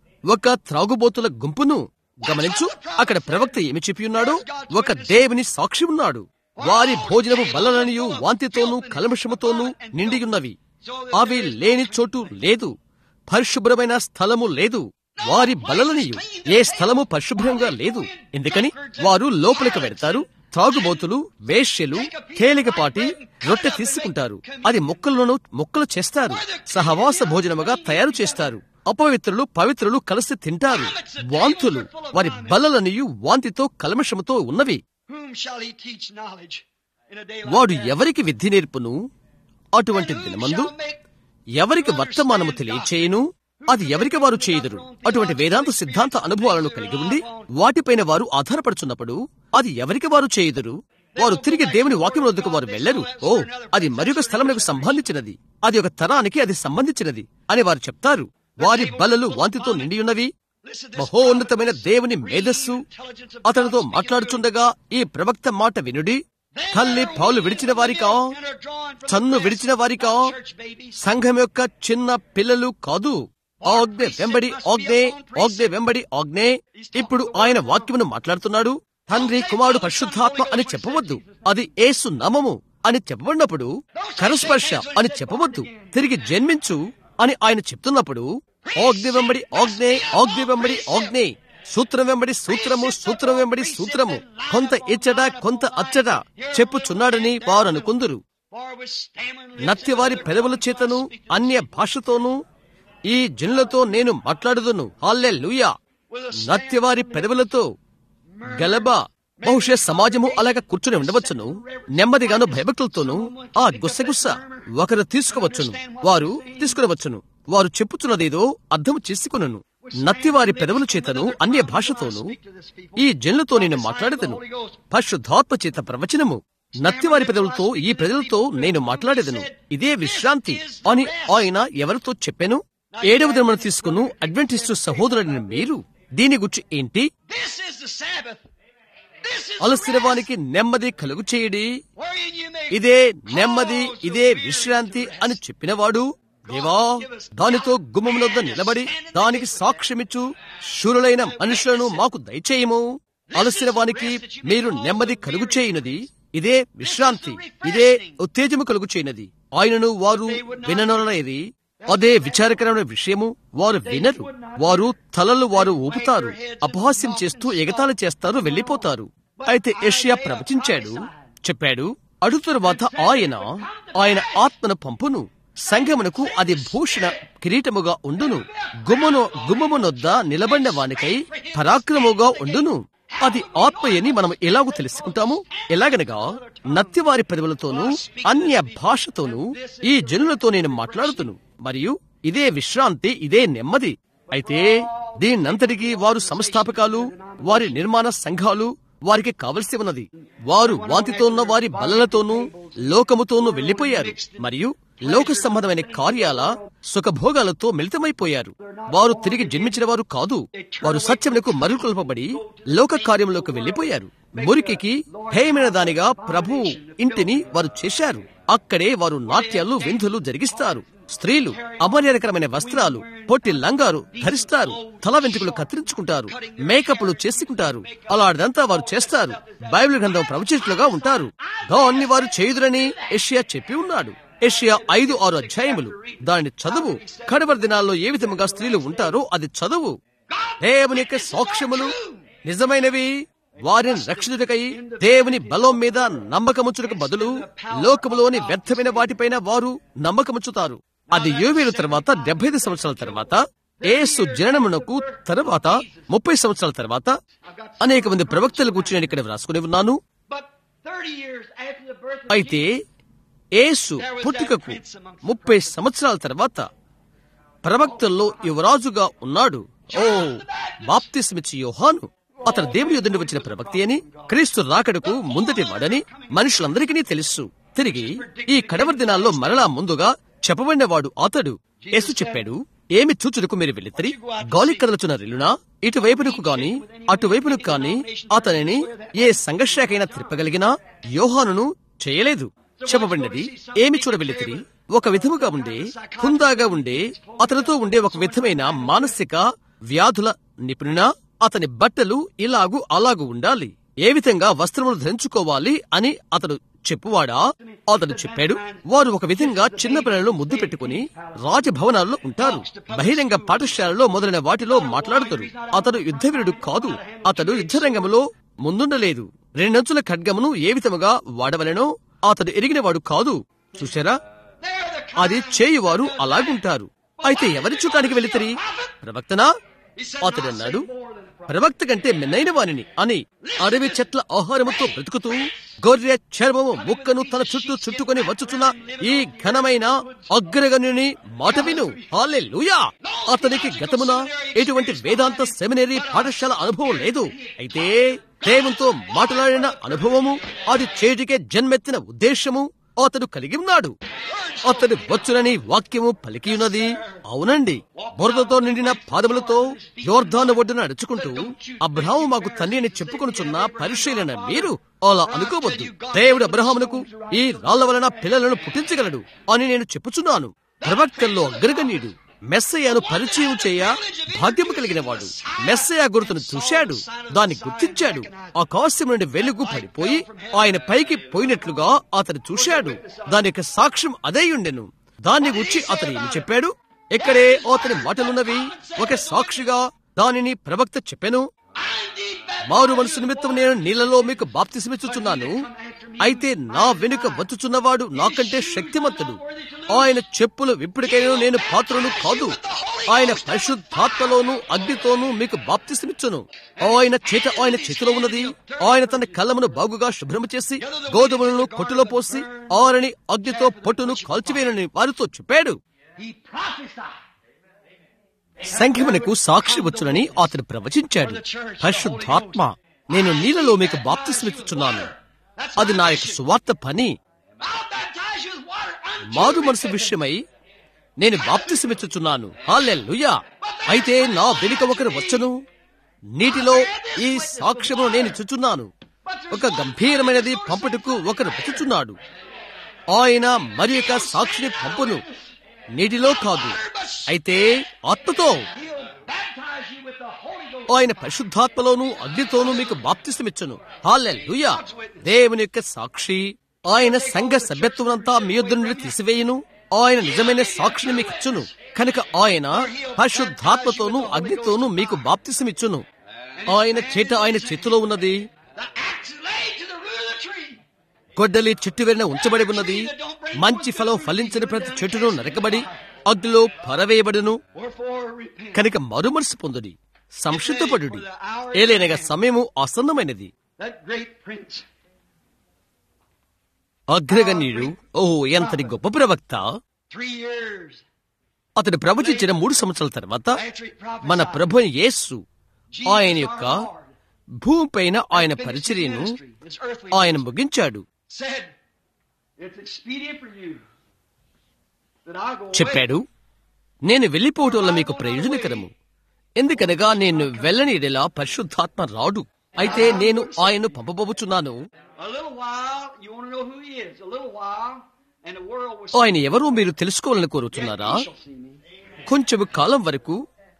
ఒక త్రాగుబోతుల గుంపును గమనించు అక్కడ ప్రవక్త ఏమి చెప్పి ఉన్నాడు ఒక దేవుని సాక్షి ఉన్నాడు వారి భోజనము బలలనియు వాంతితోనూ కల్మషముతోనూ నిండియున్నవి అవి లేని చోటు లేదు పరిశుభ్రమైన స్థలము లేదు వారి బలలనియు ఏ స్థలము పరిశుభ్రంగా లేదు ఎందుకని వారు లోపలికి వెడతారు త్రాగుబోతులు వేశ్యలు తేలికపాటి రొట్టె తీసుకుంటారు అది మొక్కలను మొక్కలు చేస్తారు సహవాస భోజనముగా తయారు చేస్తారు అపవిత్రులు పవిత్రులు కలిసి తింటారు వాంతులు వారి బలలనియు వాంతితో కల్మషముతో ఉన్నవి Whom shall he teach knowledge in a day like వాడు that? ఎవరికి విద్య నేర్పును అటువంటి And whom దినమందు shall make ఎవరికి వర్తమానము తెలియచేయును అది ఎవరికి వారు చేయుదురు అటువంటి వేదాంత సిద్ధాంత అనుభవాలను కలిగి ఉండి వాటిపైన వారు ఆధారపడుచున్నప్పుడు అది ఎవరికి వారు చేయుదురు వారు తిరిగి దేవుని వాక్యం వద్దకు వారు వెళ్లరు ఓ అది మరొక స్థలములకు సంబంధించినది అది ఒక తరానికి అది సంబంధించినది అని వారు చెప్తారు వారి బలలు వాంతితో నిండి ఉన్నవి Listen to this మహోన్నతమైన దేవుని మేధస్సు అతనితో మాట్లాడుచుండగా ఈ ప్రవక్త మాట వినుడి తల్లి పాలు విడిచిన వారికా and are drawn from చన్ను the విడిచిన వారికా breast, church babies. సంఘం యొక్క చిన్న పిల్లలు కాదు ఆజ్ఞ వెంబడి ఆజ్ఞే ఆజ్ఞ వెంబడి ఆజ్ఞే ఇప్పుడు ఆయన వాక్యమును మాట్లాడుతున్నాడు తండ్రి కుమారుడు పరిశుద్ధాత్మ అని చెప్పవద్దు అది ఏసు నామము అని చెప్పబడినప్పుడు కరస్పర్శ అని చెప్పవద్దు తిరిగి జన్మించు అని ఆయన చెప్తున్నప్పుడు ఆజ్ఞ వెంబడి ఆజ్ఞే ఆజ్ఞ వెంబడి ఆజ్ఞే సూత్రం వెంబడి సూత్రము సూత్రం వెంబడి సూత్రము కొంత ఇచ్చట కొంత అచ్చట చెప్పుచున్నాడని వారు అనుకుందురు For with stammering lips నత్యవారి పెదవుల చేతను అన్య భాషతోనూ ఈ జనులతో నేను మాట్లాడుదును హాల్లే లూయా with a నత్యవారి పెదవులతో గలబా బహుశా సమాజము అలాగ కూర్చుని ఉండవచ్చును నెమ్మదిగాను భయభక్తులతోనూ ఆ గుస్సగుస్స ఒకరు తీసుకువచ్చును వారు తీసుకునవచ్చును వారు చెప్పుచున్నదేదో అర్థం చేసుకునను నత్తివారి పెదవుల చేతను అన్య భాషతోనూ ఈ జనులతో నేను మాట్లాడేదను పరిశుద్ధాత్మ చేత ప్రవచనము నత్తివారి పెదవులతో ఈ ప్రజలతో నేను మాట్లాడేదను ఇదే విశ్రాంతి అని ఆయన ఎవరితో చెప్పాను ఏడవ దినమున తీసుకును అడ్వెంటిస్టు సహోదరుడిని మీరు దీని గురించి ఏంటి This is the Sabbath. This is the అలసిన rest వానికి నెమ్మది కలుగు చేయడి wherein you may ఇదే నెమ్మది ఇదే విశ్రాంతి అని చెప్పినవాడు దేవా దానితో గుమ్మమునొద్ద నిలబడి దానికి సాక్ష్యమిచ్చు శూరులైన మనుషులను మాకు దయచేయము అలసిన వానికి మీరు నెమ్మది కలుగు చేయునది ఇదే విశ్రాంతి ఇదే ఉత్తేజము కలుగు చేయనది ఆయనను వారు విననొలనేది అదే విచారకరమైన విషయము వారు వినరు వారు తలలు వారు ఊపుతారు అపహాస్యం చేస్తూ ఎగతాళి చేస్తారు వెళ్లిపోతారు అయితే ఏషియా ప్రవచించాడు చెప్పాడు అడు తరువాత ఆయన ఆయన ఆత్మను పంపును సంగమునకు అది భూషణ కిరీటముగా ఉండును గుమ్మను గుమ్మమునొద్ద నిలబడిన వానికై పరాక్రముగా ఉండును అది ఆత్మయని మనం ఎలాగూ తెలుసుకుంటాము ఎలాగనగా నత్తివారి పెదవులతోనూ అన్య భాషతోనూ ఈ జనులతో నేను మాట్లాడుతును మరియు ఇదే విశ్రాంతి ఇదే నెమ్మది అయితే దీనంతటికీ వారు సంస్థాపకాలు వారి నిర్మాణ సంఘాలు వారికి కావలసి ఉన్నది వారు వాంతితో ఉన్న వారి బల్లలతోనూ లోకముతోనూ వెళ్లిపోయారు మరియు లోక సంబంధమైన కార్యాల సుఖభోగాలతో మిళితమైపోయారు వారు తిరిగి జన్మించిన వారు కాదు వారు సత్యమునకు మరుకొల్పబడి లోక కార్యములోకి వెళ్లిపోయారు మురికికి హేయమైన దానిగా ప్రభు ఇంటిని వారు చేశారు అక్కడే వారు నాట్యాలు విందులు జరిగిస్తారు స్త్రీలు అమర్యాదకరమైన వస్త్రాలు పొట్టి లంగారు ధరిస్తారు తల వెంట్రుకలు కత్తిరించుకుంటారు మేకప్లు చేసుకుంటారు అలాంటిదంతా వారు చేస్తారు బైబిల్ గ్రంథం ప్రవచించలుగా ఉంటారు దాన్ని వారు చేయుదురని ఏషియా చెప్పి ఉన్నాడు ఏషియా ఐదు ఆరు అధ్యాయములు దానిని చదువు కడవరి దినాల్లో ఏ విధముగా స్త్రీలు ఉంటారో అది చదువు దేవుని యొక్క సాక్ష్యములు నిజమైనవి వారిని రక్షితుడికై దేవుని బలం మీద నమ్మకముచ్చుటకు బదులు లోకములోని వ్యర్థమైన వాటిపైన వారు నమ్మకముచ్చుతారు అది యోవేలు తర్వాత డెబ్బై ఐదు సంవత్సరాల తర్వాత ఏసు జననమునకు తర్వాత ముప్పై సంవత్సరాల తర్వాత అనేక మంది ప్రవక్తలు కూర్చుని నేను ఇక్కడ వ్రాసుకుని ఉన్నాను But 30 years after the birth of అయితే ఏసు పుట్టుకకు ముప్పై సంవత్సరాల తర్వాత ప్రవక్తల్లో యువరాజుగా ఉన్నాడు ఓ బాప్తిస్మిచ్చి యోహాను అతను దేవుని యుద్ధ వచ్చిన ప్రవక్తి అని క్రీస్తు రాకడకు ముందటి వాడని మనుషులందరికీ తెలుసు తిరిగి ఈ కడవరి దినాల్లో మరలా ముందుగా చెప్పబడినవాడు అతడు యేసు చెప్పాడు ఏమి చూచుటకు మీరు వెళ్లితరి గాలి కదలుచున్న రిల్లునా ఇటువైపునకు గాని అటువైపునకు గాని అతనిని ఏ సంఘర్షకైనా తిప్పగలిగినా యోహానును చేయలేదు చెప్పబడినది ఏమి చూడవెళ్ళితిరి ఒక విధముగా ఉండే హుందాగా ఉండే అతనితో ఉండే ఒక విధమైన మానసిక వ్యాధుల నిపుణున అతని బట్టలు ఇలాగు అలాగు ఉండాలి ఏ విధంగా వస్త్రములు ధరించుకోవాలి అని అతడు చెప్పువాడా అతడు చెప్పాడు వారు ఒక విధంగా చిన్న పిల్లలను ముద్దు పెట్టుకుని రాజభవనాల్లో ఉంటారు బహిరంగ పాఠశాలలో మొదలైన వాటిలో మాట్లాడుతారు అతడు యుద్ధవీరుడు కాదు అతడు యుద్ధరంగంలో ముందుండలేదు రెండంచుల ఖడ్గమును ఏ విధముగా వాడవలెనో అతడు ఎరిగినవాడు కాదు చూశారా అది చేయువారు అలాగుంటారు అయితే ఎవరి చూడటానికి వెళితరి ప్రవక్తనా అతడు అన్నాడు ప్రవక్త కంటే మిన్నైన వానిని అని అడవి చెట్ల ఆహారముతో బ్రతుకుతూ గొర్రె చర్మము ముక్కను తన చుట్టూ చుట్టుకొని వచ్చుచున్న ఈ ఘనమైన అగ్రగణ్యుని మాట విను హాలెలూయా అతనికి గతమున ఎటువంటి వేదాంత సెమినరీ పాఠశాల అనుభవం లేదు అయితే దేవునితో మాట్లాడిన అనుభవము అది చేటికే జన్మెత్తిన ఉద్దేశము అతడు కలిగి ఉన్నాడు అతడు వచ్చునని వాక్యము పలికి ఉన్నది అవునండి బురదతో నిండిన పాదములతో యోర్ధాను ఒడ్డున నడుచుకుంటూ అబ్రహాము మాకు తండ్రి అని చెప్పుకొనుచున్న పరిశీలన మీరు అలా అనుకోవద్దు దేవుడు అబ్రహామునకు ఈ రాళ్ల వలన పిల్లలను పుట్టించగలడు అని నేను చెప్పుచున్నాను ప్రవక్తల్లో అగ్రగణ్యుడు మెస్సయ్యను పరిచయం చేయ భాగ్యము కలిగిన వాడు మెస్సయ్య గుర్తును చూశాడు దాన్ని గుర్తించాడు ఆకాశం నుండి వెలుగు పడిపోయి ఆయన పైకి పోయినట్లుగా అతను చూశాడు దాని యొక్క సాక్ష్యం అదే ఉండెను దాన్ని గురించి అతను ఏమి చెప్పాడు ఇక్కడే అతని మాటలున్నవి ఒక సాక్షిగా దానిని ప్రవక్త చెప్పెను మారు మనసు నిమిత్తం నేను నీళ్లలో మీకు బాప్తిసమిచ్చుచున్నాను అయితే నా వెనుక వచ్చుచున్నవాడు నాకంటే శక్తిమంతుడు ఆయన చెప్పులు విప్పటికైనా నేను పాత్రను కాదు ఆయన పరిశుద్ధాత్మలోను అగ్నితోనూ మీకు బాప్తిసమిచ్చును ఆయన చేత ఆయన చేతిలో ఉన్నది ఆయన తన కళ్ళమును బాగుగా శుభ్రము చేసి గోధుమలను కొట్టులో పోసి ఆరని అగ్నితో పొట్టును కాల్చివేయనని వారితో చెప్పాడు He prophesied. సంఖ్యమునకు సాక్షి వచ్చునని అతడు ప్రవచించాడు పరిశుద్ధాత్మ నేను నీళ్ళలో మీకు బాప్తిస్మిచ్చుచున్నాను అది నా యొక్క సువార్త పని I'll baptize you with water unto మారు మనసు విషయమై నేను బాప్తిసమిచ్చుచున్నాను హాలెల్లుయా అయితే నా వెనుక ఒకరు వచ్చను నీటిలో ఈ సాక్ష్యము నేను ఇచ్చుచున్నాను ఒక గంభీరమైనది పంపుటకు ఒకరు వచ్చుచున్నాడు ఆయన మరి యొక్క సాక్షిని పంపును నీటిలో కాదు అయితే ఆత్మతో He'll baptize you with the Holy Ghost. ఆయన పరిశుద్ధాత్మలోను అగ్నితోనూ మీకు బాప్తిసమిచ్చును హాలెల్లుయా దేవుని యొక్క సాక్షి ఆయన సంఘ సభ్యత్వమంతా మీ యొద్ద నుండి తీసివేయును ఆయన నిజమైన సాక్షిని మీకు ఇచ్చును కనుక ఆయన పరిశుద్ధాత్మతోనూ అగ్నితోనూ మీకు బాప్తిసమిచ్చును ఆయన చేత ఆయన చేతిలో ఉన్నది The axe laid to the root of the tree. గొడ్డలి చెట్టు వెన్న ఉంచబడి ఉన్నది మంచి ఫలం ఫలించిన ప్రతి చెట్టును నరకబడి అగ్నిలో పరవేయబడును Wherefore repent. కనుక మరుమనసు పొందుడి సంసిద్ధపడుడి ఏలైనగా సమయము ఆసన్నమైనది That great prince. అగ్రగణ్యుడు ఓ ఎంతటి గొప్ప ప్రవక్త Three years అతడు ప్రవచించిన మూడు సంవత్సరాల తర్వాత after he prophesied. మన ప్రభు యేసు Jesus, ఆయన our యొక్క Lord, భూమిపైన ఆయన finished his పరిచర్యను ministry, his earthly ఆయన ministry, ముగించాడు said, It's expedient for you that I go away. చెప్పాడు నేను వెళ్ళిపోవటం వల్ల మీకు ప్రయోజనకరము ఎందుకనగా నేను వెళ్ళని ఎడలా పరిశుద్ధాత్మ రాడు అయితే నేను ఆయన్ను పంపబోచున్నాను A little while, you want to know who he is. A little while, and the world will ఆయన ఎవరో మీరు తెలుసుకోవాలని కోరుతున్నారా Yet ye shall see me. కొంచెము కాలం వరకు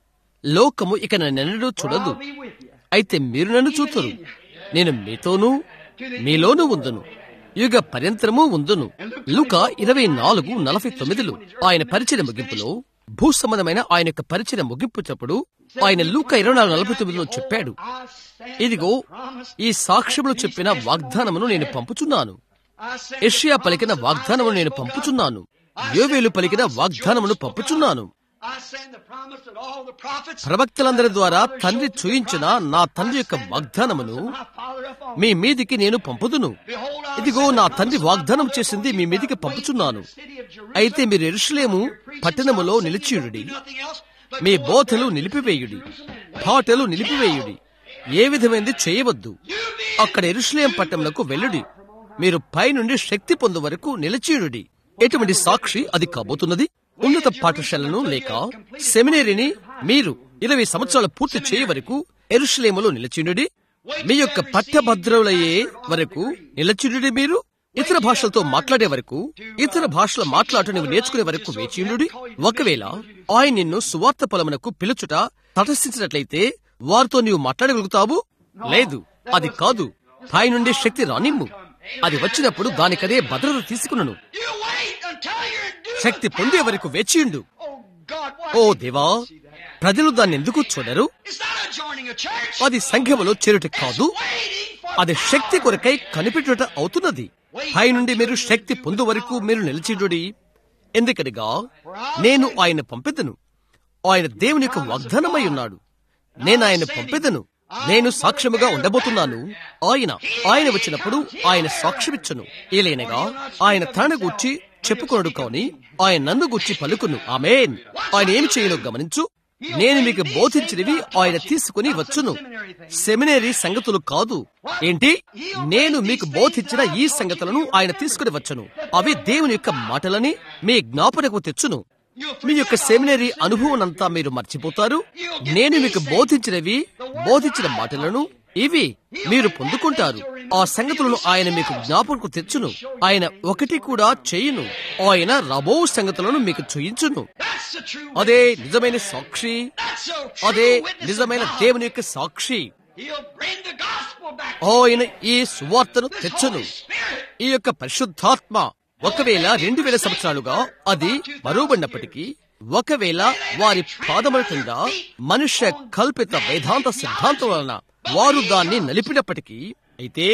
లోకము ఇక నన్నెన్నడూ For చూడదు I'll be with you. అయితే మీరు నన్ను చూతురు నేను మీతోనూ మీలోనూ ఉందును యుగ పర్యంతరము ఉందును లూక ఇరవై నాలుగు నలభై తొమ్మిదిలో ఆయన పరిచయ ముగింపులో భూ సంబంధమైన ఆయన యొక్క పరిచయ ముగింపుటప్పుడు ఆయన లూక ఇరవై నాలుగు నలభై తొమ్మిదిలో చెప్పాడు I stand ఇదిగో the promise. ఈ సాక్ష్యములు చెప్పిన వాగ్దానమును నేను పంపుచున్నాను I stand యెషయా the పలికిన promise of వాగ్దానమును నేను Isaiah spoke of. పంపుచున్నాను యోవేలు పలికిన వాగ్దానమును పంపుచున్నాను I send the promise that all the prophets ప్రవక్తలందరి ద్వారా తండ్రి చూయించిన నా తండ్రి యొక్క వాగ్దానమును my Father upon మీ మీదికి నేను పంపుదును Behold, I ఇదిగో send నా the తండ్రి promise of my వాగ్దానం Father చేసింది upon మీ you, మీదికి but పంపుచున్నాను wait in the city of Jerusalem. అయితే మీరు ఎరుషులేము Your preaching పట్టణములో shall say నిలిచియుడి you don't do nothing else but me go బోధలు up there నిలిపివేయుడి to Jerusalem and wait పాటలు until నిలిపివేయుడి ఏ విధమైనది చేయవద్దు you be అక్కడ ఎరుషులేం పట్టణములకు వెళ్ళుడి మీరు పైనుండి శక్తి పొందు వరకు నిలిచియుడి ఎటువంటి సాక్షి అది కాబోతున్నది ఉన్నత పాఠశాలను లేక సెమినరీని మీరు ఇరవై సంవత్సరాలు పూర్తి చేయ వరకు ఎరుషులేములో నిలిచియుడి మీ యొక్క పట్టభద్రులయ్యే వరకు నిలిచియుడి మీరు ఇతర భాషలతో మాట్లాడే వరకు ఇతర భాషల మాట్లాడటం నీవు నేర్చుకునే వరకు వేచియుడి ఒకవేళ ఆయన నిన్ను సువార్త పొలమునకు పిలుచుట తటస్థించినట్లయితే వారితో నీవు మాట్లాడగలుగుతావు లేదు అది కాదు పై నుండి శక్తి రానిమ్ము అది వచ్చినప్పుడు దానికదే భద్రత తీసుకున్నాను You wait until you're due. శక్తి పొందే వరకు వేచియుండు Oh God, why oh can't you దేవా see that? ప్రజలు దాన్ని ఎందుకు చూడరు It's not a joining a church. అది సంఘములో చేరుట కాదు Waiting for అది శక్తి కొరకై కనిపెట్టుట అవుతున్నది పై నుండి మీరు శక్తి పొందు వరకు మీరు నిలిచిడుడి ఎందుకనగా నేను ఆయన పంపెదను ఆయన దేవుని యొక్క వాగ్దానమై ఉన్నాడు నేను ఆయన పంపెదను నేను సాక్ష్యముగా ఉండబోతున్నాను ఆయన ఆయన వచ్చినప్పుడు ఆయన సాక్ష్యమిచ్చను ఏలైనగా ఆయన తన గూర్చి చెప్పుకొనడు కాని ఆయన నన్ను గూర్చి పలుకును ఆమెన్ ఆయన ఏమి చేయను గమనించు నేను మీకు బోధించినవి ఆయన తీసుకుని వచ్చును సెమినరీ సంగతులు కాదు ఏంటి నేను మీకు బోధించిన ఈ సంగతులను ఆయన తీసుకుని వచ్చును అవి దేవుని యొక్క మాటలని మీ జ్ఞాపనకు తెచ్చును మీ యొక్క సెమినరీ అనుభవం అంతా మీరు మర్చిపోతారు నేను మీకు బోధించినవి బోధించిన మాటలను ఇవి మీరు పొందుకుంటారు ఆ సంగతులను ఆయన మీకు జ్ఞాపనకు తెచ్చును ఆయన ఒకటి కూడా చేయును ఆయన రాబో సంగతులను మీకు చూయించును That's the true అదే witness. నిజమైన సాక్షి That's the అదే true witness of నిజమైన God. దేవుని యొక్క సాక్షి He'll bring the gospel back. ఆయన ఈ సువార్తను This తెచ్చును Holy Spirit. ఈ యొక్క పరిశుద్ధాత్మ ఒకవేళ రెండు వేల సంవత్సరాలుగా అది మరువబడినప్పటికీ ఒకవేళ వారి పాదముల కింద మనుష్య కల్పిత వేదాంత సిద్ధాంతం వలన వారు దాన్ని నలిపినప్పటికీ అయితే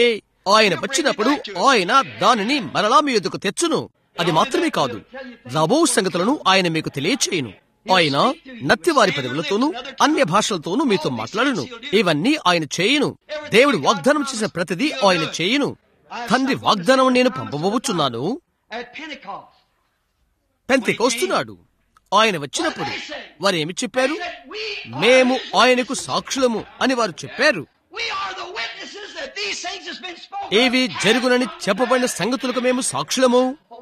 ఆయన వచ్చినప్పుడు ఆయన దానిని మరలా మీ ఎదుకు తెచ్చును అది మాత్రమే కాదు రాబో సంగతులను ఆయన మీకు తెలియచేయును ఆయన నత్తివారి పదవులతోనూ అన్య భాషలతోనూ మీతో మాట్లాడును ఇవన్నీ ఆయన చేయును దేవుడు వాగ్దానం చేసిన ప్రతిదీ ఆయన చేయును తండ్రి వాగ్దానం నేను పంపబోచున్నాను at Pentecost. పెంతెకొస్తున్నాడు ఆయన వచ్చినప్పుడు వారు ఏమి చెప్పారు That we are మేము ఆయనకు సాక్షులము అని వారు చెప్పారు We are the witnesses that these things has been spoken. ఏవి జరుగునని చెప్పబడిన సంగతులకు మేము సాక్షులము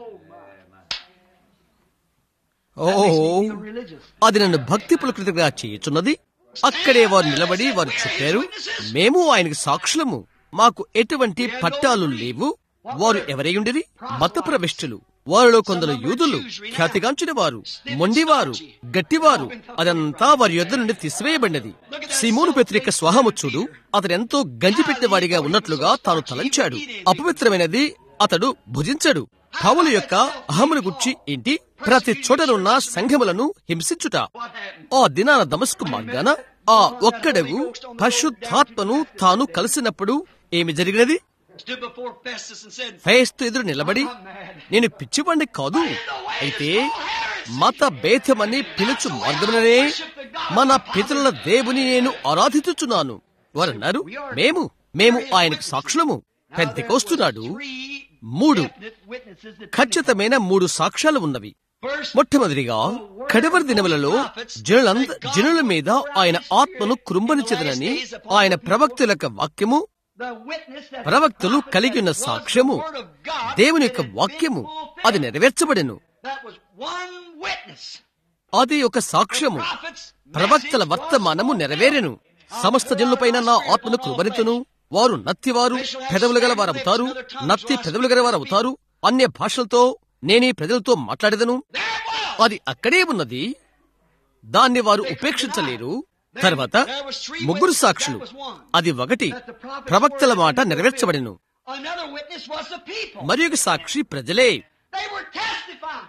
ఓ religious. అది నన్ను భక్తి పులకృతిగా చేయుచున్నది అక్కడే వారు నిలబడి వారు చెప్పారు మేము ఆయనకు సాక్షులము మాకు ఎటువంటి పట్టాలు లేవు వారు ఎవరైయుండిరి మత ప్రవిష్టులు వారిలో కొందరు యూదులు ఖ్యాతిగాంచిన వారు మొండివారు గట్టివారు అదంతా వారి యొద్ద నుండి తీసివేయబడినది సిమోను పెత్రిక స్వహముచ్చుడు అతడెంతో గంజిపెట్టినవాడిగా ఉన్నట్లుగా తాను తలంచాడు అపవిత్రమైనది అతడు భుజించడు పౌలు యొక్క అహమును గుర్చి ఏంటి ప్రతి చోటనున్న సంఘములను హింసించుట ఆ దినాన దమస్కు మార్గాన ఆ ఒక్కడవు పరిశుద్ధాత్మను తాను కలిసినప్పుడు ఏమి జరిగినది Stood before Festus and said, ఫేస్తు ఎదురు నిలబడి నేను పిచ్చివాణ్ణి కాదు అయితే మత భేదమని పిలుచు మార్గముననే మన పితరుల దేవుని నేను ఆరాధించుచున్నాను వారన్నారు మేము మేము ఆయనకు సాక్షులము పెద్దకొస్తున్నాడు మూడు Definite witnesses that ఖచ్చితమైన మూడు సాక్ష్యాలు ఉన్నవి first మొట్టమొదటిగా కడవరి దినములలో జనులంద జనుల మీద ఆయన ఆత్మను కృంబనిచెదనని ఆయన ప్రవక్తుల యొక్క వాక్యము the witness that ప్రవక్తలు కలిగి ఉన్న సాక్ష్యము దేవుని యొక్క వాక్యము అది నెరవేర్చబడెను that was one witness. అది ఒక సాక్ష్యము Prophets ప్రవక్తల వర్తమానము నెరవేరెను సమస్త జనులపైన నా ఆత్మను కృపరితును వారు నత్తివారు పెదవులు గల వారవుతారు నత్తి పెదవులు గల వారవుతారు అన్య భాషలతో నేనీ ప్రజలతో మాట్లాడేదను అది అక్కడే ఉన్నది దాన్ని వారు ఉపేక్షించలేరు తర్వాత ముగ్గురు సాక్షులు అది ఒకటి ప్రవక్తల మాట నెరవేర్చబడెను Another witness was the people. మరి ఒక సాక్షి ప్రజలే They were testifying.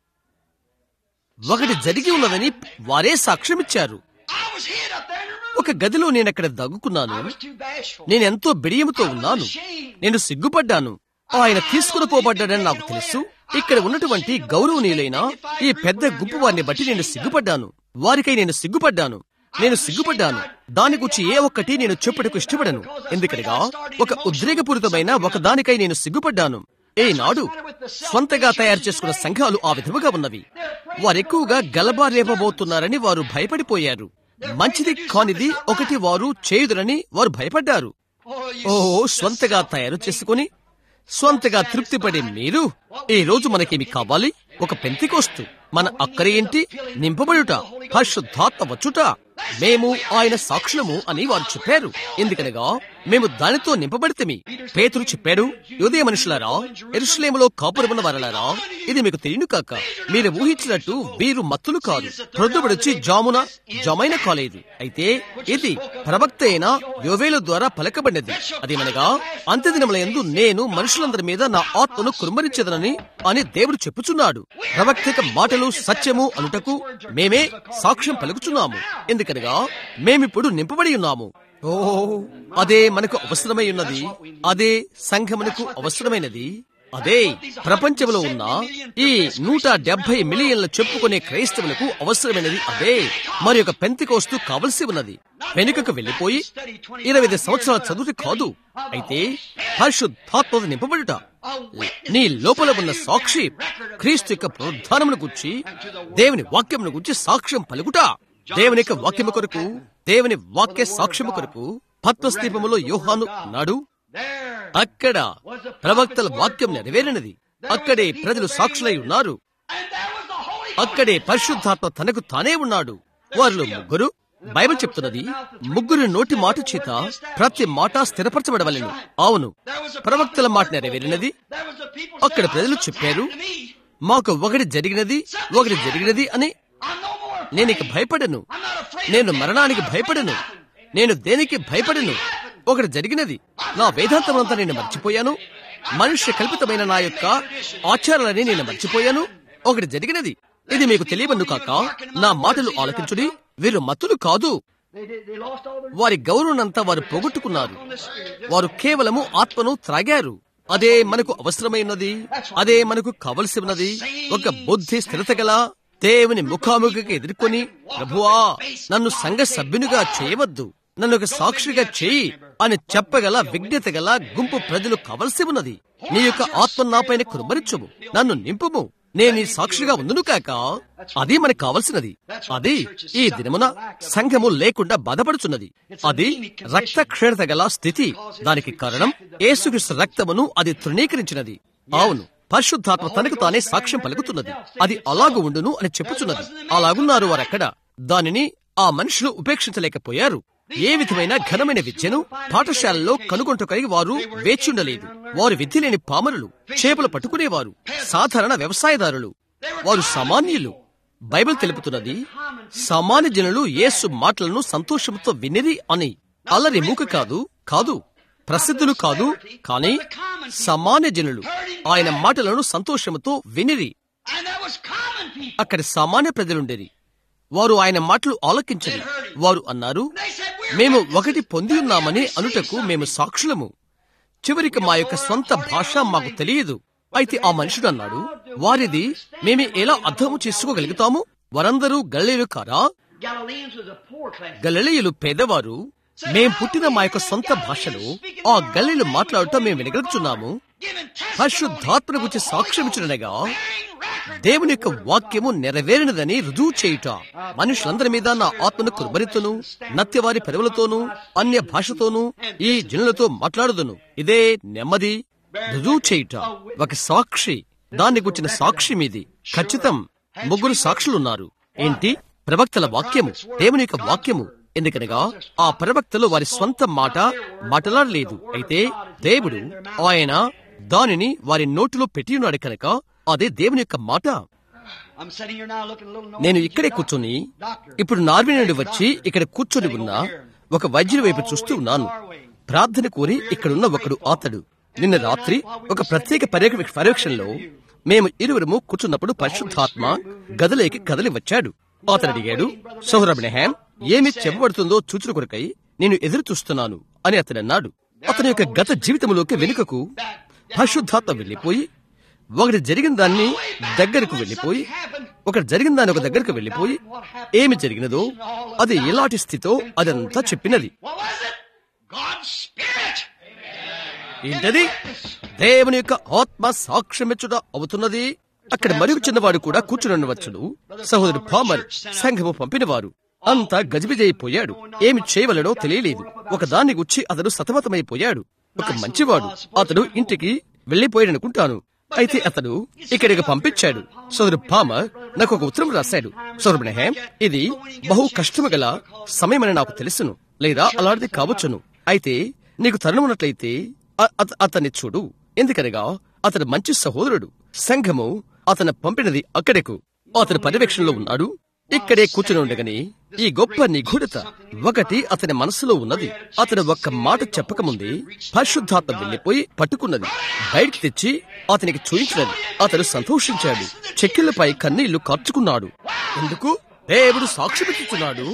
ఒకటి జరిగి ఉన్నదని వారే సాక్ష్యమిచ్చారు I was hid up there in the room. ఒక గదిలో నేనక్కడ దగ్గుకున్నాను I was too bashful. నేనెంతో బిడియముతో ఉన్నాను నేను సిగ్గుపడ్డాను ఆయన తీసుకుని పోబడ్డాడని నాకు తెలుసు ఇక్కడ ఉన్నటువంటి గౌరవనీయులైన ఈ పెద్ద గుంపు వారిని బట్టి నేను సిగ్గుపడ్డాను వారికై నేను సిగ్గుపడ్డాను నేను సిగ్గుపడ్డాను దాని గురించి ఏ ఒక్కటి నేను చెప్పుటకు ఇష్టపడను ఎందుకనగా ఒక ఉద్రేకపూరితమైన ఒక దానికై నేను సిగ్గుపడ్డాను ఏనాడు స్వంతగా తయారు చేసుకున్న సంఘాలు ఆ విధముగా ఉన్నవి వారెక్కువగా గలబా రేపబోతున్నారని వారు భయపడిపోయారు మంచిది కానిది ఒకటి వారు చేయుదురని వారు భయపడ్డారు Oh, you ఓ స్వంతగా తయారు చేసుకుని స్వంతగా తృప్తిపడే మీరు ఈ రోజు మనకేమి కావాలి ఒక పెంతికోస్తు మన అక్కర ఏంటి నింపబడుట పరిశుద్ధాత్మ వచ్చుట మేము ఆయన సాక్షులము అని వారు చెప్పారు ఎందుకనగా మేము దానితో నింపబడితేమి పేతురు చెప్పాడు యోదయ మనుషులారా ఎరుషులేములో కాపురమున్న వారలారా ఇది మీకు తెలియను కాక మీరు ఊహించినట్టు వీరు మత్తులు కాదు ప్రొద్దుబడిచి జామున జమైన కాలేదు అయితే ఇది ప్రవక్త అయిన యోవేలు ద్వారా పలకబడినది అదేమనగా అంత్యదినముల యందు నేను మనుషులందరి మీద నా ఆత్మను కురుమరించదనని అని దేవుడు చెప్పుచున్నాడు ప్రవక్తిక మాటలు సత్యము అనుటకు మేమే సాక్ష్యం పలుకుచున్నాము ఎందుకనగా మేమిప్పుడు నింపబడి ఉన్నాము ఓ అదే మనకు అవసరమై ఉన్నది అదే సంఘమునకు అవసరమైనది అదే ప్రపంచంలో ఉన్న ఈ నూట డెబ్బై మిలియన్ల చెప్పుకునే క్రైస్తవులకు అవసరమైనది అదే మరి ఒక పెంతికోస్తు కావలసి ఉన్నది వెనుకకు వెళ్లిపోయి ఇరవై ఐదు సంవత్సరాల చదువు కాదు అయితే పరిశుద్ధాత్మత నింపబడుట నీ లోపల ఉన్న సాక్షి క్రీస్తు యొక్క పునరుద్ధానమును గుర్చి దేవుని వాక్యమును గుర్చి సాక్ష్యం పలుకుట దేవుని యొక్క వాక్యము కొరకు దేవుని వాక్య సాక్ష్యము కొరకు పద్మస్తీపములో యోహాను నాడు there. అక్కడ ప్రవక్తల వాక్యం నెరవేరినది అక్కడే ప్రజలు సాక్షులై ఉన్నారు And there was the Holy అక్కడే పరిశుద్ధాత్మ తనకు తానే ఉన్నాడు వారిలో ముగ్గురు బైబిల్ చెప్తున్నది ముగ్గురు నోటి మాట చేత ప్రతి మాట స్థిరపరచబడవలెను అవును ప్రవక్తల మాట నెరవేరినది There was the people అక్కడ said, ప్రజలు "Something చెప్పారు happened to me. మాకు ఒకటి జరిగినది ఒకటి జరిగినది అని I'm no more afraid. నేను ఇక భయపడను I'm not afraid of నేను death. మరణానికి I'm not afraid of భయపడను nothing. నేను దేనికి భయపడను ఒకటి జరిగినది నా వేదాంతమంతా నేను మర్చిపోయాను మనుష్య కల్పితమైన నా యొక్క ఆచారాలని నేను మర్చిపోయాను ఒకటి జరిగినది ఇది మీకు తెలియవన్ను కాక నా మాటలు ఆలకించుడి వీరు మత్తులు కాదు They did. They lost all their. వారి గౌరవనంతా వారు పోగొట్టుకున్నారు on the spirit. వారు కేవలము ఆత్మను త్రాగారు అదే మనకు అవసరమైనది అదే మనకు కావలసి ఉన్నది ఒక బుద్ధి స్థిరత గల దేవుని ముఖాముఖికి ఎదుర్కొని ప్రభువా నన్ను సంఘ సభ్యునిగా చేయవద్దు నన్ను ఒక సాక్షిగా చేయి అని చెప్పగల విజ్ఞత గల గుంపు ప్రజలు కావలసి ఉన్నది నీ యొక్క ఆత్మ నాపైన కురుమరించుము నన్ను నింపుము నేను ఈ సాక్షిగా ఉందును కాక అది మనకు కావలసినది అది ఈ దినమున సంఘము లేకుండా బాధపడుచున్నది అది రక్త క్షీణత గల స్థితి దానికి కారణం ఏసుక్రీస్తు రక్తమును అది తృణీకరించినది అవును పరిశుద్ధాత్మ తనకు తానే సాక్ష్యం పలుకుతున్నది అది అలాగు ఉండును అని చెప్పుచున్నది అలాగున్నారు వారక్కడ దానిని ఆ మనుషులు ఉపేక్షించలేకపోయారు ఏ విధమైన ఘనమైన విద్యను పాఠశాలలో కనుగొంటుకై వారు వేచుండలేదు వారు విద్య లేని పామరులు చేపలు పట్టుకునేవారు సాధారణ వ్యవసాయదారులు వారు సామాన్యులు బైబిల్ తెలుపుతున్నది సామాన్య జనులు యేసు మాటలను సంతోషంతో వినిరి అని అల్లరి మూక కాదు కాదు ప్రసిద్ధులు కాదు కానీ సామాన్య జనులు ఆయన మాటలను సంతోషంతో వినిరి And that was common people. అక్కడ సామాన్య ప్రజలుండేది వారు ఆయన మాటలు ఆలకించరు వారు అన్నారు They said, "We're మేము witnesses ఒకటి పొంది ఉన్నామని అనుటకు మేము సాక్షులము చివరికి మా యొక్క సొంత భాష మాకు తెలియదు అయితే ఆ మనుషుడు అన్నాడు వారిది మేము ఎలా అర్థము చేసుకోగలుగుతాము వారందరూ గల్లీలు కారా Galileans was a poor class. గలిలయులు పేదవారు మేం పుట్టిన మా యొక్క సొంత భాషలో ఆ గల్లీలు మాట్లాడటం మేము వినగలుగుతున్నాము Giving testimony పరిశుద్ధాత్మను గురించి సాక్ష్యం ఇచ్చినగా దేవుని యొక్క వాక్యము నెరవేరినదని రుజువు చేయుట మనుషులందరి మీద నా ఆత్మను కుర్బరితును నత్యవారి పెదవులతోనూ అన్య భాషతోనూ ఈ జనులతో మాట్లాడుదును ఇదే నెమ్మది రుజువు చేయుట ఒక సాక్షి దాన్ని గుర్చిన సాక్షి మీది ఖచ్చితం ముగ్గురు సాక్షులున్నారు ఏంటి ప్రవక్తల వాక్యము దేవుని యొక్క వాక్యము ఎందుకనగా ఆ ప్రవక్తలు వారి స్వంత మాట మాట్లాడలేదు అయితే దేవుడు ఆయన దానిని వారి నోటిలో పెట్టి ఉన్నాడు కనుక అదే దేవుని యొక్క మాట I'm sitting here now looking a little నేను ఇక్కడే కూర్చొని ఇప్పుడు నార్వే నుండి వచ్చి ఇక్కడ కూర్చొని ఉన్న ఒక వైద్యుడి వైపు చూస్తూ ఉన్నాను ప్రార్థన కోరి ఇక్కడున్న ఒకడు అతడు నిన్న రాత్రి ఒక ప్రత్యేక పర్యవేక్ష పర్యవేక్షణలో మేము ఇరువురము కూర్చున్నప్పుడు పరిశుద్ధాత్మ గదిలోకి కదలి వచ్చాడు అతడు అడిగాడు సౌరబ్నహాం ఏమి చెప్పబడుతుందో చూచుట కొరకై నేను ఎదురు చూస్తున్నాను అని అతడు అన్నాడు అతని యొక్క గత జీవితంలోకి వెనుకకు పరిశుద్ధాత్మ వెళ్లిపోయి ఒకటి జరిగిన దాన్ని దగ్గరకు వెళ్లిపోయి ఒకటి జరిగిన దాన్ని ఒక దగ్గరకు వెళ్లిపోయి ఏమి జరిగినదో అది ఎలాంటి స్థితో అదంతా చెప్పినది What was it? God's Spirit. ఏంటది దేవుని యొక్క ఆత్మ సాక్ష్యమిచ్చుట అవుతున్నది అక్కడ మరొక చిన్నవాడు కూడా కూర్చుని వచ్చును సహోదరుడు పామర్ సంఘము పంపినవారు అంతా గజిబిజైపోయాడు ఏమి చేయవలనో తెలియలేదు ఒక దాన్ని గుచ్చి అతడు సతమతమైపోయాడు ఒక మంచివాడు అతడు ఇంటికి వెళ్లిపోయాడనుకుంటాను అయితే అతడు ఇక్కడికి పంపించాడు సోదరు పామర్ నాకు ఒక ఉత్తరం రాశాడు సోదరు నెహం ఇది బహు కష్టము గల సమయమని నాకు తెలుసును లేదా అలాంటిది కావచ్చును అయితే నీకు తరుణం ఉన్నట్లయితే అ- అత- అతన్ని చూడు ఎందుకనగా అతడు మంచి సహోదరుడు సంఘము అతను పంపినది అక్కడకు అతని పర్యవేక్షణలో ఉన్నాడు ఇక్కడే కూర్చుని ఉండగానే ఈ గొప్ప నిగూఢత ఒకటి అతని మనసులో ఉన్నది అతను ఒక్క మాట చెప్పకముందే పరిశుద్ధాత్మ వెళ్లిపోయి పట్టుకున్నది బయటికి తెచ్చి అతనికి చూయించినది అతడు సంతోషించాడు చెక్కిళ్లపై కన్నీళ్లు కార్చుకున్నాడు ఎందుకు దేవుడు సాక్షిపెట్టుచున్నాడు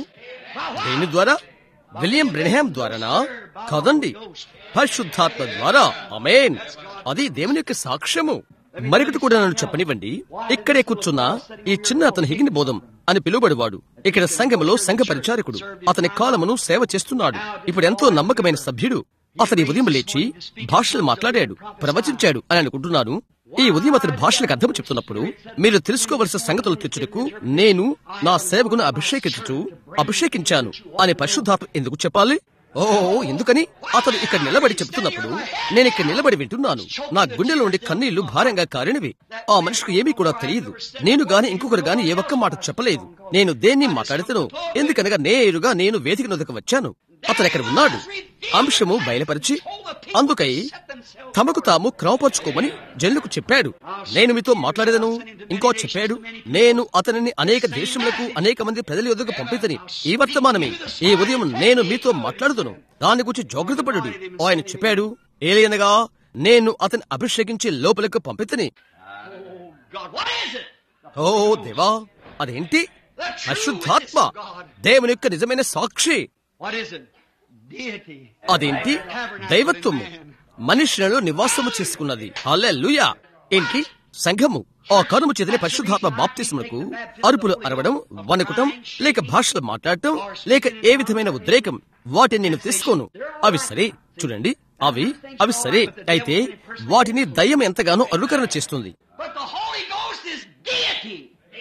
దేని ద్వారా విలియం బ్రెనహాం ద్వారానా కదండి పరిశుద్ధాత్మ ద్వారా అమేన్ అది దేవుని యొక్క సాక్ష్యము మరొకటి కూడా నన్ను చెప్పనివ్వండి ఇక్కడే కూర్చున్న ఈ చిన్న అతను హిగిని బోధం అని పిలువబడివాడు ఇక్కడ సంఘములో సంఘ పరిచారకుడు అతని కాలమును సేవ చేస్తున్నాడు ఇప్పుడు ఎంతో నమ్మకమైన సభ్యుడు అతని ఉదయం లేచి భాషలు మాట్లాడాడు ప్రవచించాడు అని అనుకుంటున్నాను ఈ ఉదయం అతని భాషలకు అర్థం చెప్తున్నప్పుడు మీరు తెలుసుకోవలసిన సంగతులు తెచ్చుటకు నేను నా సేవకును అభిషేకించుచు అభిషేకించాను అనే పరిశుద్ధాత్మ ఎందుకు చెప్పాలి ఓ ఎందుకని అతను ఇక్కడ నిలబడి చెప్తున్నప్పుడు నేను ఇక్కడ నిలబడి వింటున్నాను నా గుండెలో ఉండి కన్నీళ్లు భారంగా కారినవి ఆ మనిషికి ఏమీ కూడా తెలియదు నేను గాని ఇంకొకరు గాని ఏ ఒక్క మాట చెప్పలేదు నేను దేన్ని మాట్లాడుతాను ఎందుకనగా నేరుగా నేను వేదిక నొదకు వచ్చాను అతను ఎక్కడ ఉన్నాడు అంశము బయలుపరిచి అందుకై తమకు తాము క్రమపరుచుకోమని జనులకు చెప్పాడు నేను మీతో మాట్లాడేదను ఇంకో చెప్పాడు నేను అతనిని అనేక దేశములకు అనేక మంది ప్రజల యొద్దకు పంపితని ఈ వర్తమానమే ఈ ఉదయం నేను మీతో మాట్లాడుదును దాని గురించి జాగ్రత్త పడు ఆయన చెప్పాడు ఏలియనగా నేను అతని అభిషేకించి లోపలకు పంపితని Oh, God, what is it? ఓ దేవా అదేంటి The true పరిశుద్ధాత్మ witness of God. దేవుని యొక్క నిజమైన సాక్షి What is it? Deity. అదేంటి Tabernacle దైవత్వము in man. మనుషులను నివాసము చేసుకున్నది హల్లెలూయా ఏంటి సంఘము ఆ కనుము చేతిని పరిశుద్ధాత్మ బాప్తిస్మకు అరుపులు అరవడం వణకటం లేక భాషలు మాట్లాడటం లేక ఏ విధమైన ఉద్రేకం వాటిని నేను తీసుకోను అవి సరే చూడండి అవి అవి సరే అయితే వాటిని దయ్యం ఎంతగానో అనుకరణ చేస్తుంది But the Holy Ghost is deity.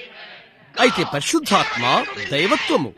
అయితే పరిశుద్ధాత్మ దైవత్వము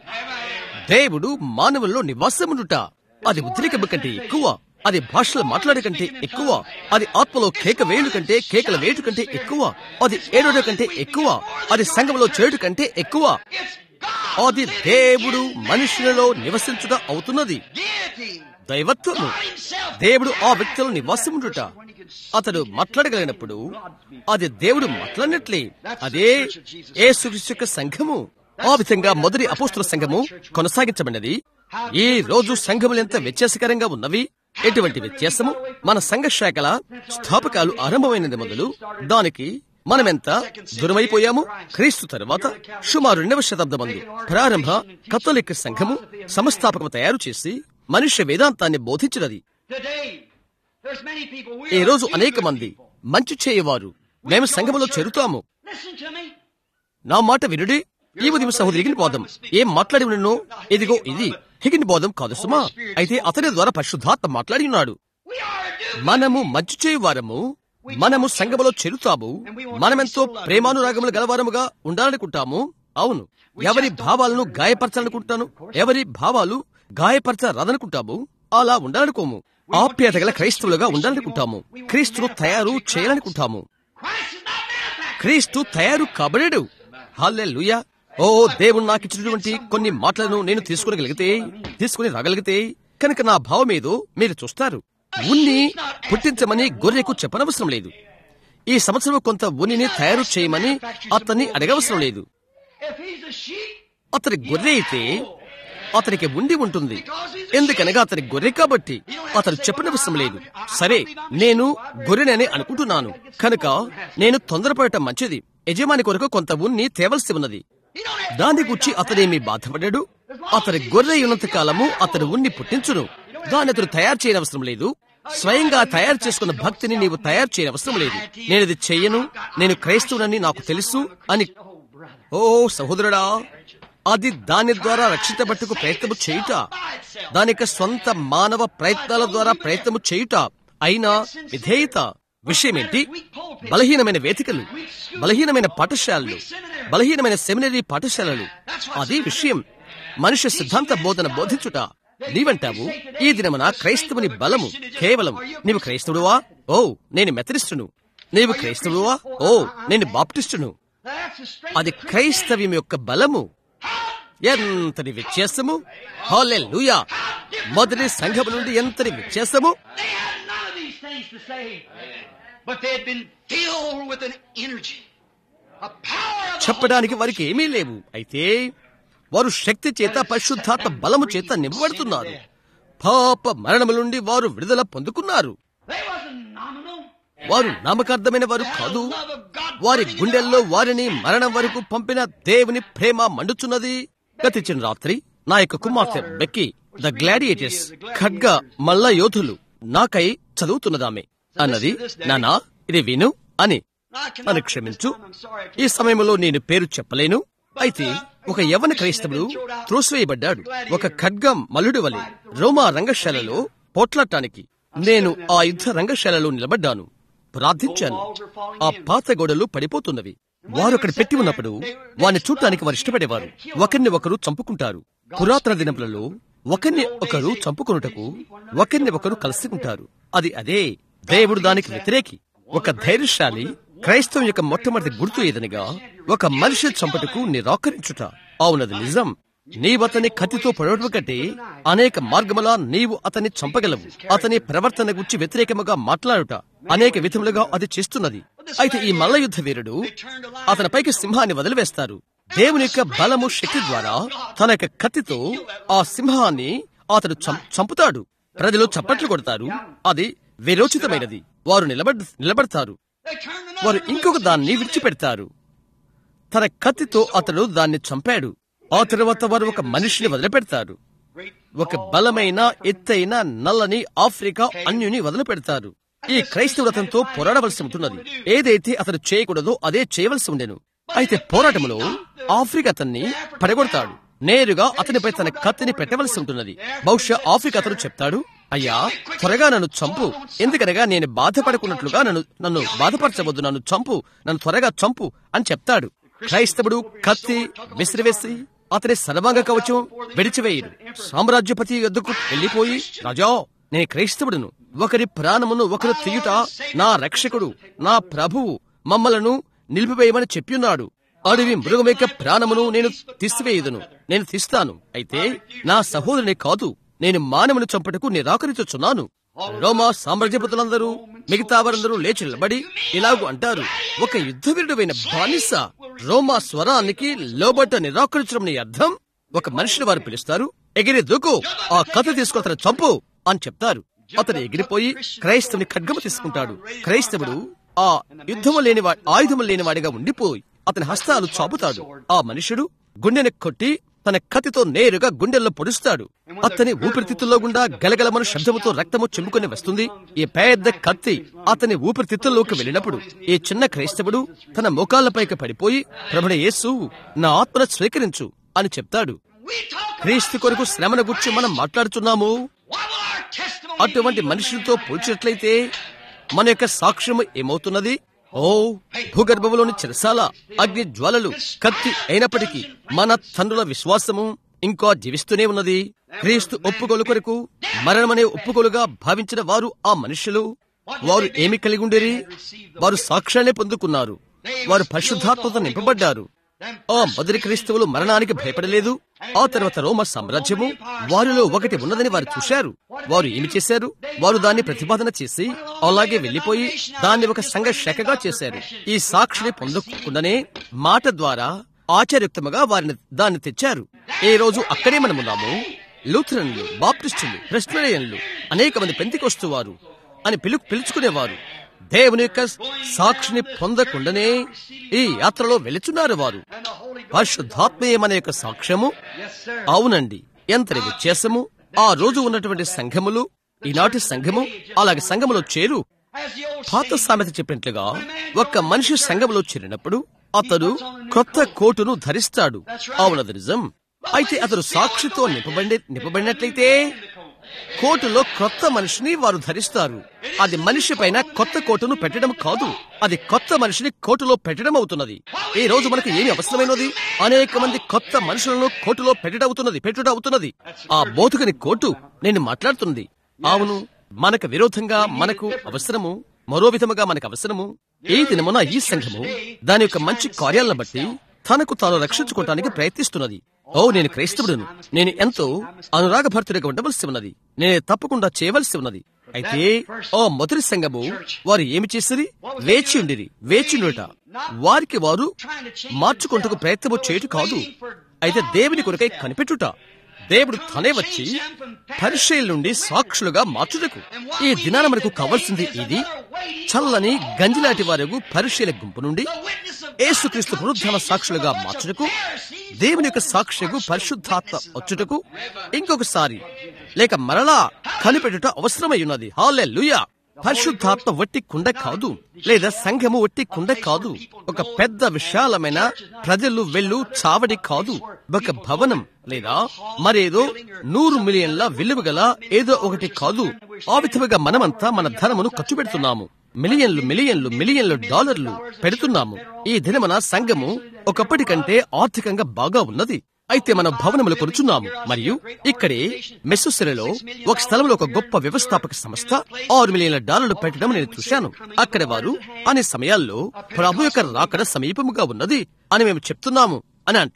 దేవుడు మానవుల్లో నివాసమునుట అది ఉద్రేకము కంటే ఎక్కువ అది భాషలు మాట్లాడే కంటే ఎక్కువ అది ఆత్మలో కేక వేయుడు కంటే కేకల వేయుడు కంటే ఎక్కువ అది ఏడోడు కంటే ఎక్కువ అది సంఘంలో చేయుడు కంటే ఎక్కువ It's God. అది దేవుడు మనుషులలో నివసించుట అవుతున్నది Deity. దైవత్వము God himself. దేవుడు ఆ వ్యక్తులు నివాసముండుట అతడు మాట్లాడగలిగినప్పుడు అది దేవుడు మాట్లాడినట్లే అదే యేసుక్రీస్తు యొక్క సంఘము ఆ విధంగా మొదటి అపోస్తుల సంఘము కొనసాగించబడినది ఈ రోజు సంఘములు ఎంత వ్యత్యాసకరంగా ఉన్నవి ఎటువంటి వ్యత్యాసము మన సంఘ శాఖల స్థాపకాలు ఆరంభమైనది మొదలు దానికి మనమెంత దూరమైపోయాము క్రీస్తు తరువాత సుమారు రెండవ శతాబ్దమందు ప్రారంభ కథోలిక్ సంఘము సంస్థాపకము తయారు చేసి మనుష్య వేదాంతాన్ని బోధించినది Today, there's many people. We ఈ are రోజు good అనేక people. మంది మంచి చేయవారు మేము సంఘములో చేరుతాము Listen to me. నా మాట వినుడి ఈ ఉదయం సహోదరి హిగిన్ బోధం ఏం మాట్లాడి ఉన్నాను ఇదిగో ఇది హిగిన్ బోధం కాదు సుమా అయితే అతని ద్వారా పరిశుద్ధాత్మ మాట్లాడి ఉన్నాడు We are a new మనము మంచి చేయవారము మనము సంఘములో చేరుతాము మనమెంతో ప్రేమానురాగములు గలవారముగా ఉండాలనుకుంటాము అవును ఎవరి భావాలను గాయపరచాలనుకుంటాను ఎవరి భావాలు గాయపరచరాదనుకుంటాము అలా ఉండాలనుకోము ఆప్యాయత గల క్రైస్తవులుగా ఉండాలనుకుంటాము క్రీస్తును తయారు చేయాలనుకుంటాము Christ is not manufactured. క్రీస్తు తయారు కాబడేడు హల్లెలూయా ఓ దేవుడు నాకు ఇచ్చినటువంటి కొన్ని మాటలను నేను తీసుకునగలిగితే తీసుకుని రాగలిగితే కనుక నా భావమేదో మీరు చూస్తారు ఉన్ని పుట్టించమని గొర్రెకు చెప్పనవసరం లేదు ఈ సంవత్సరం కొంత ఉన్నిని తయారు చేయమని అతన్ని అడగవసరం లేదు If he's a sheep, అతని గొర్రె అయితే అతనికి ఉండి ఉంటుంది ఎందుకనగా అతని గొర్రె కాబట్టి అతను చెప్పనవసరం లేదు సరే నేను గొర్రెనని అనుకుంటున్నాను కనుక నేను తొందరపడటం మంచిది యజమాని కొరకు కొంత ఉన్ని తేవలసి ఉన్నది he don't have దాని గురించి అతనేమి బాధపడ్డాడు అతని గొర్రె ఉన్నంత కాలము అతడు ఉన్ని పుట్టించును దాన్ని అతడు తయారు చేయనవసరం లేదు స్వయంగా తయారు చేసుకున్న భక్తిని నీవు తయారు చేయనవసరం లేదు నేను ఇది చెయ్యను నేను క్రైస్తవునని నాకు తెలుసు అని Oh, brother. ఓ సహోదరుడా అది దాని ద్వారా రక్షించబట్టుకు ప్రయత్నము చేయుట దాని యొక్క సొంత మానవ ప్రయత్నాల ద్వారా ప్రయత్నము చేయుట అయినా విధేయత విషయమేంటి బలహీనమైన వేదికలు బలహీనమైన పాఠశాలలు బలహీనమైన సెమినరీ పాఠశాలలు అది విషయం మనుష్య సిద్ధాంత బోధన బోధించుట నీవంటావు ఈ దినమున క్రైస్తవుని బలము కేవలం నీవు క్రైస్తవుడువా ఓ నేను మెథడిస్టును నీవు క్రైస్తవుడువా ఓ నేను బాప్టిస్టును That's the strength అది క్రైస్తవ్యం యొక్క బలము ఎంతటి వ్యత్యాసము హల్లెలూయా మొదటి సంఘము నుండి ఎంతటి వ్యత్యాసము They had none of these things to say, but they had been filled with an energy, a power of the చెప్పడానికి వారికి ఏమీ లేవు అయితే వారు శక్తి చేత పరిశుద్ధాత్మ బలము చేత నింపబడుతున్నారు పాప మరణము నుండి వారు విడుదల పొందుకున్నారు They wasn't nominal. వారు నామకార్థమైన వారు కాదు వారి గుండెల్లో వారిని మరణం వరకు పంపిన దేవుని ప్రేమ మండుచున్నది గతించిన రాత్రి నా యొక్క కుమార్తె బెక్కి ద గ్లాడియేటర్స్ ఖడ్గ మల్ల యోధులు నాకై చదువుతున్నదామె అన్నది నానా ఇది విను అని నన్ను క్షమించు ఈ సమయంలో నేను పేరు చెప్పలేను అయితే ఒక యవన క్రైస్తవుడు త్రోసివేయబడ్డాడు ఒక ఖడ్గం మల్లుడి వలె రోమా రంగశాలలో పోట్లాటానికి నేను ఆ యుద్ధ రంగశాలలో నిలబడ్డాను ప్రార్థించాను ఆ పాత గోడలు పడిపోతున్నవి వారు అక్కడ పెట్టి ఉన్నప్పుడు వారిని చూడటానికి వారు ఇష్టపడేవారు ఒకరిని ఒకరు చంపుకుంటారు పురాతన దినములలో ఒకరిని ఒకరు చంపుకొనుటకు ఒకరిని ఒకరు కలుసుకుంటారు అది అదే దేవుడు దానికి వ్యతిరేకి ఒక ధైర్యశాలి క్రైస్తవం యొక్క మొట్టమొదటి గుర్తు ఏదనగా ఒక మనిషి చంపటకు నిరాకరించుట అవునది నిజం నీవు అతని కత్తితో పొడవడం కంటే అనేక మార్గములా నీవు అతన్ని చంపగలవు అతని ప్రవర్తన గురించి వ్యతిరేకముగా మాట్లాడుట అనేక విధములుగా అది చేస్తున్నది అయితే ఈ మల్ల యుద్ధ వీరుడు అతనిపైకి సింహాన్ని వదిలివేస్తారు దేవుని యొక్క బలము శక్తి ద్వారా తన యొక్క కత్తితో ఆ సింహాన్ని అతడు చం- చంపుతాడు ప్రజలు చప్పట్లు కొడతారు అది విరోచితమైనది వారు నిలబడ్ నిలబడతారు They turned another వారు ఇంకొక loose దాన్ని and killed it. విడిచిపెడతారు తన కత్తితో అతడు దాన్ని చంపాడు ఆ తర్వాత వారు ఒక మనిషిని వదిలిపెడతారు ఒక బలమైన ఎత్తైన నల్లని ఆఫ్రికా అన్యుని వదిలిపెడతారు ఈ క్రైస్తవుడు అతనితో పోరాడవలసి ఉంటున్నది ఏదైతే అతను చేయకూడదో అదే చేయవలసి ఉండెను అయితే పోరాటంలో ఆఫ్రికా అతన్ని పడగొడతాడు నేరుగా అతనిపై తన కత్తిని పెట్టవలసి ఉంటున్నది బహుశా ఆఫ్రికా అతను చెప్తాడు అయ్యా త్వరగా నన్ను చంపు ఎందుకనగా నేను బాధపడుకున్నట్లుగా నన్ను నన్ను బాధపరచవద్దు నన్ను చంపు నన్ను త్వరగా చంపు అని చెప్తాడు క్రైస్తవుడు కత్తి విసిరివేసి అతని సర్వాంగ కవచం విడిచివేయడు సామ్రాజ్యపతి ఎద్దుకు వెళ్లిపోయి రాజా నేను క్రైస్తవుడును ఒకరి ప్రాణమును ఒకరు తీయుట నా రక్షకుడు నా ప్రభువు మమ్మలను నిలిపివేయమని చెప్పియున్నాడు అడవి మృగం యొక్క ప్రాణమును నేను తీసివేయదును నేను తీస్తాను అయితే నా సహోదరుని కాదు నేను మానవుని చంపటకు నిరాకరించుచున్నాను రోమా సామ్రాజ్యపతులందరూ మిగతా వారందరూ లేచి నిలబడి ఇలాగూ అంటారు ఒక యుద్ధవీరుడైన బానిస రోమా స్వరానికి లోబట్ట నిరాకరించడం నీ అర్థం ఒక మనిషిని వారు పిలుస్తారు ఎగిరి దూకు ఆ కథ తీసుకుని అతను చంపు అని చెప్తారు అతను ఎగిరిపోయి క్రైస్తవుని ఖడ్గము తీసుకుంటాడు క్రైస్తవుడు ఆ యుద్ధము లేని ఆయుధము లేని వాడిగా ఉండిపోయి అతని హస్తాలు చాపుతాడు ఆ మనుషుడు గుండెని కొట్టి తన కత్తితో నేరుగా గుండెల్లో పొడుస్తాడు అతని ఊపిరితిత్తుల్లో గుండా గలగలమను శబ్దముతో రక్తము చెమ్ముకొని వస్తుంది ఈ పెద్ద కత్తి అతని ఊపిరితిత్తుల్లోకి వెళ్ళినప్పుడు ఈ చిన్న క్రైస్తవుడు తన మోకాళ్లపైకి పడిపోయి ప్రభుడ యేసు నా ఆత్మను స్వీకరించు అని చెప్తాడు క్రీస్తు కొరకు శ్రమను గుర్చి మనం మాట్లాడుతున్నాము అటువంటి మనుషులతో పోల్చినట్లయితే మన యొక్క సాక్ష్యము ఏమవుతున్నది ఓ భూగర్భంలోని చిరసాల అగ్ని జ్వాలలు కత్తి అయినప్పటికీ మన తండ్రుల విశ్వాసము ఇంకా జీవిస్తూనే ఉన్నది క్రీస్తు ఒప్పుకోలు కొరకు మరణమనే ఒప్పుకోలుగా భావించిన వారు ఆ మనుషులు వారు ఏమి కలిగి ఉండేరి వారు సాక్ష్యాన్ని పొందుకున్నారు వారు పరిశుద్ధాత్మతో నింపబడ్డారు ఆ మొదటి క్రైస్తవులు మరణానికి భయపడలేదు ఆ తర్వాత రోమ సామ్రాజ్యము వారిలో ఒకటి ఉన్నదని వారు చూశారు వారు ఏమి చేశారు వారు దాన్ని ప్రతిపాదన చేసి అలాగే వెళ్లిపోయి దాన్ని ఒక సంఘ శాఖగా చేశారు ఈ సాక్షిని పొందకుండానే మాట ద్వారా ఆచార్యుక్తముగా వారిని దాన్ని తెచ్చారు ఈ రోజు అక్కడే మనమున్నాము లూథరన్లు బాప్టిస్టులు ప్రెస్టరియన్లు అనేక మంది పెంతికొస్తు వారు అని పిలు పిలుచుకునేవారు దేవుని యొక్క సాక్షిని పొందకుండానే ఈ యాత్రలో వెళుచున్నారు వారు పరిశుద్ధాత్మీయమనే యొక్క సాక్ష్యము అవునండి ఎంతటి వ్యత్యాసము ఆ రోజు ఉన్నటువంటి సంఘములు ఈనాటి సంఘము అలాగే సంఘములో చేరు పాత సామెత చెప్పినట్లుగా ఒక్క మనిషి సంఘములో చేరినప్పుడు అతడు కొత్త కోటును ధరిస్తాడు అవునది నిజం అయితే అతడు సాక్షితో నింపబడి నింపబడినట్లయితే కోటులో కొత్త మనిషిని వారు ధరిస్తారు అది మనిషి పైన కొత్త కోటును పెట్టడం కాదు అది కొత్త మనిషిని కోటులో పెట్టడం అవుతున్నది ఈ రోజు మనకు ఏమి అవసరమైనది అనేక మంది కొత్త మనుషులను కోటులో పెట్టడవుతున్నది పెట్టుట అవుతున్నది ఆ బోధకుని కోటు నేను మాట్లాడుతున్నది అవును మనకు విరోధంగా మనకు అవసరము మరో విధముగా మనకు అవసరము ఈ దినమున ఈ సంఘము దాని యొక్క మంచి కార్యాలను బట్టి తనకు తాను రక్షించుకోవటానికి ప్రయత్నిస్తున్నది ఓ నేను క్రైస్తవుడును నేను ఎంతో అనురాగభర్తుడిగా ఉండవలసి ఉన్నది నేను తప్పకుండా చేయవలసి ఉన్నది అయితే ఓ మొదటి సంఘము వారు ఏమి చేసిరి వేచి ఉండిరి వేచి ఉండుట వారికి వారు మార్చుకుంటకు ప్రయత్నము చేయుట కాదు అయితే దేవుని కొరకై కనిపెట్టుట దేవుడు తనే వచ్చి పరిశీల నుండి సాక్షులుగా మార్చుటకు ఈ దినాన మనకు కావాల్సింది ఇది చల్లని గంజిలాంటి వారు పరిశీల గుంపు నుండి ఏసుక్రీస్తు పునరుద్ధాన సాక్షులుగా మార్చుటకు దేవుని యొక్క సాక్షికు పరిశుద్ధాత్మ వచ్చుటకు ఇంకొకసారి లేక మరలా కనిపెట్టుట అవసరమై ఉన్నది హాలే లుయా పరిశుద్ధాత్మ వట్టి కుండ కాదు లేదా సంఘము వట్టి కుండ కాదు ఒక పెద్ద విశాలమైన ప్రజలు వెళ్ళు చావడి కాదు ఒక భవనం లేదా మరేదో నూరు మిలియన్ల విలువ గల ఏదో ఒకటి కాదు ఆ విధముగా మనమంతా మన ధనమును ఖర్చు పెడుతున్నాము మిలియన్లు మిలియన్లు మిలియన్లు డాలర్లు పెడుతున్నాము ఈ దినమన సంఘము ఒకప్పటి కంటే ఆర్థికంగా బాగా ఉన్నది అయితే మనం భవనములు కొనుచున్నాము మరియు ఇక్కడే మెస్సుసిరలో ఒక స్థలంలో ఒక గొప్ప వ్యవస్థాపక సంస్థ ఆరు మిలియన్ల డాలర్లు పెట్టడం నేను చూశాను అక్కడ వారు అనే సమయాల్లో ప్రభు యొక్క రాకడ సమీపముగా ఉన్నది అని మేము చెప్తున్నాము అని అంటారు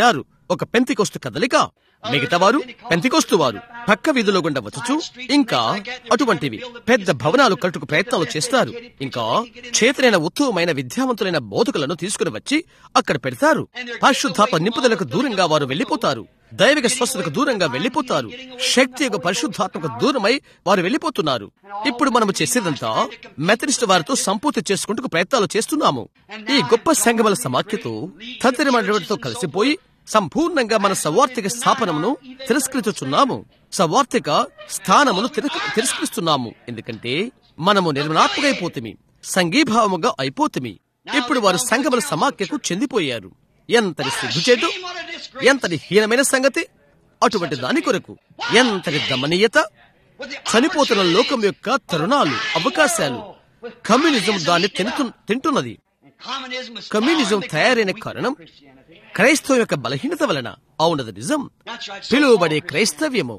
ఒక పెంతికొస్తు కదలిక మిగతా వారు పెంతికొస్తు వారు పక్క వీధిలో గుండా వచ్చుచు ఇంకా అటువంటివి పెద్ద భవనాలు కట్టుకు ప్రయత్నాలు చేస్తారు ఇంకా చేతనైన ఉత్తమమైన విద్యావంతులైన బోధకులను తీసుకుని వచ్చి అక్కడ పెడతారు పరిశుద్ధాత్మ నింపుదలకు దూరంగా వారు వెళ్లిపోతారు దైవిక స్వస్థతకు దూరంగా వెళ్లిపోతారు శక్తి యొక్క పరిశుద్ధాత్మకు దూరమై వారు వెళ్లిపోతున్నారు ఇప్పుడు మనము చేసేదంతా మెథడిస్ట్ వారితో సంపూర్తి చేసుకుంటూ ప్రయత్నాలు చేస్తున్నాము ఈ గొప్ప సంఘముల సమాఖ్యతో తదితరమైనతో కలిసిపోయి సంపూర్ణంగా మన సవార్థిక స్థాపనమును తిరస్కరించుచున్నాము సవార్థిక స్థానమును తిరస్- తిరస్కరిస్తున్నాము ఎందుకంటే మనము నిర్మలాత్మకైపోతుమి సంఘీభావముగా అయిపోతుమి ఇప్పుడు వారు సంఘముల సమాఖ్యకు చెందిపోయారు ఎంతటి సిగ్గుచేటు ఎంతటి హీనమైన సంగతి అటువంటి దాని కొరకు ఎంతటి దమనీయత చనిపోతున్న లోకం యొక్క తరుణాలు అవకాశాలు కమ్యూనిజం దాన్ని తింటు తింటున్నది కమ్యూనిజం తయారైన కారణం క్రైస్తవం యొక్క బలహీనత వలన అవునది నిజం పిలువబడే క్రైస్తవ్యము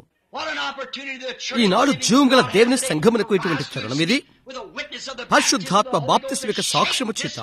ఈనాడు జీవంగల దేవుని సంఘమునకు ఇటువంటి తరుణం ఇది పరిశుద్ధాత్మ బాప్తిస్మ యొక్క సాక్ష్యము చేత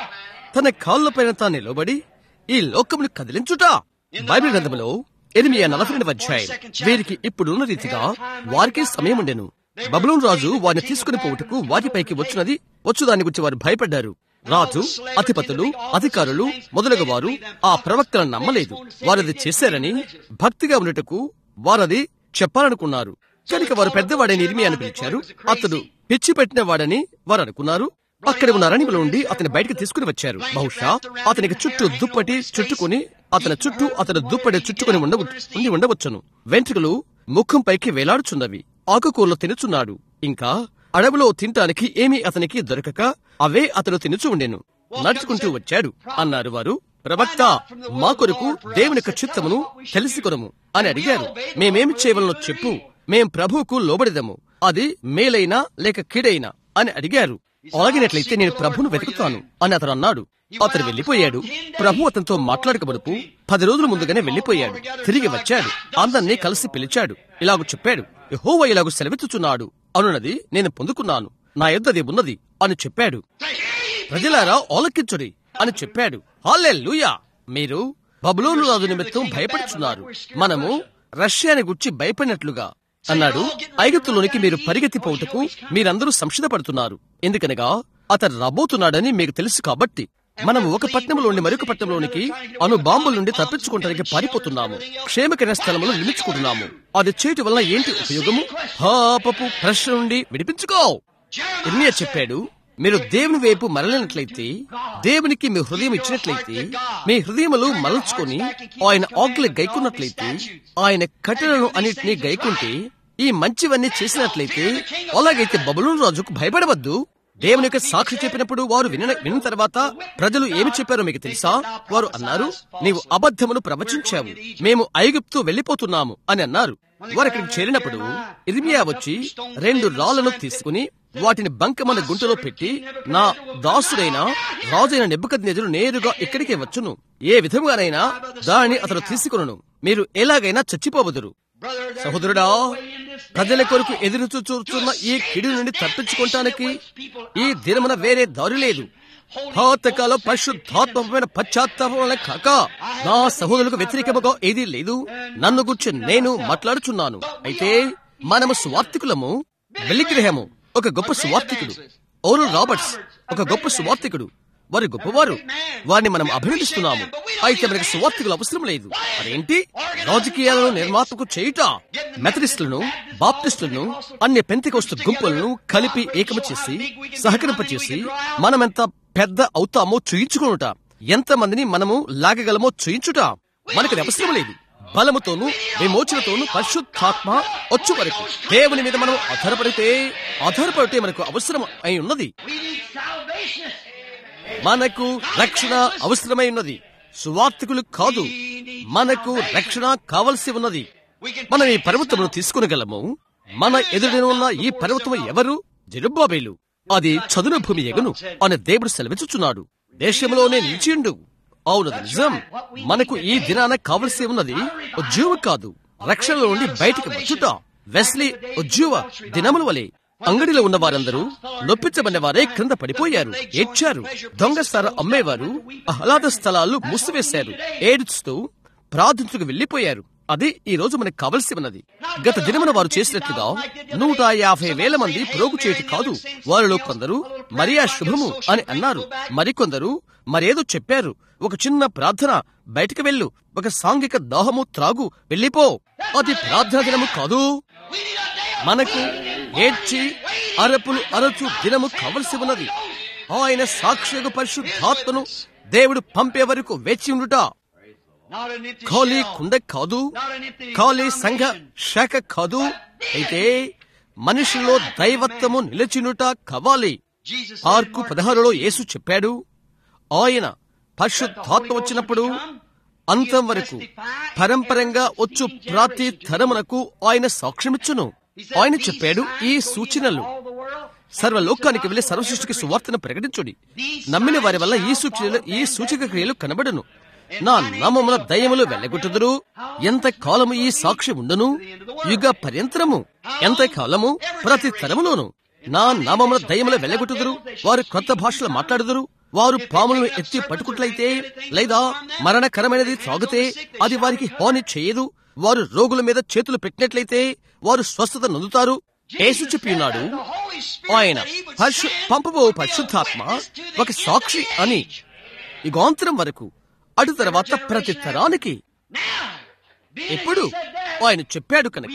తన కాళ్ళపైన తాను నిలబడి ఈ లోకమును కదిలించుట బైబిల్ గ్రంథములో ఎనిమిది నలభై రెండు అధ్యాయం వీరికి ఇప్పుడున్న రీతిగా వారికి సమయం ఉండెను బబులోన్ రాజు వారిని తీసుకుని పోవుటకు వాటిపైకి వచ్చినది వచ్చుదాని గురించి వారు భయపడ్డారు రాజు అధిపతులు అధికారులు మొదలగు వారు ఆ ప్రవక్తలను నమ్మలేదు వారది చేశారని భక్తిగా ఉండటకు వారది చెప్పాలనుకున్నారు కనుక వారు పెద్దవాడని ఇరిమి అని పిలిచారు అతడు పిచ్చి పెట్టిన వాడని వారు అనుకున్నారు అక్కడ ఉన్న అరణ్యంలో ఉండి అతని బయటకు తీసుకుని వచ్చారు బహుశా అతనికి చుట్టూ దుప్పటి చుట్టుకుని అతని చుట్టూ అతని దుప్పటి చుట్టుకుని ఉండ ఉండి ఉండవచ్చును వెంట్రుకలు ముఖం పైకి వేలాడుచున్నవి ఆకుకూరలు తినుచున్నాడు ఇంకా అడవిలో తినటానికి ఏమీ అతనికి దొరకక అవే అతను తినుచు ఉండెను నడుచుకుంటూ వచ్చాడు అన్నారు వారు ప్రవక్త మా కొరకు దేవుని యొక్క చిత్తమును తెలుసుకొనము అని అడిగారు మేమేమి చేయవలనో చెప్పు మేం ప్రభువుకు లోబడిదము అది మేలైనా లేక కీడైనా అని అడిగారు అలాగినట్లయితే నేను ప్రభును వెతుకుతాను అని అతను అన్నాడు అతను వెళ్లిపోయాడు ప్రభు అతనితో మాట్లాడకబడుపు పది రోజుల ముందుగానే వెళ్లిపోయాడు తిరిగి వచ్చాడు అందరినీ కలిసి పిలిచాడు ఇలాగ చెప్పాడు యెహోవా ఇలాగ సెలవిచ్చుచున్నాడు అనున్నది నేను పొందుకున్నాను నా యొద్దది ఉన్నది అని చెప్పాడు ప్రజలారా ఆలకించుడి అని చెప్పాడు హాలెల్లుయా మీరు బబులోను రాజు నిమిత్తం భయపడుచున్నారు మనము రష్యాని గుర్చి భయపడినట్లుగా అన్నాడు ఐగుప్తులోనికి మీరు పరిగెత్తిపోవుటకు మీరందరూ సంశయపడుతున్నారు ఎందుకనగా అతను రాబోతున్నాడని మీకు తెలుసు కాబట్టి మనం ఒక పట్టణంలో నుండి మరొక పట్టణంలోనికి అను బాంబుల నుండి తప్పించుకోవడానికి పారిపోతున్నాము క్షేమకరమైన స్థలంలో నిలుచుకుంటున్నాము అది చేయటం వల్ల ఏంటి ఉపయోగము పాపపు ప్రశ్న నుండి విడిపించుకో ఇర్మియా చెప్పాడు మీరు దేవుని వైపు మరలినట్లయితే దేవునికి మీ హృదయం ఇచ్చినట్లయితే మీ హృదయములు మలచుకొని ఆయన ఆజ్ఞలు గైకున్నట్లయితే ఆయన కట్టడలను అన్నిటినీ గైకుంటే ఈ మంచివన్నీ చేసినట్లయితే అలాగైతే బబులోను రాజుకు భయపడవద్దు దేవుని యొక్క సాక్షి చెప్పినప్పుడు వారు విన విన్న తర్వాత ప్రజలు ఏమి చెప్పారో మీకు తెలుసా వారు అన్నారు నీవు అబద్ధమును ప్రవచించావు మేము ఐగుప్తు వెళ్లిపోతున్నాము అని అన్నారు వారు అక్కడికి చేరినప్పుడు ఇర్మియా వచ్చి రెండు రాళ్లను తీసుకుని వాటిని బంకమన్న గుంటలో పెట్టి నా దాసుడైన రాజైన నెబ్బకద్నేజులు నేరుగా ఇక్కడికే వచ్చును ఏ విధముగానైనా దానిని అతను తీసుకును మీరు ఎలాగైనా చచ్చిపోవదురు సహోదరుడా ప్రజల కొరకు ఎదురు చూచున్న ఈ కిడి నుండి తప్పించుకోవటానికి ఈ దినమున వేరే దారి లేదు పాతకాల పరిశుద్ధాత్మకమైన పశ్చాత్తాపం వల్ల కాక నా సహోదరులకు వ్యతిరేకముగా ఏదీ లేదు నన్ను గురించి నేను మాట్లాడుచున్నాను అయితే మనము స్వార్థికులము వెలిగ్రహము ఒక గొప్ప సువార్థికుడు ఓరు రాబర్ట్స్ ఒక గొప్ప సువార్థికుడు వారి గొప్పవారు వారిని మనం అభినందిస్తున్నాము అయితే మనకి సువార్థికులు అవసరం లేదు అదేంటి రాజకీయాలను నిర్మాతకు చేయుట మెథడిస్టులను బాప్టిస్టులను అన్ని పెంతికోస్తు గుంపులను కలిపి ఏకము చేసి సహకరింపచేసి మనమెంత పెద్ద అవుతామో చూయించుకునుట ఎంత మందిని మనము లాగగలమో చూయించుట మనకు అది అవసరం లేదు బలముతోను విమోచనతోను పరిశుద్ధాత్మ వచ్చు వరకు దేవుని మీద మనం ఆధారపడితే ఆధారపడితే మనకు అవసరం అయి ఉన్నది మనకు రక్షణ అవసరమై ఉన్నది సువార్థికులు కాదు మనకు రక్షణ కావలసి ఉన్నది మనం ఈ పర్వతమును తీసుకునగలము మన ఎదురున ఉన్న ఈ పర్వతము ఎవరు జరుబాబేలు అది చదును భూమి ఎగును అని దేవుడు సెలవిచ్చుచున్నాడు దేశంలోనే నిలిచిండు అవును అది నిజం మనకు ఈ దినాన కావలసి ఉన్నది ఉద్యోగం కాదు రక్షణలో నుండి బయటికి వచ్చుట వెస్లీ ఉద్యోగ దినముల వలె అంగడిలో ఉన్న వారందరూ నొప్పించబడిన వారే క్రింద పడిపోయారు ఏడ్చారు దొంగ సార అమ్మేవారు ఆహ్లాద స్థలాలు మూసివేశారు ఏడుస్తూ ప్రార్థించుకు వెళ్లిపోయారు అది ఈ రోజు మనకు కావలసి ఉన్నది గత దినమున వారు చేసినట్లుగా నూట యాభై వేల మంది ప్రోగు చేయటి కాదు వారిలో కొందరు మరియా శుభము అని అన్నారు మరికొందరు మరేదో చెప్పారు ఒక చిన్న ప్రార్థన బయటకు వెళ్ళు ఒక సాంఘిక దాహము త్రాగు వెళ్ళిపో అది ప్రార్థన దినము కాదు We need a day of మనకు ఏడ్చి అరపులు అరచు దినము కావలసి ఉన్నది ఆయన సాక్షిగా పరిశుద్ధాత్మను దేవుడు పంపే వరకు వేచి ఉండుట not an empty ఖాళీ shell. కుండ కాదు Not an empty ఖాళీ సంఘ denomination. శాఖ కాదు అయితే మనిషిలో దైవత్వము నిలిచినుట కావాలి Jesus said in ఆర్కు Mark పదహారులో యేసు చెప్పాడు ఆయన పరిశుద్ధాత్మ వచ్చినప్పుడు అంతం వరకు పరంపరంగా వచ్చు ప్రతి తరమునకు ఆయన సాక్ష్యమిచ్చును ఆయన చెప్పాడు ఈ సూచనలు all the world, సర్వలోకానికి వెళ్లి సర్వసృష్టికి సువార్తను ప్రకటించుడి నమ్మిన వారి వల్ల ఈ సూచనలు ఈ సూచక క్రియలు కనబడును నా నామమున దయ్యములు వెళ్ళగొట్టుదురు ఎంత కాలము ఈ సాక్షి ఉండును యుగ పర్యంతరము ఎంత కాలము ప్రతి తరములోను నా నామమున దయ్యములు వెళ్ళగొట్టుదురు వారు కొత్త భాషలు మాట్లాడుదురు వారు పాములను ఎత్తి పట్టుకుట్లయితే లేదా మరణకరమైనది త్రాగితే అది వారికి హాని చేయదు వారు రోగుల మీద చేతులు పెట్టినట్లయితే వారు స్వస్థత నొందుతారు యేసు చెప్పి ఉన్నాడు the Holy Spirit ఆయన that he would పరిశు send పంపబో will be a పరిశుద్ధాత్మ witness to the ఒక సాక్షి end of the అని age. యుగాంతరం వరకు అటు తర్వాత ప్రతి తరానికి Now, being ఇప్పుడు that he said that, ఆయన చెప్పాడు కనుక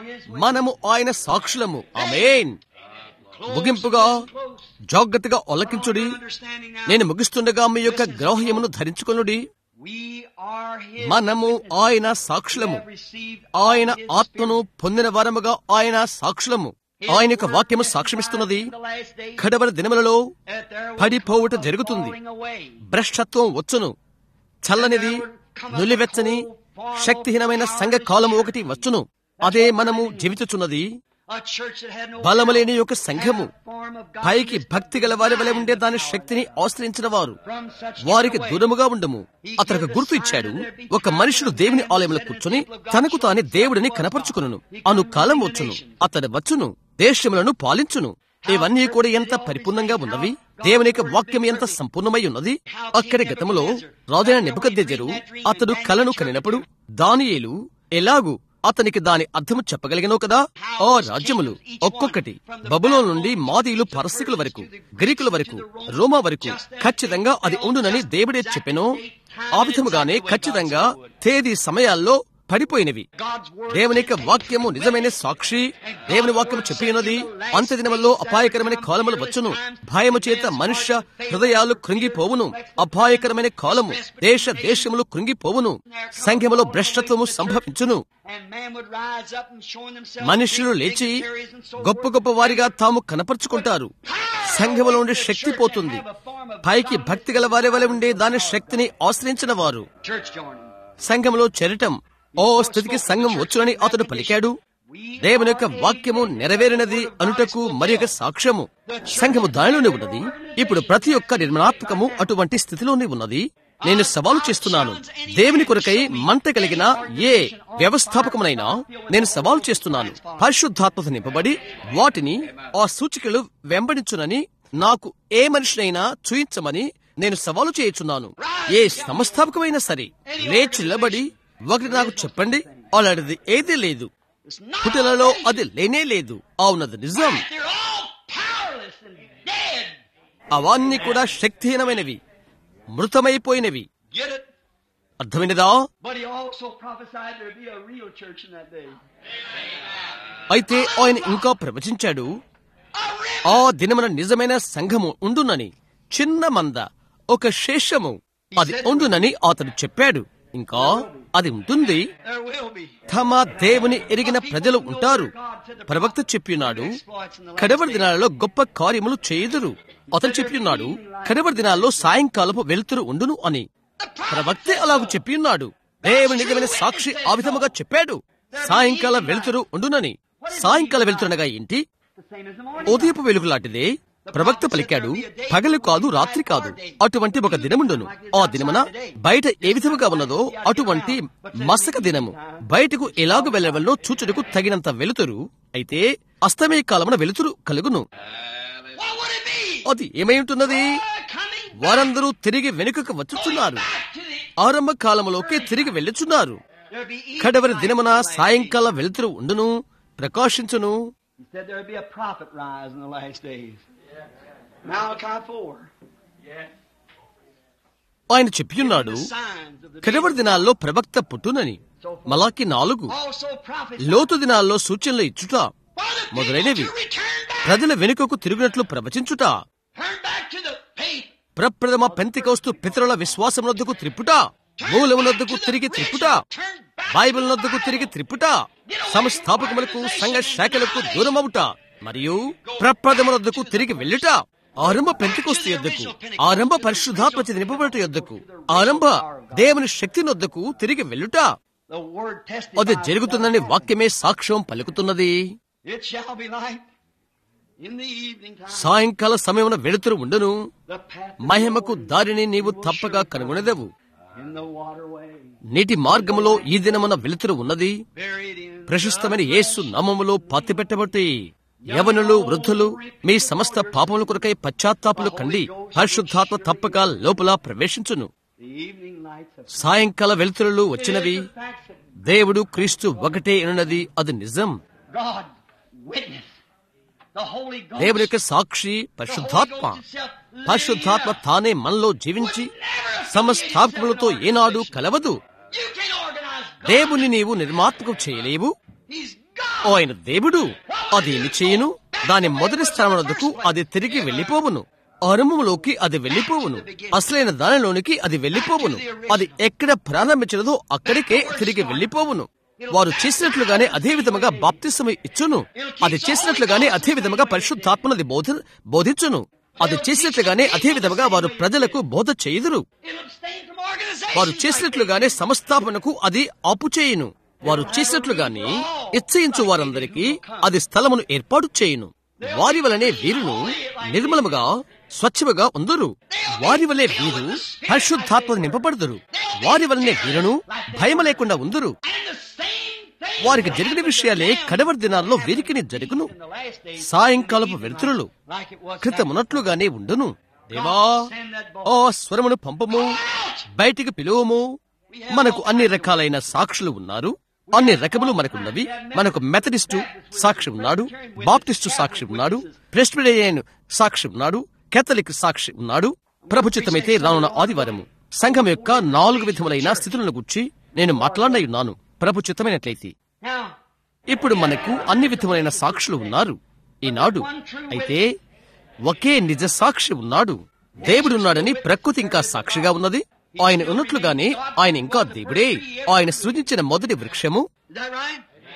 మనము ఆయన సాక్షులము ఆమేన్ ముగింపుగా జాగ్రత్తగా ఆలకించుడి understanding now, నేను ముగిస్తుండగా మీ యొక్క గ్రాహ్యమును ధరించుకొనుడి we are his మనము ఆయన సాక్షులము have received ఆయన his ఆత్మను పొందిన వారముగా ఆయన సాక్షులము ఆయన యొక్క వాక్యము సాక్ష్యమిస్తున్నది in the last days కడవల దినములలో that there will పడిపోవుట come a జరుగుతుంది falling away. భ్రష్టత్వం వచ్చును చల్లనిది నులివెచ్చని శక్తిహీనమైన సంఘ కాలము ఒకటి వచ్చును అదే మనము జీవించుచున్నది A church that had no బలము లేని ఒక సంఘము form of పైకి godliness భక్తి గల వారి వలె ఉండే దాని శక్తిని ఆశ్రయించిన వారు from such వారికి away. దూరముగా ఉండము అతనికి గుర్తు ఇచ్చాడు ఒక మనుషుడు దేవుని ఆలయంలో కూర్చుని తనకు తాని దేవుడిని కనపరుచుకును అను కాలం వచ్చును అతడు వచ్చును దేశములను పాలించును ఇవన్నీ కూడా ఎంత పరిపూర్ణంగా ఉన్నవి దేవుని యొక్క వాక్యం ఎంత సంపూర్ణమై ఉన్నది అక్కడి గతములో రాజైన నిబద్దెజరు అతడు కలను కనినప్పుడు దానియేలు ఎలాగు అతనికి దాని అర్థము చెప్పగలిగనో కదా ఆ రాజ్యములు ఒక్కొక్కటి బబులో నుండి మాదీలు పరసికుల వరకు గ్రీకుల వరకు రోమా వరకు ఖచ్చితంగా అది ఉండునని దేవుడే చెప్పెనో ఆ విధముగానే ఖచ్చితంగా తేదీ సమయాల్లో పడిపోయినవి God's word దేవుని యొక్క వాక్యము నిజమైన సాక్షి దేవుని వాక్యము చెప్పి ఉన్నది అంత దినముల్లో అపాయకరమైన కాలములు వచ్చును భయము చేత మనుష్య హృదయాలు కృంగిపోవును అపాయకరమైన కాలము దేశ దేశములు కృంగిపోవును సంఘములో భ్రష్టత్వము సంభవించును and man would rise up and showing themselves మనుష్యులు big లేచి dignitaries and so గొప్ప forth. గొప్ప వారిగా తాము కనపరుచుకుంటారు సంఘములో ఉండే శక్తి పోతుంది పైకి భక్తి గల వారి వలె ఉండే దాని శక్తిని ఆశ్రయించిన వారు Church joining. సంఘములో చేరటం ఓ స్థితికి సంఘం వచ్చునని అతడు పలికాడు దేవుని యొక్క వాక్యము నెరవేరినది అనుటకు మరి ఒక సాక్ష్యము సంఘము దానిలోనే ఉన్నది ఇప్పుడు ప్రతి ఒక్క నిర్మాణాత్మకము అటువంటి స్థితిలోనే ఉన్నది నేను సవాలు చేస్తున్నాను దేవుని కొరకై మంట కలిగిన ఏ వ్యవస్థాపకమునైనా నేను సవాలు చేస్తున్నాను పరిశుద్ధాత్మత నింపబడి వాటిని ఆ సూచికలు వెంబడించునని నాకు ఏ మనిషినైనా చూయించమని నేను సవాలు చేయుచున్నాను ఏ సంస్థాపకమైనా సరే లేచి నిలబడి ఒకటి నాకు చెప్పండి అలాంటిది ఏదీ లేదు It's not. పుటలలో అది లేనే లేదు అవునది నిజం They're all powerless and dead. అవన్నీ కూడా శక్తిహీనమైనవి మృతమైపోయినవి Get it? అర్థమైనదా But he also prophesied there'd be a real church in that day. అయితే ఆయన ఇంకా ప్రవచించాడు A remnant. ఆ దినమున నిజమైన సంఘము ఉండునని చిన్న మంద ఒక శేషము అది ఉండునని అతడు చెప్పాడు ఇంకా అది ఉంటుంది There will be. తమ దేవుని ఎరిగిన ప్రజలు ఉంటారు ప్రవక్త చెప్పినాడు కడవరి దినాలలో గొప్ప కార్యములు చేయుదురు అతను చెప్పిన్నాడు కడవరి దినాల్లో సాయంకాలపు వెలుతురు ఉండును అని ప్రవక్తే అలాగూ చెప్పిన్నాడు దేవుని నిజమైన సాక్షి ఆ విధముగా చెప్పాడు సాయంకాల వెలుతురు ఉండునని సాయంకాల వెలుతురనగా ఏంటి The same as the morning. ఉదయపు వెలుగు లాంటిదే ప్రవక్త పలికాడు పగలు కాదు రాత్రి కాదు అటువంటి ఒక దినముండును ఆ దినమున బయట ఏ విధముగా ఉన్నదో అటువంటి మసక దినము బయటకు ఎలాగ వెళ్ళవల్లో చూచుటకు తగినంత వెలుతురు అయితే అస్తమయ కాలమున వెలుతురు కలుగును What would it be? అది ఏమై ఉంటున్నది Uh, coming వారందరూ తిరిగి వెనుకకు వచ్చుచున్నారు back to the ఆరంభ కాలములోకి తిరిగి వెళ్ళుచున్నారు There'll be evening కడవరి light దినమున in the last సాయంకాల వెలుతురు ఉండును ప్రకాశించును He said there'll be a prophet rise in the last days. Malachi 4. ఆయన చెప్పియున్నాడు The signs of the కడవరి దినాల్లో ప్రవక్త పుట్టునని మలాకి నాలుగు Also prophets. లోతు దినాల్లో సూచనలు ఇచ్చుట For the people మొదలైనవి. to return back. ప్రజల వెనుకకు తిరిగినట్లు ప్రవచించుట Turn back to the faith. ప్రప్రథమ పెంతికౌస్తు పితరుల విశ్వాసమునొద్దకు త్రిప్పుట మూలమునొద్దకు తిరిగి త్రిప్పుట Turn back. బైబిల్ నొద్దకు తిరిగి త్రిప్పుట సంస్థాపకములకు సంఘ శాఖలకు దూరమవుట మరియు ప్రప్రథమునొద్దకు తిరిగి వెళ్ళుట ఆరంభ పెంతికొస్తు యొద్దకు ఆరంభ పరిశుద్ధాత్మ చేత నింపబడుట యొద్దకు ఆరంభ దేవుని శక్తి నొద్దకు తిరిగి వెళ్ళుట The word అది testifies. జరుగుతుందని వాక్యమే సాక్ష్యం పలుకుతున్నది It shall be light in the evening time. సాయంకాల సమయమున వెలుతురు ఉండును The path of మహిమకు glory దారిని నీవు will తప్పక surely కనుగొనదవు in the waterway. నీటి మార్గములో ఈ దినమున వెలుతురు ఉన్నది Buried in ప్రశస్తమైన యేసు నామములో పాతిపెట్టబట్టి యవనులు వృద్ధులు మీ సమస్త పాపముల కొరకై పశ్చాత్తాపులు కండి పరిశుద్ధాత్మ తప్పక లోపల ప్రవేశించును the evening lights of సాయంకాల వెలుతురులు వచ్చినవి It is the facts that దేవుడు క్రీస్తు ఒకటే ఎనున్నది అది నిజం God witness. The Holy Ghost. దేవుని యొక్క సాక్షి the Holy పరిశుద్ధాత్మ Ghost itself పరిశుద్ధాత్మ living తానే మనలో జీవించి సమస్తాత్మలతో ఏనాడు కలవదు You can organize God. దేవుని నీవు నిర్మాత్మకం చేయలేవు He's God. ఆయన దేవుడు అది ఏమి చేయను దాని మొదటి స్థానమునకు అది తిరిగి వెళ్ళిపోవును ఆరంభంలోకి అది వెళ్ళిపోవును అసలైన దానిలోనికి అది వెళ్ళిపోవును అది ఎక్కడ ప్రారంభించినదో అక్కడికే తిరిగి వెళ్ళిపోవును వారు చేసినట్లుగానే అదే విధముగా బాప్తిసము ఇచ్చును అది చేసినట్లుగానే అదే విధముగా పరిశుద్ధాత్మనది బోధ బోధించును అది చేసినట్లుగానే అదే విధముగా వారు ప్రజలకు బోధ చేయుదురు It'll abstain from organization. వారు చేసినట్లుగానే సంస్థాపనకు అది ఆపు చేయును వారు చేసినట్లుగానే ఇచ్చయించు వారందరికీ అది స్థలమును ఏర్పాటు చేయును వారి వలనే వీరును నిర్మలముగా స్వచ్ఛముగా ఉందురు వారి వలె వీరు పరిశుద్ధాత్మ నింపబడుదురు వారి వలనే వీరును భయం లేకుండా ఉందురు And the same thing వారికి జరిగిన విషయాలే కడవరి దినాల్లో వీరికిని జరుగును in the last days. సాయంకాలపు వెలుతురులు Like it was క్రితమున్నట్లుగానే ఉండును దేవా ఓ స్వరమును పంపము బయటికి పిలువము మనకు అన్ని రకాలైన సాక్షులు ఉన్నారు అన్ని రకములు మనకున్నవి మనకు మెథడిస్టు సాక్షి ఉన్నాడు బాప్టిస్టు సాక్షి ఉన్నాడు ప్రెస్బిటేరియన్ సాక్షి ఉన్నాడు కేథలిక్ సాక్షి ఉన్నాడు ప్రభుచితమైతే రానున్న ఆదివారము సంఘం యొక్క నాలుగు విధములైన స్థితులను గుర్చి నేను మాట్లాడనయున్నాను ప్రభుచితమైనట్లయితే Now, ఇప్పుడు మనకు అన్ని విధములైన సాక్షులు ఉన్నారు ఈనాడు అయితే ఒకే నిజ సాక్షి ఉన్నాడు దేవుడున్నాడని ప్రకృతి ఇంకా సాక్షిగా ఉన్నది ఆయన ఉన్నట్లుగానే ఆయన ఇంకా దేవుడే ఆయన సృజించిన మొదటి వృక్షము is that right?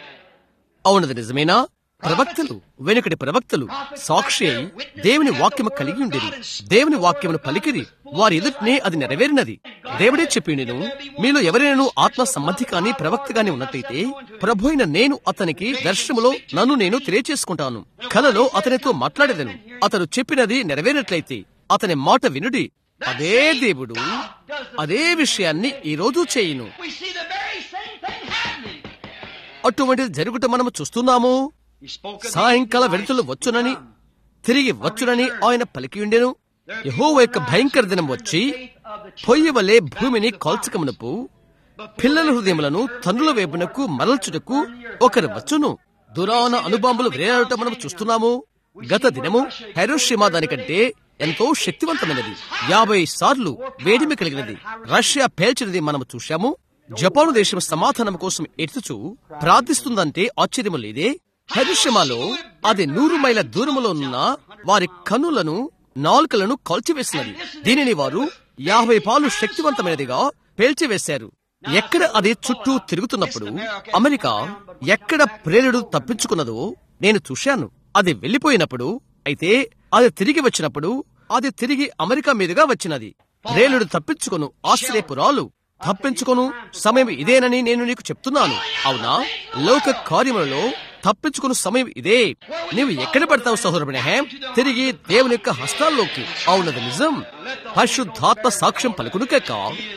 అవునది నిజమేనా ప్రవక్తలు వెనుకటి ప్రవక్తలు సాక్షి అయి దేవుని వాక్యము కలిగి ఉండేది దేవుని వాక్యమును పలికిరి వారి ఎదుటినే అది నెరవేరినది దేవుడే చెప్పి నేను మీలో ఎవరైనా ఆత్మ సంబంధి కాని ప్రవక్త గాని ఉన్నట్టయితే ప్రభు అయిన నేను అతనికి దర్శనములో నన్ను నేను తెలియచేసుకుంటాను కలలో అతనితో మాట్లాడేదను అతను చెప్పినది నెరవేరినట్లయితే అతని మాట వినుడి అదే దేవుడు అదే విషయాన్ని ఈ రోజు చేయును We see the very same thing happening. అటువంటిది జరుగుట మనము చూస్తున్నాము He spoke of సాయంకాల the వెలుతులు వచ్చునని తిరిగి వచ్చునని ఆయన పలికియుండెను యెహోవా యొక్క భయంకర దినం వచ్చి పొయ్యి వలె భూమిని కాల్చకమునపు పిల్లల హృదయములను తండ్రుల వైపునకు మరల్చుటకు ఒకరు వచ్చును దురాన అనుబాంబులు వేలాడట మనం చూస్తున్నాము గత దినము హైరోషిమా దానికంటే ఎంతో శక్తివంతమైనది యాభై సార్లు వేడిమి కలిగినది రష్యా పేల్చినది మనం చూశాము జపాను దేశం సమాధానం కోసం ఎత్తుచూ ప్రార్థిస్తుందంటే ఆశ్చర్యము లేదే హరిషమాలో అది నూరు మైల దూరములో ఉన్న వారి కన్నులను నాలుకలను కాల్చివేసినది దీనిని వారు యాభై పాలు శక్తివంతమైనదిగా పేల్చివేశారు ఎక్కడ అది చుట్టూ తిరుగుతున్నప్పుడు అమెరికా ఎక్కడ ప్రేరుడు తప్పించుకున్నదో నేను చూశాను అది వెళ్లిపోయినప్పుడు అయితే అది తిరిగి వచ్చినప్పుడు అది తిరిగి అమెరికా మీదుగా వచ్చినది రేలుడు తప్పించుకొను ఆశ్చర్యపురాలు తప్పించుకొను సమయం ఇదేనని నేను నీకు చెప్తున్నాను అవునా లోక కార్యములలో తప్పించుకుని సమయం ఇదే నీవు ఎక్కడ పడతావు సహోదరుడు తిరిగి దేవుని యొక్క హస్తాల్లోకి అవునది నిజం పరిశుద్ధాత్మ సాక్ష్యం పలుకును కాక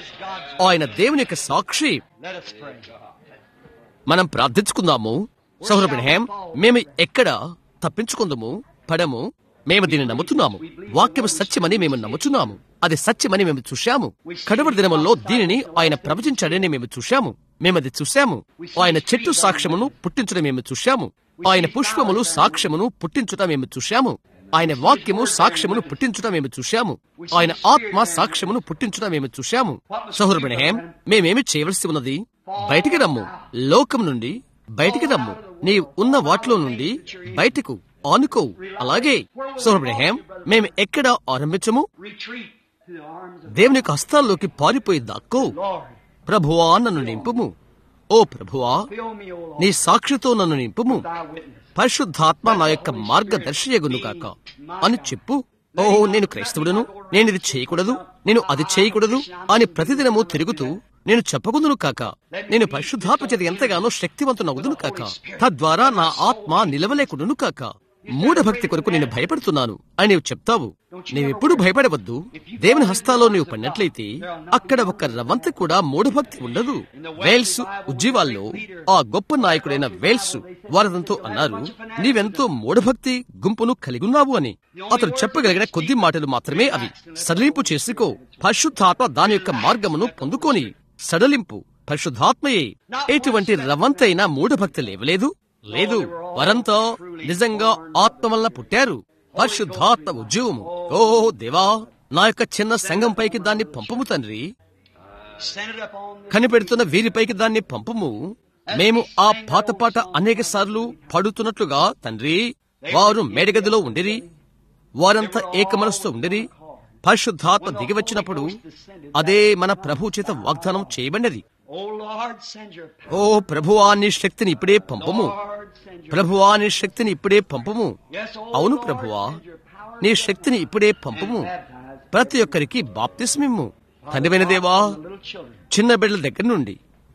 ఆయన దేవుని యొక్క సాక్షి Let us pray. మనం ప్రార్థించుకుందాము సౌరబ్రహం మేము ఎక్కడ తప్పించుకుందాము పడము మేము దీన్ని నమ్ముతున్నాము వాక్యం సత్యమని మేము నమ్ముచున్నాము అది సత్యమని మేము చూశాము కడవరి దినముల్లో దీనిని ఆయన ప్రవచించాడని మేము చూశాము మేమది చూశాము ఆయన చెట్టు సాక్ష్యమును పుట్టించడం మేము చూశాము ఆయన పుష్పములు సాక్ష్యమును పుట్టించుట మేము చూశాము ఆయన వాక్యము సాక్ష్యమును పుట్టించుట మేము చూశాము ఆయన ఆత్మ సాక్ష్యమును పుట్టించుట మేము చూశాము సహురబ్రహేం మేమేమి చేయవలసి ఉన్నది బయటికి రమ్ము లోకం నుండి బయటికి రమ్ము నీ ఉన్న వాటిలో నుండి బయటకు ఆనుకో అలాగే సోహబ్రహేం మేము ఎక్కడ ఆరంభించము Retreat to the arms of దేవుని యొక్క హస్తాల్లోకి పారిపోయి దాక్కో Lord. ప్రభువా నన్ను నింపుము ఓ ప్రభువా Fill me, O Lord, నీ సాక్షితో నన్ను నింపుము thy witness. పరిశుద్ధాత్మ నా యొక్క మార్గదర్శియగును కాక అని చెప్పు ఓ నేను క్రైస్తవుడను నేను ఇది చేయకూడదు నేను అది చేయకూడదు అని ప్రతిదినము తిరుగుతూ నేను చెప్పకుందును కాక నేను పరిశుద్ధాత్మ చేత ఎంతగానో శక్తివంతునవుదును కాక తద్వారా నా ఆత్మ నిలవలేకుడును కాక మూఢభక్తి కొరకు నేను భయపడుతున్నాను అని నీవు చెప్తావు నీవెప్పుడు భయపడవద్దు దేవుని హస్తాలో నీవు పడినట్లయితే అక్కడ ఒక రవంత కూడా మూఢభక్తి ఉండదు వేల్స్ ఉజ్జీవాల్లో ఆ గొప్ప నాయకుడైన వేల్స్ వారదంతో అన్నారు నీవెంతో మూఢభక్తి గుంపును కలిగి ఉన్నావు అని అతను చెప్పగలిగిన కొద్ది మాటలు మాత్రమే అవి సడలింపు చేసుకో పరిశుద్ధాత్మ దాని యొక్క మార్గమును పొందుకొని సడలింపు పరిశుద్ధాత్మయే ఎటువంటి రవంతైన మూఢభక్తి లేవలేదు లేదు వారంతా నిజంగా ఆత్మ వల్ల పుట్టారు పరిశుద్ధాత్మ ఉద్యోగము ఓ దేవా నా యొక్క చిన్న సంఘం పైకి దాన్ని పంపము తండ్రి Send it upon the కనిపెడుతున్న వీరిపైకి దాన్ని పంపము మేము ఆ పాత పాట అనేక సార్లు పడుతున్నట్లుగా తండ్రి వారు మేడగదిలో ఉండిరి వారంతా ఏక మనసుతో ఉండిరి పరిశుద్ధాత్మ దిగివచ్చినప్పుడు అదే మన ప్రభు చేత వాగ్దానం చేయబడినది Oh Lord, send your power. ఓ ప్రభువా నీ శక్తిని ఇప్పుడే పంపము Lord, send your ప్రభువా నీ శక్తిని ఇప్పుడే పంపము Yes, oh అవును Lord, ప్రభువా send your power. నీ శక్తిని ఇప్పుడే పంపము ప్రతి ఒక్కరికి బాప్తిస్మిమ్ము తండ్రివైన దేవా The little children. చిన్న బిడ్డల దగ్గర నుండి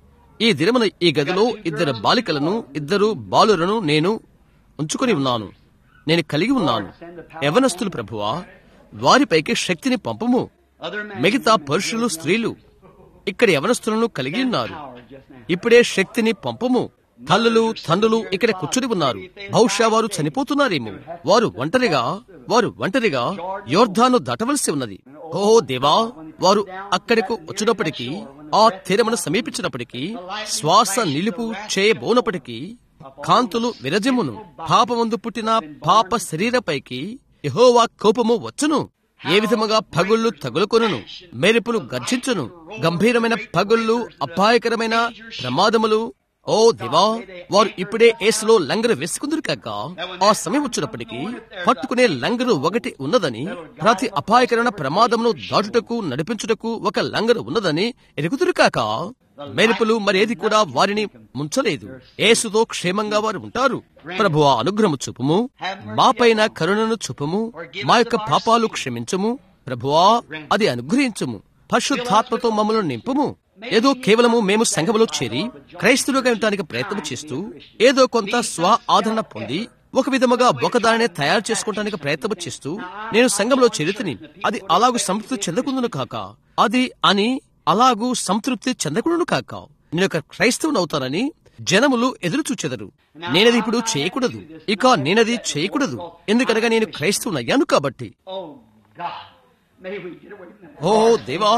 ఈ దినమున ఈ గదిలో ఇద్దరు బాలికలను ఇద్దరు బాలులను నేను ఉంచుకొని ఉన్నాను నేను కలిగి ఉన్నాను యవనస్తులు ప్రభువా వారిపైకి శక్తిని పంపము Other men. మిగతా పురుషులు స్త్రీలు ఇక్కడ యవనస్తులను కలిగి ఉన్నారు Power just now. ఇప్పుడే శక్తిని పంపము తల్లులు తండ్రులు ఇక్కడ కూర్చుని ఉన్నారు బహుశా వారు చనిపోతున్నారేమో వారు ఒంటరిగా వారు ఒంటరిగా యోర్ధాను దాటవలసి ఉన్నది ఓ దేవా వారు అక్కడకు వచ్చినప్పటికీ ఆ తీరమును సమీపించినప్పటికీ శ్వాస నిలుపు చేయబోనప్పటికీ కాంతులు విరజమును పాపమందు పుట్టిన పాప శరీరపైకి యెహోవా కోపము వచ్చును ఏ విధముగా పగుళ్ళు తగులుకొనును మెరుపులు గర్జించును గంభీరమైన పగుళ్ళు అపాయకరమైన ప్రమాదములు ఓ దివా వారు ఇప్పుడే ఏసులో లంగరు వేసుకుందరు కాక ఆ సమయం వచ్చినప్పటికీ పట్టుకునే లంగరు ఒకటి ఉన్నదని ప్రతి అపాయకరమైన ప్రమాదమును దాటుటకు నడిపించుటకు ఒక లంగరు ఉన్నదని ఎరుగుదురు కాక మెరుపులు మరేది కూడా వారిని ముంచలేదు ఏసుతో క్షేమంగా వారు ఉంటారు ప్రభు అనుగ్రహము చూపుము మాపైన కరుణను చూపుము మా యొక్క పాపాలు క్షమించుము ప్రభువా అది అనుగ్రహించుము పరిశుద్ధాత్మతో మమ్మల్ని నింపుము ఏదో కేవలము మేము సంఘములో చేరి క్రైస్తవులుగా ఉండటానికి ప్రయత్నం చేస్తూ ఏదో కొంత స్వ ఆదరణ పొంది ఒక విధముగా ఒకదానినే తయారు చేసుకోవడానికి ప్రయత్నం చేస్తూ నేను సంఘంలో చేరితిని అది అలాగూ సంతృప్తి చెందకుందును కాక అది అని అలాగూ సంతృప్తి చెందకుండును కాక నేను ఒక క్రైస్తవుని అవుతానని జనములు ఎదురు చూచెదరు నేనది ఇప్పుడు చేయకూడదు ఇక నేనది చేయకూడదు ఎందుకనగా నేను క్రైస్తవునయ్యాను కాబట్టి Oh God, may we get away from that. ఓ దేవా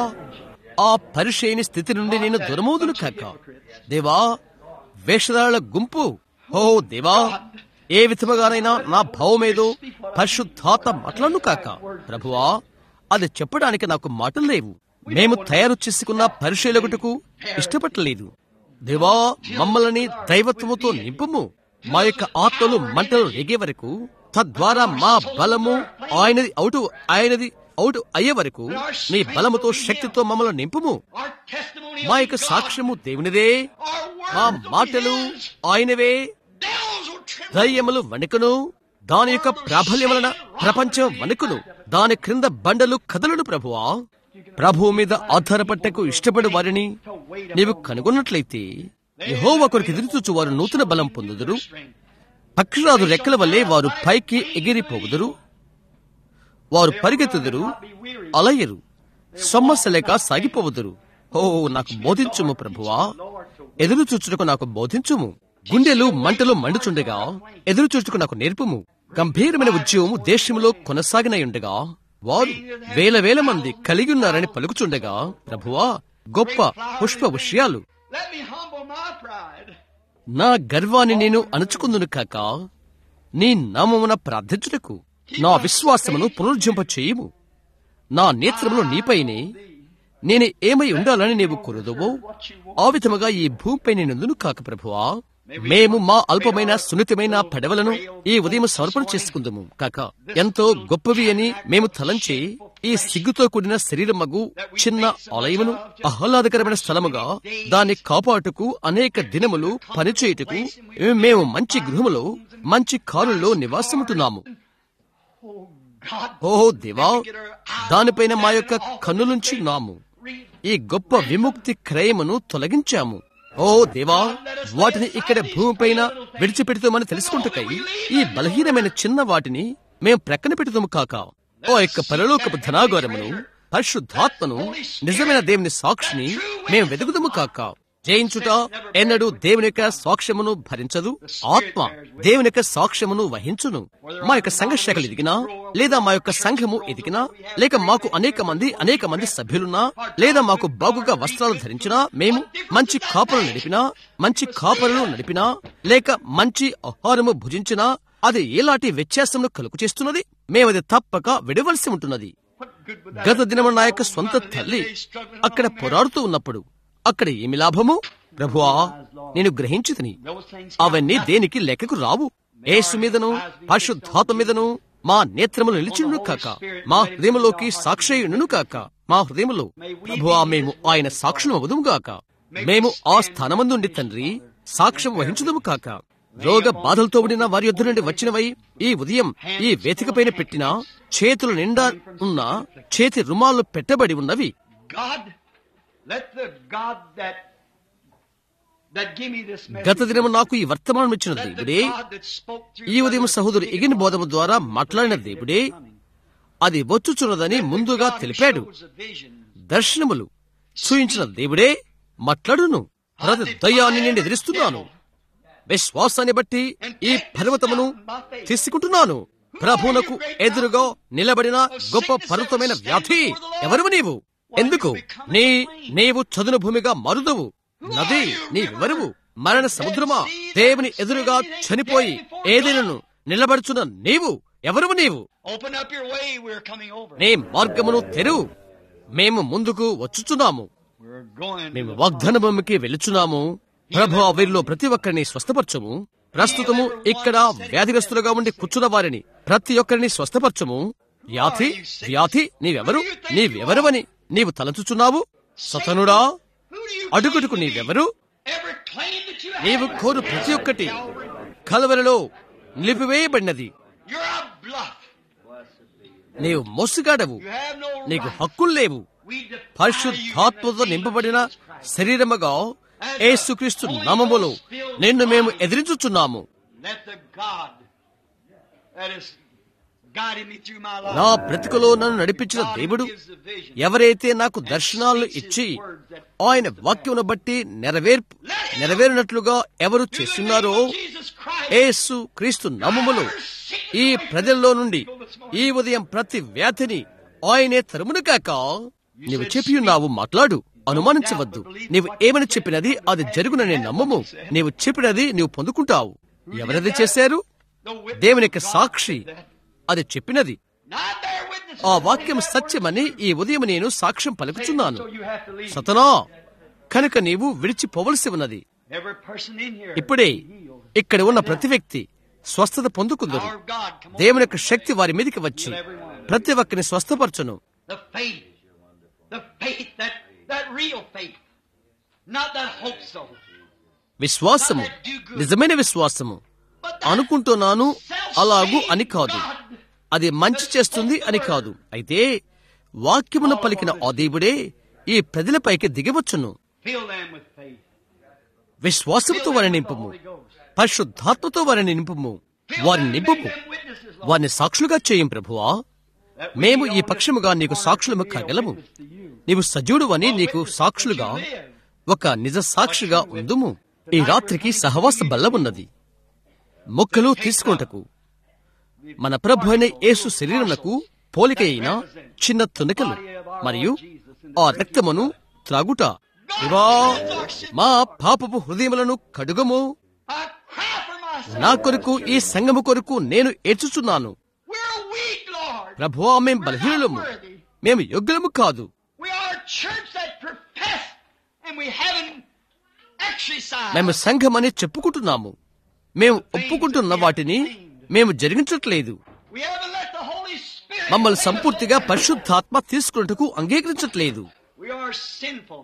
ఆ పరిచయని స్థితి నుండి నేను దురమోదును కాక దేవా వేషధారుల గుంపు ఓ దేవా ఏ విధముగానైనా నా భావమేదో పరిశుద్ధాత్మ మాటలను కాక ప్రభువా అది చెప్పడానికి నాకు మాటలు లేవు మేము తయారు చేసుకున్న పరిశీలకుటకు ఇష్టపడలేదు దేవా మమ్మల్ని దైవత్వముతో నింపుము మా యొక్క ఆత్మలు మంటలు రేగే వరకు తద్వారా మా బలము ఆయనది అవుటు ఆయనది అవుటు అయ్యే వరకు నీ బలముతో శక్తితో మమ్మల్ని నింపుము Our testimony మా will యొక్క be God. సాక్ష్యము దేవునిదే Our మా words will మాటలు be His. ఆయనవే Devils will tremble. దయ్యములు వణుకును దాని యొక్క ప్రాబల్యం వలన ప్రపంచం వణుకును దాని క్రింద బండలు కదలను ప్రభువా ప్రభువు మీద ఆధారపట్టకు ఇష్టపడి వారిని నీవు కనుగొన్నట్లయితే యెహోవా కొరకు ఎదురుచూచు వారు నూతన బలం పొందుదురు పక్షిరాజు రెక్కల వల్లే వారు పైకి ఎగిరిపోవుదురు వారు పరిగెత్తుదురు అలయ్యరు సొమ్మస్య లేక సాగిపోవుదురు ఓ నాకు బోధించుము ప్రభువా ఎదురు చూచుటకు నాకు బోధించుము గుండెలు మంటలు మండుచుండగా ఎదురు చూచుటకు నాకు నేర్పుము గంభీరమైన ఉద్యమము దేశంలో కొనసాగినయుండగా వారు వేల వేల మంది కలిగి ఉన్నారని పలుకుచుండగా ప్రభువా గొప్ప పుష్ప విషయాలు Let me humble my pride. నా గర్వాన్ని నేను అణుచుకుందును కాక నీ నామమున ప్రార్థించుటకు నా విశ్వాసమును పునరుజ్జింప చేయుము నా నేత్రములు నీపైనే నేను ఏమై ఉండాలని నీవు కొరుదువో ఆ విధముగా ఈ భూమిపై నేనుందును కాక ప్రభువా మేము మా అల్పమైన సున్నితమైన పడవలను ఈ ఉదయం సమర్పణ చేసుకుందాము కాక ఎంతో గొప్పవి అని మేము తలంచి ఈ సిగ్గుతో కూడిన శరీరమగు చిన్న ఆలయమును ఆహ్లాదకరమైన స్థలముగా దాన్ని కాపాటుకు అనేక దినములు పనిచేయుటకు మేము మంచి గృహములో మంచి కారుల్లో నివాసముంటున్నాము Oh, God. ఓహో దేవా దానిపైన మా యొక్క కన్నులుంచి నాము ఈ గొప్ప విముక్తి క్రయమును తొలగించాము ఓ దేవా వాటిని ఇక్కడ భూమిపైన విడిచిపెడుతామని తెలుసుకుంటుకై ఈ బలహీనమైన చిన్న వాటిని మేం ప్రక్కన పెడుతాము కాక ఓ యొక్క పరలోకపు ధనాగారమును పరిశుద్ధాత్మను నిజమైన దేవుని సాక్షిని మేం వెతుకుదము కాక జయించుట ఎన్నడూ దేవుని యొక్క సాక్ష్యమును భరించదు ఆత్మ దేవుని యొక్క సాక్ష్యమును వహించును మా యొక్క సంఘ శాఖలు ఎదిగినా లేదా మా యొక్క సంఘము ఎదిగినా లేక మాకు అనేక మంది అనేక మంది సభ్యులున్నా లేదా మాకు బాగుగా వస్త్రాలు ధరించినా మేము మంచి కాపరులు నడిపినా మంచి కాపరులు నడిపినా లేక మంచి ఆహారము భుజించినా అది ఎలాంటి వ్యత్యాసమును కలుగు చేస్తున్నది మేమది తప్పక విడవలసి ఉంటున్నది What good would that గత దినము నా యొక్క సొంత తల్లి అక్కడ పోరాడుతూ ఉన్నప్పుడు అక్కడ ఏమి లాభము ప్రభువా నేను గ్రహించుతిని Those things అవన్నీ దేనికి లెక్కకు రావు యేసు మీదను పరిశుద్ధాత్మ మీదను మా నేత్రములు నిలిచిను కాక మా హృదయములోకి సాక్షయును కాక మా హృదయములో ప్రభువా మేము ఆయన సాక్షులు అవదుము గాక మేము ఆ స్థానమందుండి తండ్రి సాక్ష్యం వహించుదము కాక రోగ బాధలతో ఉండిన వారి యొద్ద నుండి వచ్చినవై ఈ ఉదయం ఈ వేదిక పైన పెట్టిన చేతుల నిండా ఉన్న చేతి రుమాలు పెట్టబడి ఉన్నవి God, let the God that that give me this message. గత దినము నాకు ఈ వర్తమానం ఇచ్చిన let దేవుడే the God that spoke through ఈ ఉదయం Brother సహోదరు Stephen ఎగిన బోధము ద్వారా మాట్లాడిన దేవుడే అది వచ్చుచున్నదని ముందుగా God తెలిపాడు shows a vision. దర్శనములు చూయించిన దేవుడే మాట్లాడును ప్రతి దయ్యాన్ని నేను ఎదిరిస్తున్నాను విశ్వాసాన్ని బట్టి ఈ పర్వతమును తీసుకుంటున్నాను ప్రభువునకు ఎదురుగా నిలబడిన గొప్ప పర్వతమైన వ్యాధి ఎవరు నీవు ఎందుకు నీ నీవు చదును భూమిగా మరుదవు నది నీవెవరువు మరణ సముద్రమా దేవుని ఎదురుగా చనిపోయి ఏదైనాను నిలబడుచున్న నీవు ఎవరువు నీవు Open up your way. We're coming over. నీ మార్గమును తెరువు మేము ముందుకు వచ్చుచున్నాము We're going. మేము వాగ్దాన భూమికి వెళుచున్నాము ప్రభు వీరిలో ప్రతి ఒక్కరిని స్వస్థపరచము ప్రస్తుతము ఇక్కడ వ్యాధిగ్రస్తులుగా ఉండి కూర్చున్న వారిని ప్రతి ఒక్కరిని స్వస్థపరచము వ్యాధి వ్యాధి నీవెవరు నీవెవరువని నీవు తలచుచున్నావు సతనుడా Who do you అడుగుటకు నీవెవరు Every claim that you నీవు have. కోరు ప్రతి ఒక్కటి కలవరలో నిలిపివేయబడినది You're a bluff. నీవు మోసగాడవు You have no నీకు right. హక్కులు లేవు We defy you పరిశుద్ధాత్మతో in the name of నింపబడిన Jesus Christ. శరీరముగా యేసుక్రీస్తు నామములో నిన్ను మేము ఎదిరించుచున్నాము Let the God that is guiding me through my life. నా బ్రతుకులో నన్ను నడిపించిన God who దేవుడు gives the vision. ఎవరైతే నాకు దర్శనాలను ఇచ్చి ఆయన వాక్యమును బట్టి నెరవేర్పు నెరవేరినట్లుగా ఎవరు చేస్తున్నారో Jesus Christ. యేసు క్రీస్తు నామములో ఈ ప్రజల్లో నుండి ఈ ఉదయం ప్రతి వ్యాధిని ఆయనే తరుమును కాక నీవు చెప్పి ఉన్నావు మాట్లాడు అనుమానించవద్దు నీవు ఏమని చెప్పినది అది జరుగుననే నమ్మము నీవు చెప్పినది నీవు పొందుకుంటావు ఎవరది చేశారు The witness దేవుని యొక్క of God Sakshi said that. అది చెప్పినది Not their witness. ఆ వాక్యం సత్యమని ఈ ఉదయం నేను సాక్ష్యం పలుకుచున్నాను So you have to leave. సతనా కనుక నీవు విడిచిపోవలసి ఉన్నది Every person in here. ఇప్పుడే is healed. ఇక్కడ ఉన్న ప్రతి వ్యక్తి స్వస్థత పొందుకుందరు Power of God. Come on. దేవుని యొక్క శక్తి వారి మీదకి వచ్చి ప్రతి ఒక్కరిని స్వస్థపరచును The faith. The faith that that real faith. Not that hope so. విశ్వాసము నిజమైన విశ్వాసము అనుకుంటున్నాను అలాగూ అని కాదు అది మంచి చేస్తుంది అని కాదు అయితే వాక్యమును పలికిన ఆ దేవుడే ఈ ప్రజలపైకి దిగవచ్చును Fill them with faith. విశ్వాసంతో వారిని నింపము పరిశుద్ధాత్మతో వారిని నింపము వారిని నింపము వారిని సాక్షులుగా చేయం ప్రభువా మేము ఈ పక్షముగా నీకు సాక్షులము కాగలము నీవు సజీవుడు అని నీకు సాక్షులుగా ఒక నిజ సాక్షిగా ఉందుము ఈ రాత్రికి సహవాస బల్ల ఉన్నది మొక్కలు తీసుకుంటకు మన ప్రభు అయిన యేసు శరీరములకు పోలిక అయిన చిన్న తునకలు మరియు ఆ రక్తమును త్రాగుట ఇవా మా పాపపు హృదయములను కడుగము I cry for myself. నా కొరకు ఈ సంగము కొరకు నేను ఏడ్చుచున్నాను We're weak, Lord. ప్రభువా మేం బలహీనులము మేము యోగ్యులము కాదు We are a church that profess and we haven't exercised. మేము సంఘమని చెప్పుకుంటున్నాము మేము ఒప్పుకుంటున్న వాటిని మేము జరిగించట్లేదు We haven't let the Holy Spirit. మమ్మల్ని సంపూర్తిగా పరిశుద్ధాత్మ తీసుకున్నట్టుకు అంగీకరించట్లేదు We are sinful.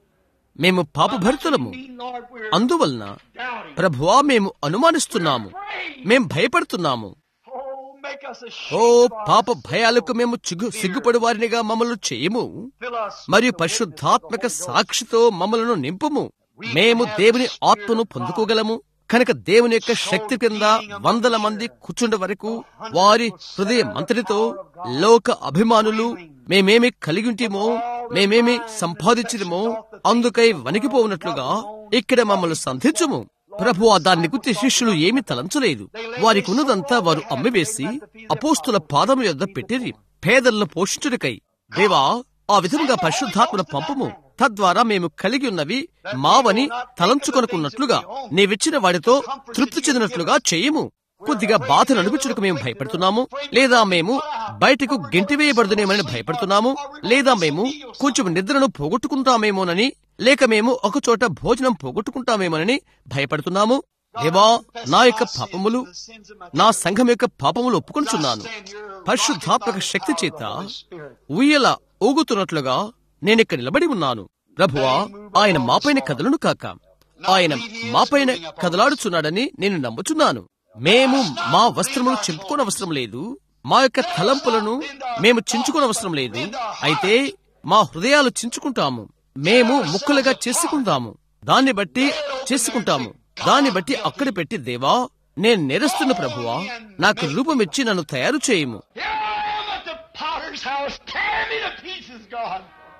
మేము పాపభరితులము Mean, Lord, we're అందువలన doubting. ప్రభువా మేము అనుమానిస్తున్నాము మేం భయపడుతున్నాము Oh, make us ఓ ashamed. పాప భయాలకు మేము చిగు సిగ్గుపడి వారినిగా మమ్మల్ని చేయము Fill us. మరియు పరిశుద్ధాత్మక సాక్షితో మమ్మలను నింపుము మేము దేవుని ఆత్మను పొందుకోగలము కనుక దేవుని యొక్క శక్తి కింద వందల మంది కూర్చుండే వరకు వారి హృదయ మంత్రితో లోక అభిమానులు మేమేమి కలిగి ఉంటేమో మేమేమి సంపాదించడమో అందుకై వణికిపోవునట్లుగా ఇక్కడ మమ్మల్ని సంధించుము ప్రభు దాన్ని గుర్తి శిష్యులు ఏమి తలంచలేదు వారికి ఉన్నదంతా వారు అమ్మివేసి అపోస్తుల పాదము యొద్ద పెట్టిరి పేదలను పోషించుడికై దేవా ఆ విధముగా పరిశుద్ధాత్మను పంపము తద్వారా మేము కలిగి ఉన్నవి మావని తలంచుకొనుకున్నట్లుగా నీవిచ్చిన వాడితో తృప్తి చెందినట్లుగా చేయము కొద్దిగా బాధను అనిపించుటకు మేము భయపడుతున్నాము లేదా మేము బయటకు గెంటివేయబడుదునేమని భయపడుతున్నాము లేదా మేము కొంచెం నిద్రను పోగొట్టుకుంటామేమోనని లేక మేము ఒక చోట భోజనం పోగొట్టుకుంటామేమోనని భయపడుతున్నాము దేవా నా యొక్క పాపములు నా సంఘం యొక్క పాపములు ఒప్పుకొంచున్నాను పరిశుద్ధాత్మక శక్తి చేత ఉయ్యల ఊగుతున్నట్లుగా నేనిక్కడ నిలబడి ఉన్నాను ప్రభువా ఆయన మాపైన కదలను కాక ఆయన మాపైన కదలాడుచున్నాడని నేను నమ్ముచున్నాను మేము మా వస్త్రములు చింపుకోనవసరం లేదు మా యొక్క తలంపులను మేము చించుకోనవసరం లేదు అయితే మా హృదయాలు చించుకుంటాము మేము ముక్కలుగా చేసుకుంటాము దాన్ని బట్టి చేసుకుంటాము దాన్ని బట్టి అక్కడ పెట్టి దేవా నేను నేరస్తున్న ప్రభువా నాకు రూపమిచ్చి నన్ను తయారు చేయము Here I am at the potter's house. Tear me to pieces, God.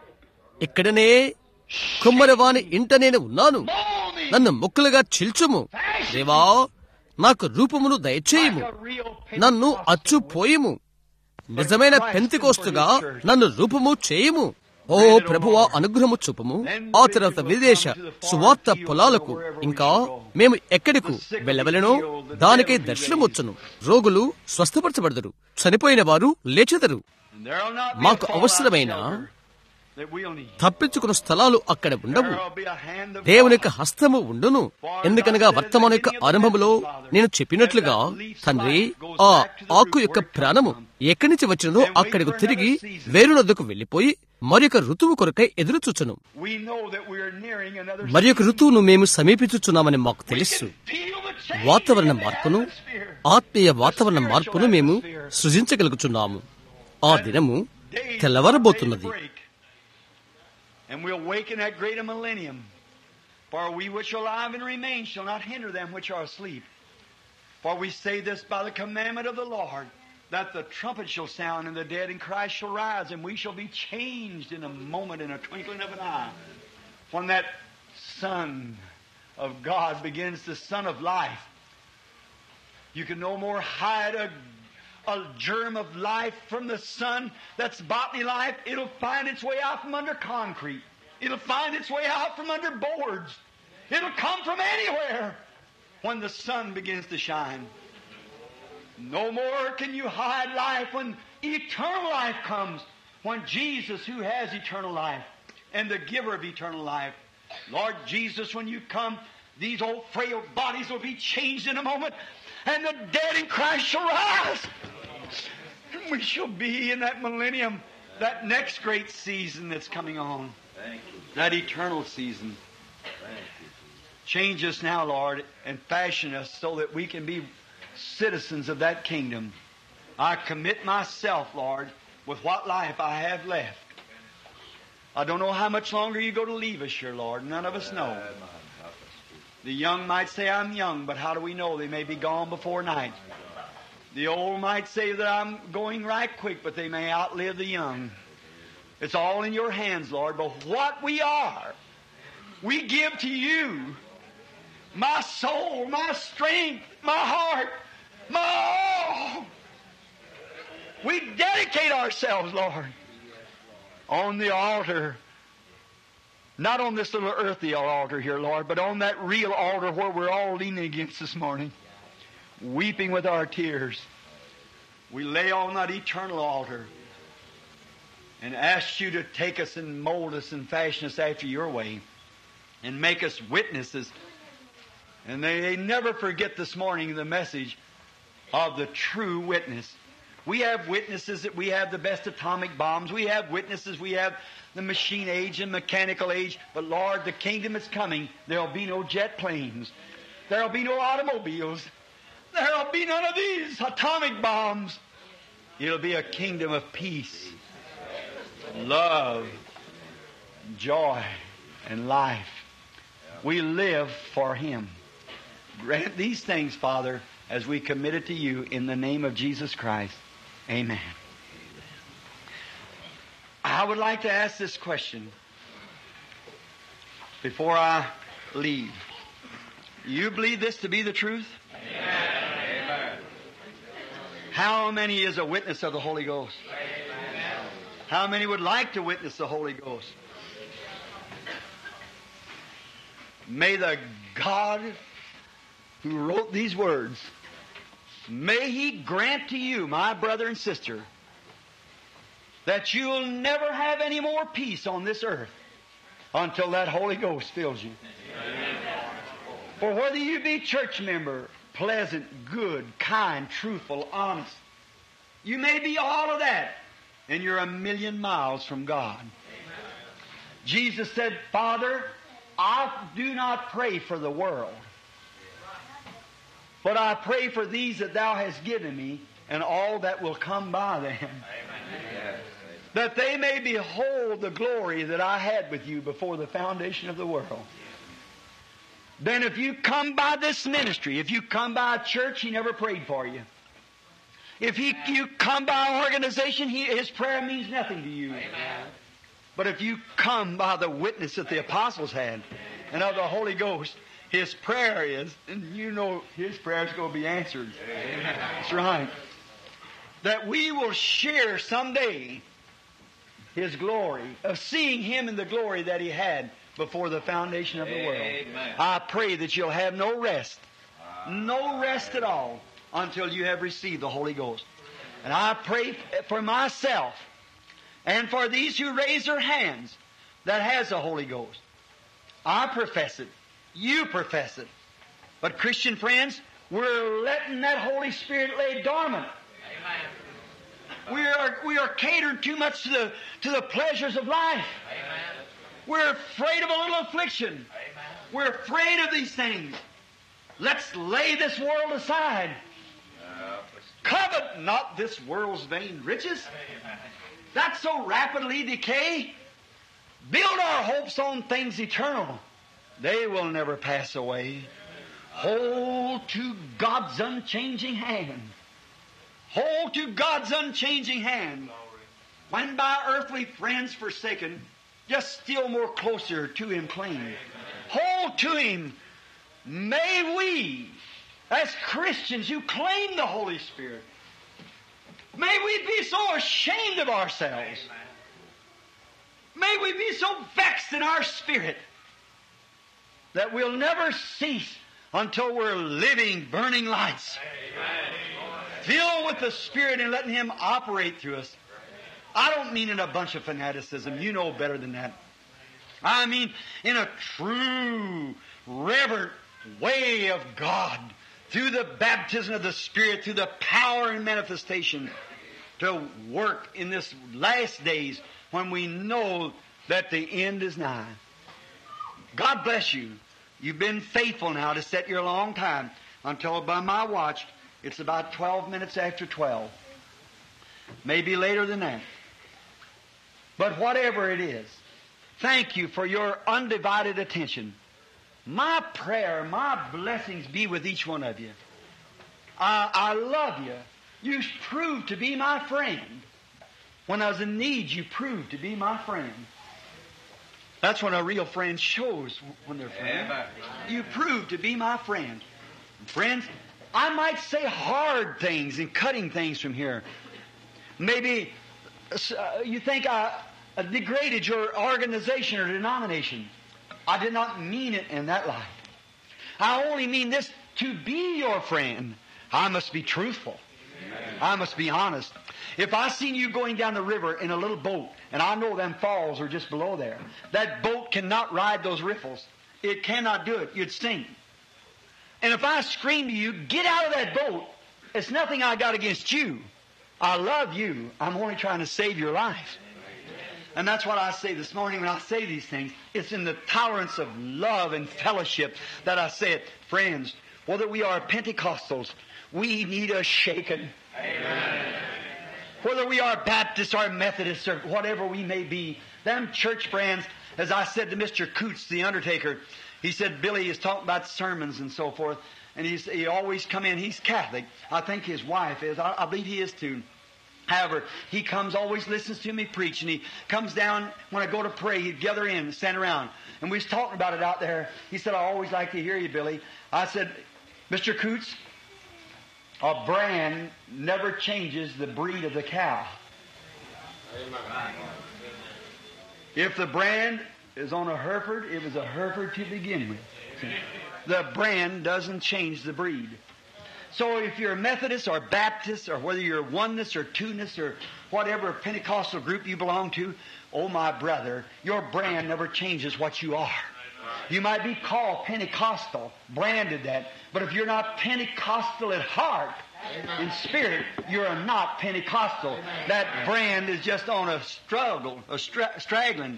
ఇక్కడనే కుమ్మరవాని ఇంట నేను ఉన్నాను Mold me నన్ను ముక్కలుగా చిల్చుము దేవా నాకు రూపమును దయచేయము like a real నన్ను అచ్చు పోయము నిజమైన పెంతికోస్తుగా నన్ను రూపము చేయము ఓ ప్రభువా అనుగ్రహము చూపము ఆ తర్వాత విదేశ సువార్త పొలాలకు ఇంకా మేము ఎక్కడికు వెళ్ళవలెనో దానికై దర్శనమొచ్చును రోగులు స్వస్థపరచబడదురు చనిపోయిన వారు లేచెదరు And there'll not be మాకు a fallout అవసరమైన shelter that we'll need. తప్పించుకున్న స్థలాలు అక్కడ ఉండవు There'll be a hand of దేవుని God. యొక్క హస్తము ఉండును ఎందుకనగా వర్తమాన యొక్క ఆరంభములో నేను చెప్పినట్లుగా తండ్రి ఆ ఆకు యొక్క ప్రాణము ఎక్కడి నుంచి వచ్చినదో అక్కడికి తిరిగి వేరునొద్దకు వెళ్లిపోయి మరొక ఋతువు కొరకై ఎదురుచూచును We know that we are nearing another మరి యొక్క ఋతువును మేము సమీపించుచున్నామని మాకు తెలుసు Feel the change వాతావరణ in the మార్పును atmosphere. ఆత్మీయ వాతావరణ మార్పును మేము సృజించగలుగుతున్నాము ఆ దినము తెల్లవారబోతున్నది break. And we'll waken that great millennium. For we which are alive and remain shall not hinder them which are asleep. For we say this by the commandment of the Lord, that the trumpet shall sound, and the dead in Christ shall rise, and we shall be changed in a moment, in a twinkling of an eye. When that Son of God begins the Son of life, you can no more hide a, a germ of life from the sun that's botany life. It'll find its way out from under concrete. It'll find its way out from under boards. It'll come from anywhere when the sun begins to shine. No more can you hide life when eternal life comes. When Jesus, who has eternal life and the giver of eternal life, Lord Jesus, when you come, these old frail bodies will be changed in a moment, and the dead in Christ shall rise. And we shall be in that millennium, that next great season that's coming on. That eternal season. Change us now, Lord, and fashion us so that we can be citizens of that kingdom. I commit myself, Lord, with what life I have left. I don't know how much longer you're going to leave us here, Lord. None of us know. The young might say, I'm young, but how do we know? They may be gone before night. The old might say that I'm going right quick, but they may outlive the young. It's all in your hands, Lord. But what we are, we give to you. My soul, my strength, my heart, my all. We dedicate ourselves, Lord, on the altar. Not on this little earthly altar here, Lord, but on that real altar where we're all leaning against this morning, weeping with our tears. We lay on that eternal altar and ask you to take us and mold us and fashion us after your way and make us witnesses. And they, they never forget this morning the message of the true witness. We have witnesses that we have the best atomic bombs. We have witnesses we have the machine age and mechanical age. But Lord, the kingdom is coming. There'll be no jet planes. There'll be no automobiles. There'll be none of these atomic bombs. It'll be a kingdom of peace, love, joy, and life. We live for Him. Grant these things, Father, as we commit it to you in the name of Jesus Christ. Amen. I would like to ask this question before I leave. You believe this to be the truth? Amen. How many is a witness of the Holy Ghost? Amen. How many would like to witness the Holy Ghost? May the God who wrote these words, may He grant to you, my brother and sister, that you'll never have any more peace on this earth until that Holy Ghost fills you. For whether you be church member, pleasant, good, kind, truthful, honest, you may be all of that, and you're a million miles from God. Jesus said, Father, I do not pray for the world, but I pray for these that thou hast given me and all that will come by them. That they may behold the glory that I had with you before the foundation of the world. Then if you come by this ministry, if you come by a church, he never prayed for you. If he, you come by an organization, he, his prayer means nothing to you. But if you come by the witness that the apostles had and of the Holy Ghost, his prayer is, and you know his prayer is going to be answered. That's right. That we will share someday his glory, of seeing him in the glory that he had before the foundation of the world. Amen. I pray that you'll have no rest, no rest at all until you have received the Holy Ghost. And I pray for myself and for these who raise their hands that has the Holy Ghost. I profess it. You profess it. But Christian friends, we're letting that Holy Spirit lay dormant. We are, we are catering too much to the, to the pleasures of life. We're afraid of a little affliction. We're afraid of these things. Let's lay this world aside. Covet not this world's vain riches. That so rapidly decay. Build our hopes on things eternal. They will never pass away. Hold to God's unchanging hand. Hold to God's unchanging hand. When by earthly friends forsaken, just still more closer to Him cling. Hold to Him. May we, as Christians who claim the Holy Spirit, may we be so ashamed of ourselves. May we be so vexed in our spirit that we'll never cease until we're living, burning lights. Filled with the Spirit and letting Him operate through us. I don't mean in a bunch of fanaticism. You know better than that. I mean in a true, reverent way of God through the baptism of the Spirit, through the power and manifestation to work in this last days when we know that the end is nigh. God bless you. You've been faithful now to set your long time until by my watch it's about 12 minutes after 12. Maybe later than that. But whatever it is, thank you for your undivided attention. My prayer, my blessings be with each one of you. I, I love you. You proved to be my friend. When I was in need, you proved to be my friend. That's when a real friend shows when they're friends. Amen. You proved to be my friend. Friends, I might say hard things and cutting things from here. maybe uh, you think I uh, degraded your organization or denomination. I did not mean it in that light. I only mean this to be your friend. I must be truthful. I must be honest. If I seen you going down the river in a little boat, and I know them falls are just below there, that boat cannot ride those riffles. It cannot do it. You'd sink. And if I scream to you, get out of that boat, it's nothing I got against you. I love you. I'm only trying to save your life. And that's what I say this morning when I say these things. It's in the tolerance of love and fellowship that I say it. Friends, whether we are Pentecostals, we need a shaking. Amen. Whether we are Baptists or Methodists or whatever we may be, them church friends, as I said to Mr. Coots, the undertaker, he said Billy is talking about sermons and so forth, and he's, he always come in. He's Catholic. I think his wife is. I, I believe he is too. However, he comes, always listens to me preach, and he comes down when I go to pray. He'd gather in and stand around. And we was talking about it out there. He said, I always like to hear you, Billy. I said, Mr. Coots, a brand never changes the breed of the cow. If the brand is on a Hereford, it was a Hereford to begin with. The brand doesn't change the breed. So if you're a Methodist or Baptist or whether you're oneness or two-ness or whatever Pentecostal group you belong to, oh my brother, your brand never changes what you are. You might be called Pentecostal, branded that, but if you're not Pentecostal at heart, in spirit, you're not Pentecostal. That brand is just on a struggle, a stra- straggling.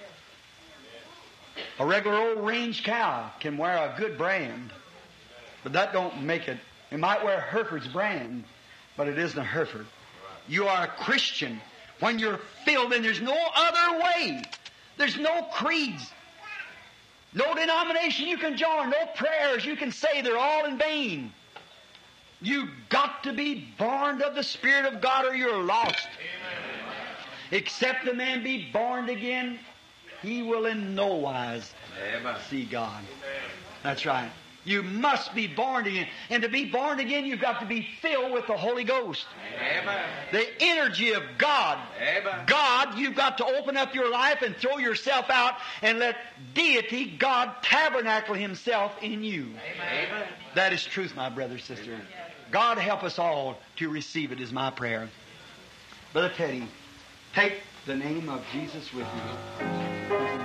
A regular old range cow can wear a good brand, but that don't make it. It might wear Hereford's brand, but it isn't a Hereford. You are a Christian when you're filled, and there's no other way. There's no creeds, no denomination you can join, no prayers you can say. They're all in vain. You got to be born of the Spirit of God or you're lost. Amen. Except a man be born again, he will in no wise Amen. see God. That's right. You must be born again. And to be born again, you've got to be filled with the Holy Ghost. Amen. The energy of God. Amen. God, you've got to open up your life and throw yourself out and let deity, God, tabernacle Himself in you. Amen. That is truth, my brother, sister. God help us all to receive it is my prayer. Brother Teddy, take the name of Jesus with you.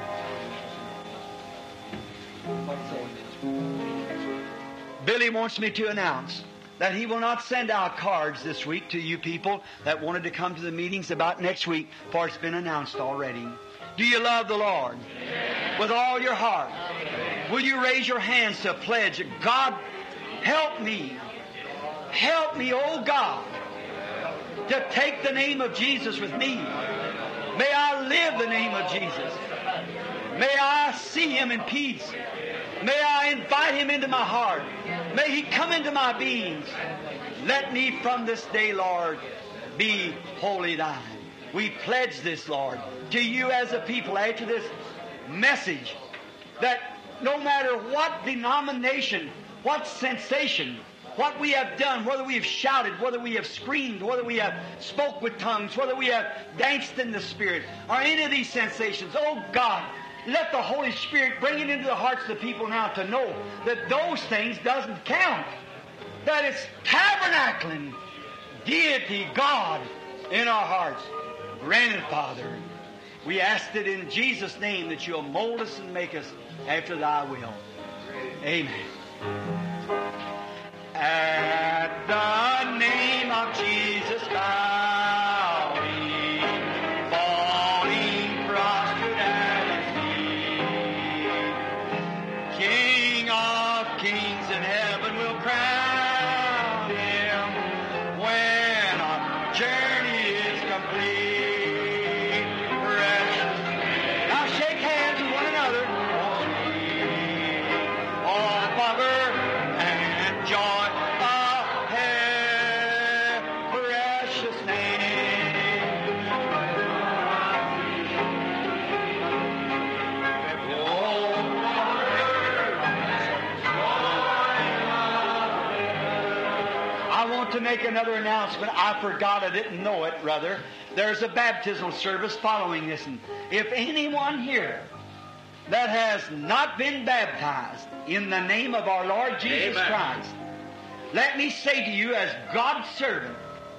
Billy wants me to announce that he will not send out cards this week to you people that wanted to come to the meetings about next week, for it's been announced already. Do you love the Lord? With all your heart. Will you raise your hands to pledge, God, help me. Help me, oh God, to take the name of Jesus with me. May I live the name of Jesus. May I see Him in peace. May I invite Him into my heart. May He come into my beings. Let me from this day, Lord, be wholly thine. We pledge this, Lord, to you as a people after this message that no matter what denomination, what sensation, what we have done, whether we have shouted, whether we have screamed, whether we have spoke with tongues, whether we have danced in the Spirit, or any of these sensations, oh God, let the Holy Spirit bring it into the hearts of the people now to know that those things doesn't count. That it's tabernacling deity, God, in our hearts. Granted, Father, we ask it in Jesus' name that you'll mold us and make us after thy will. Amen. At the name of Jesus bowing, falling prostrate at his feet, King of kings in heaven will crown him when our journey is complete. Precious. Now shake hands with one another. All power and joy to make another announcement. I forgot, I didn't know it, rather. There's a baptismal service following this. And if anyone here that has not been baptized in the name of our Lord Jesus Amen. Christ, let me say to you as God's servant,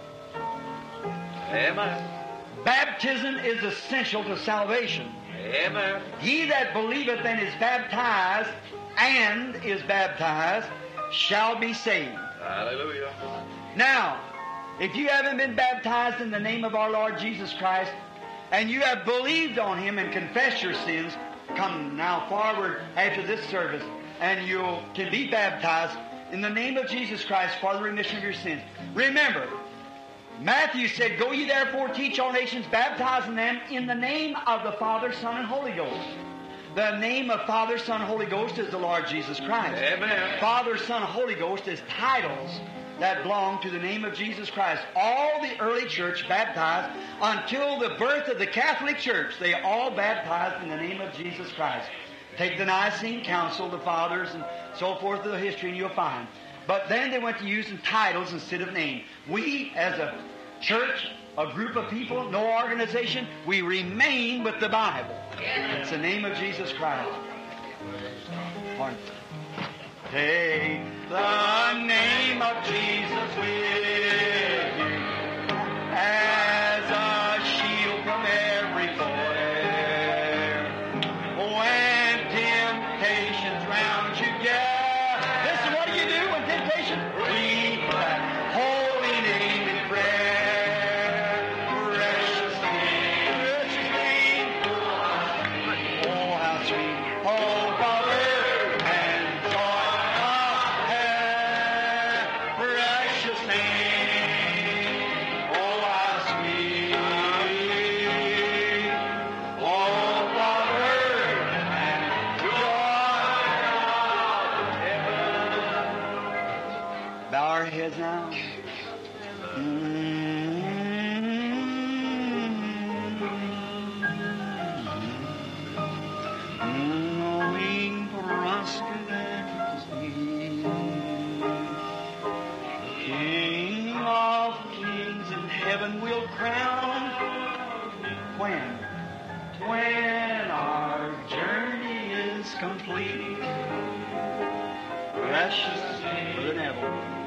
Amen. baptism is essential to salvation. Amen. He that believeth and is baptized and is baptized shall be saved. Hallelujah. Now, if you haven't been baptized in the name of our Lord Jesus Christ, and you have believed on Him and confessed your sins, come now forward after this service, and you can be baptized in the name of Jesus Christ for the remission of your sins. Remember, Matthew said, Go ye therefore teach all nations, baptizing them in the name of the Father, Son, and Holy Ghost. The name of Father, Son, Holy Ghost is the Lord Jesus Christ. Amen. Father, Son, Holy Ghost is titles that belong to the name of Jesus Christ. All the early church baptized until the birth of the Catholic Church, they all baptized in the name of Jesus Christ. Take the Nicene Council, the fathers, and so forth of the history, and you'll find. But then they went to using titles instead of name. We, as a church, a group of people, no organization, we remain with the Bible. It's the name of Jesus Christ. Pardon. Take the name of Jesus with you as a shield from every foe. When temptations round you gather, listen, what do you do when temptation? Read that holy name in prayer. Precious name, precious name. Oh, how sweet. Oh, Father, and joy of heaven. Precious name. Oh, how sweet. Oh, Father, and joy of heaven. Bow our heads now. Knowing prosperous King of kings in heaven will crown when when our journey is complete precious Brother Neville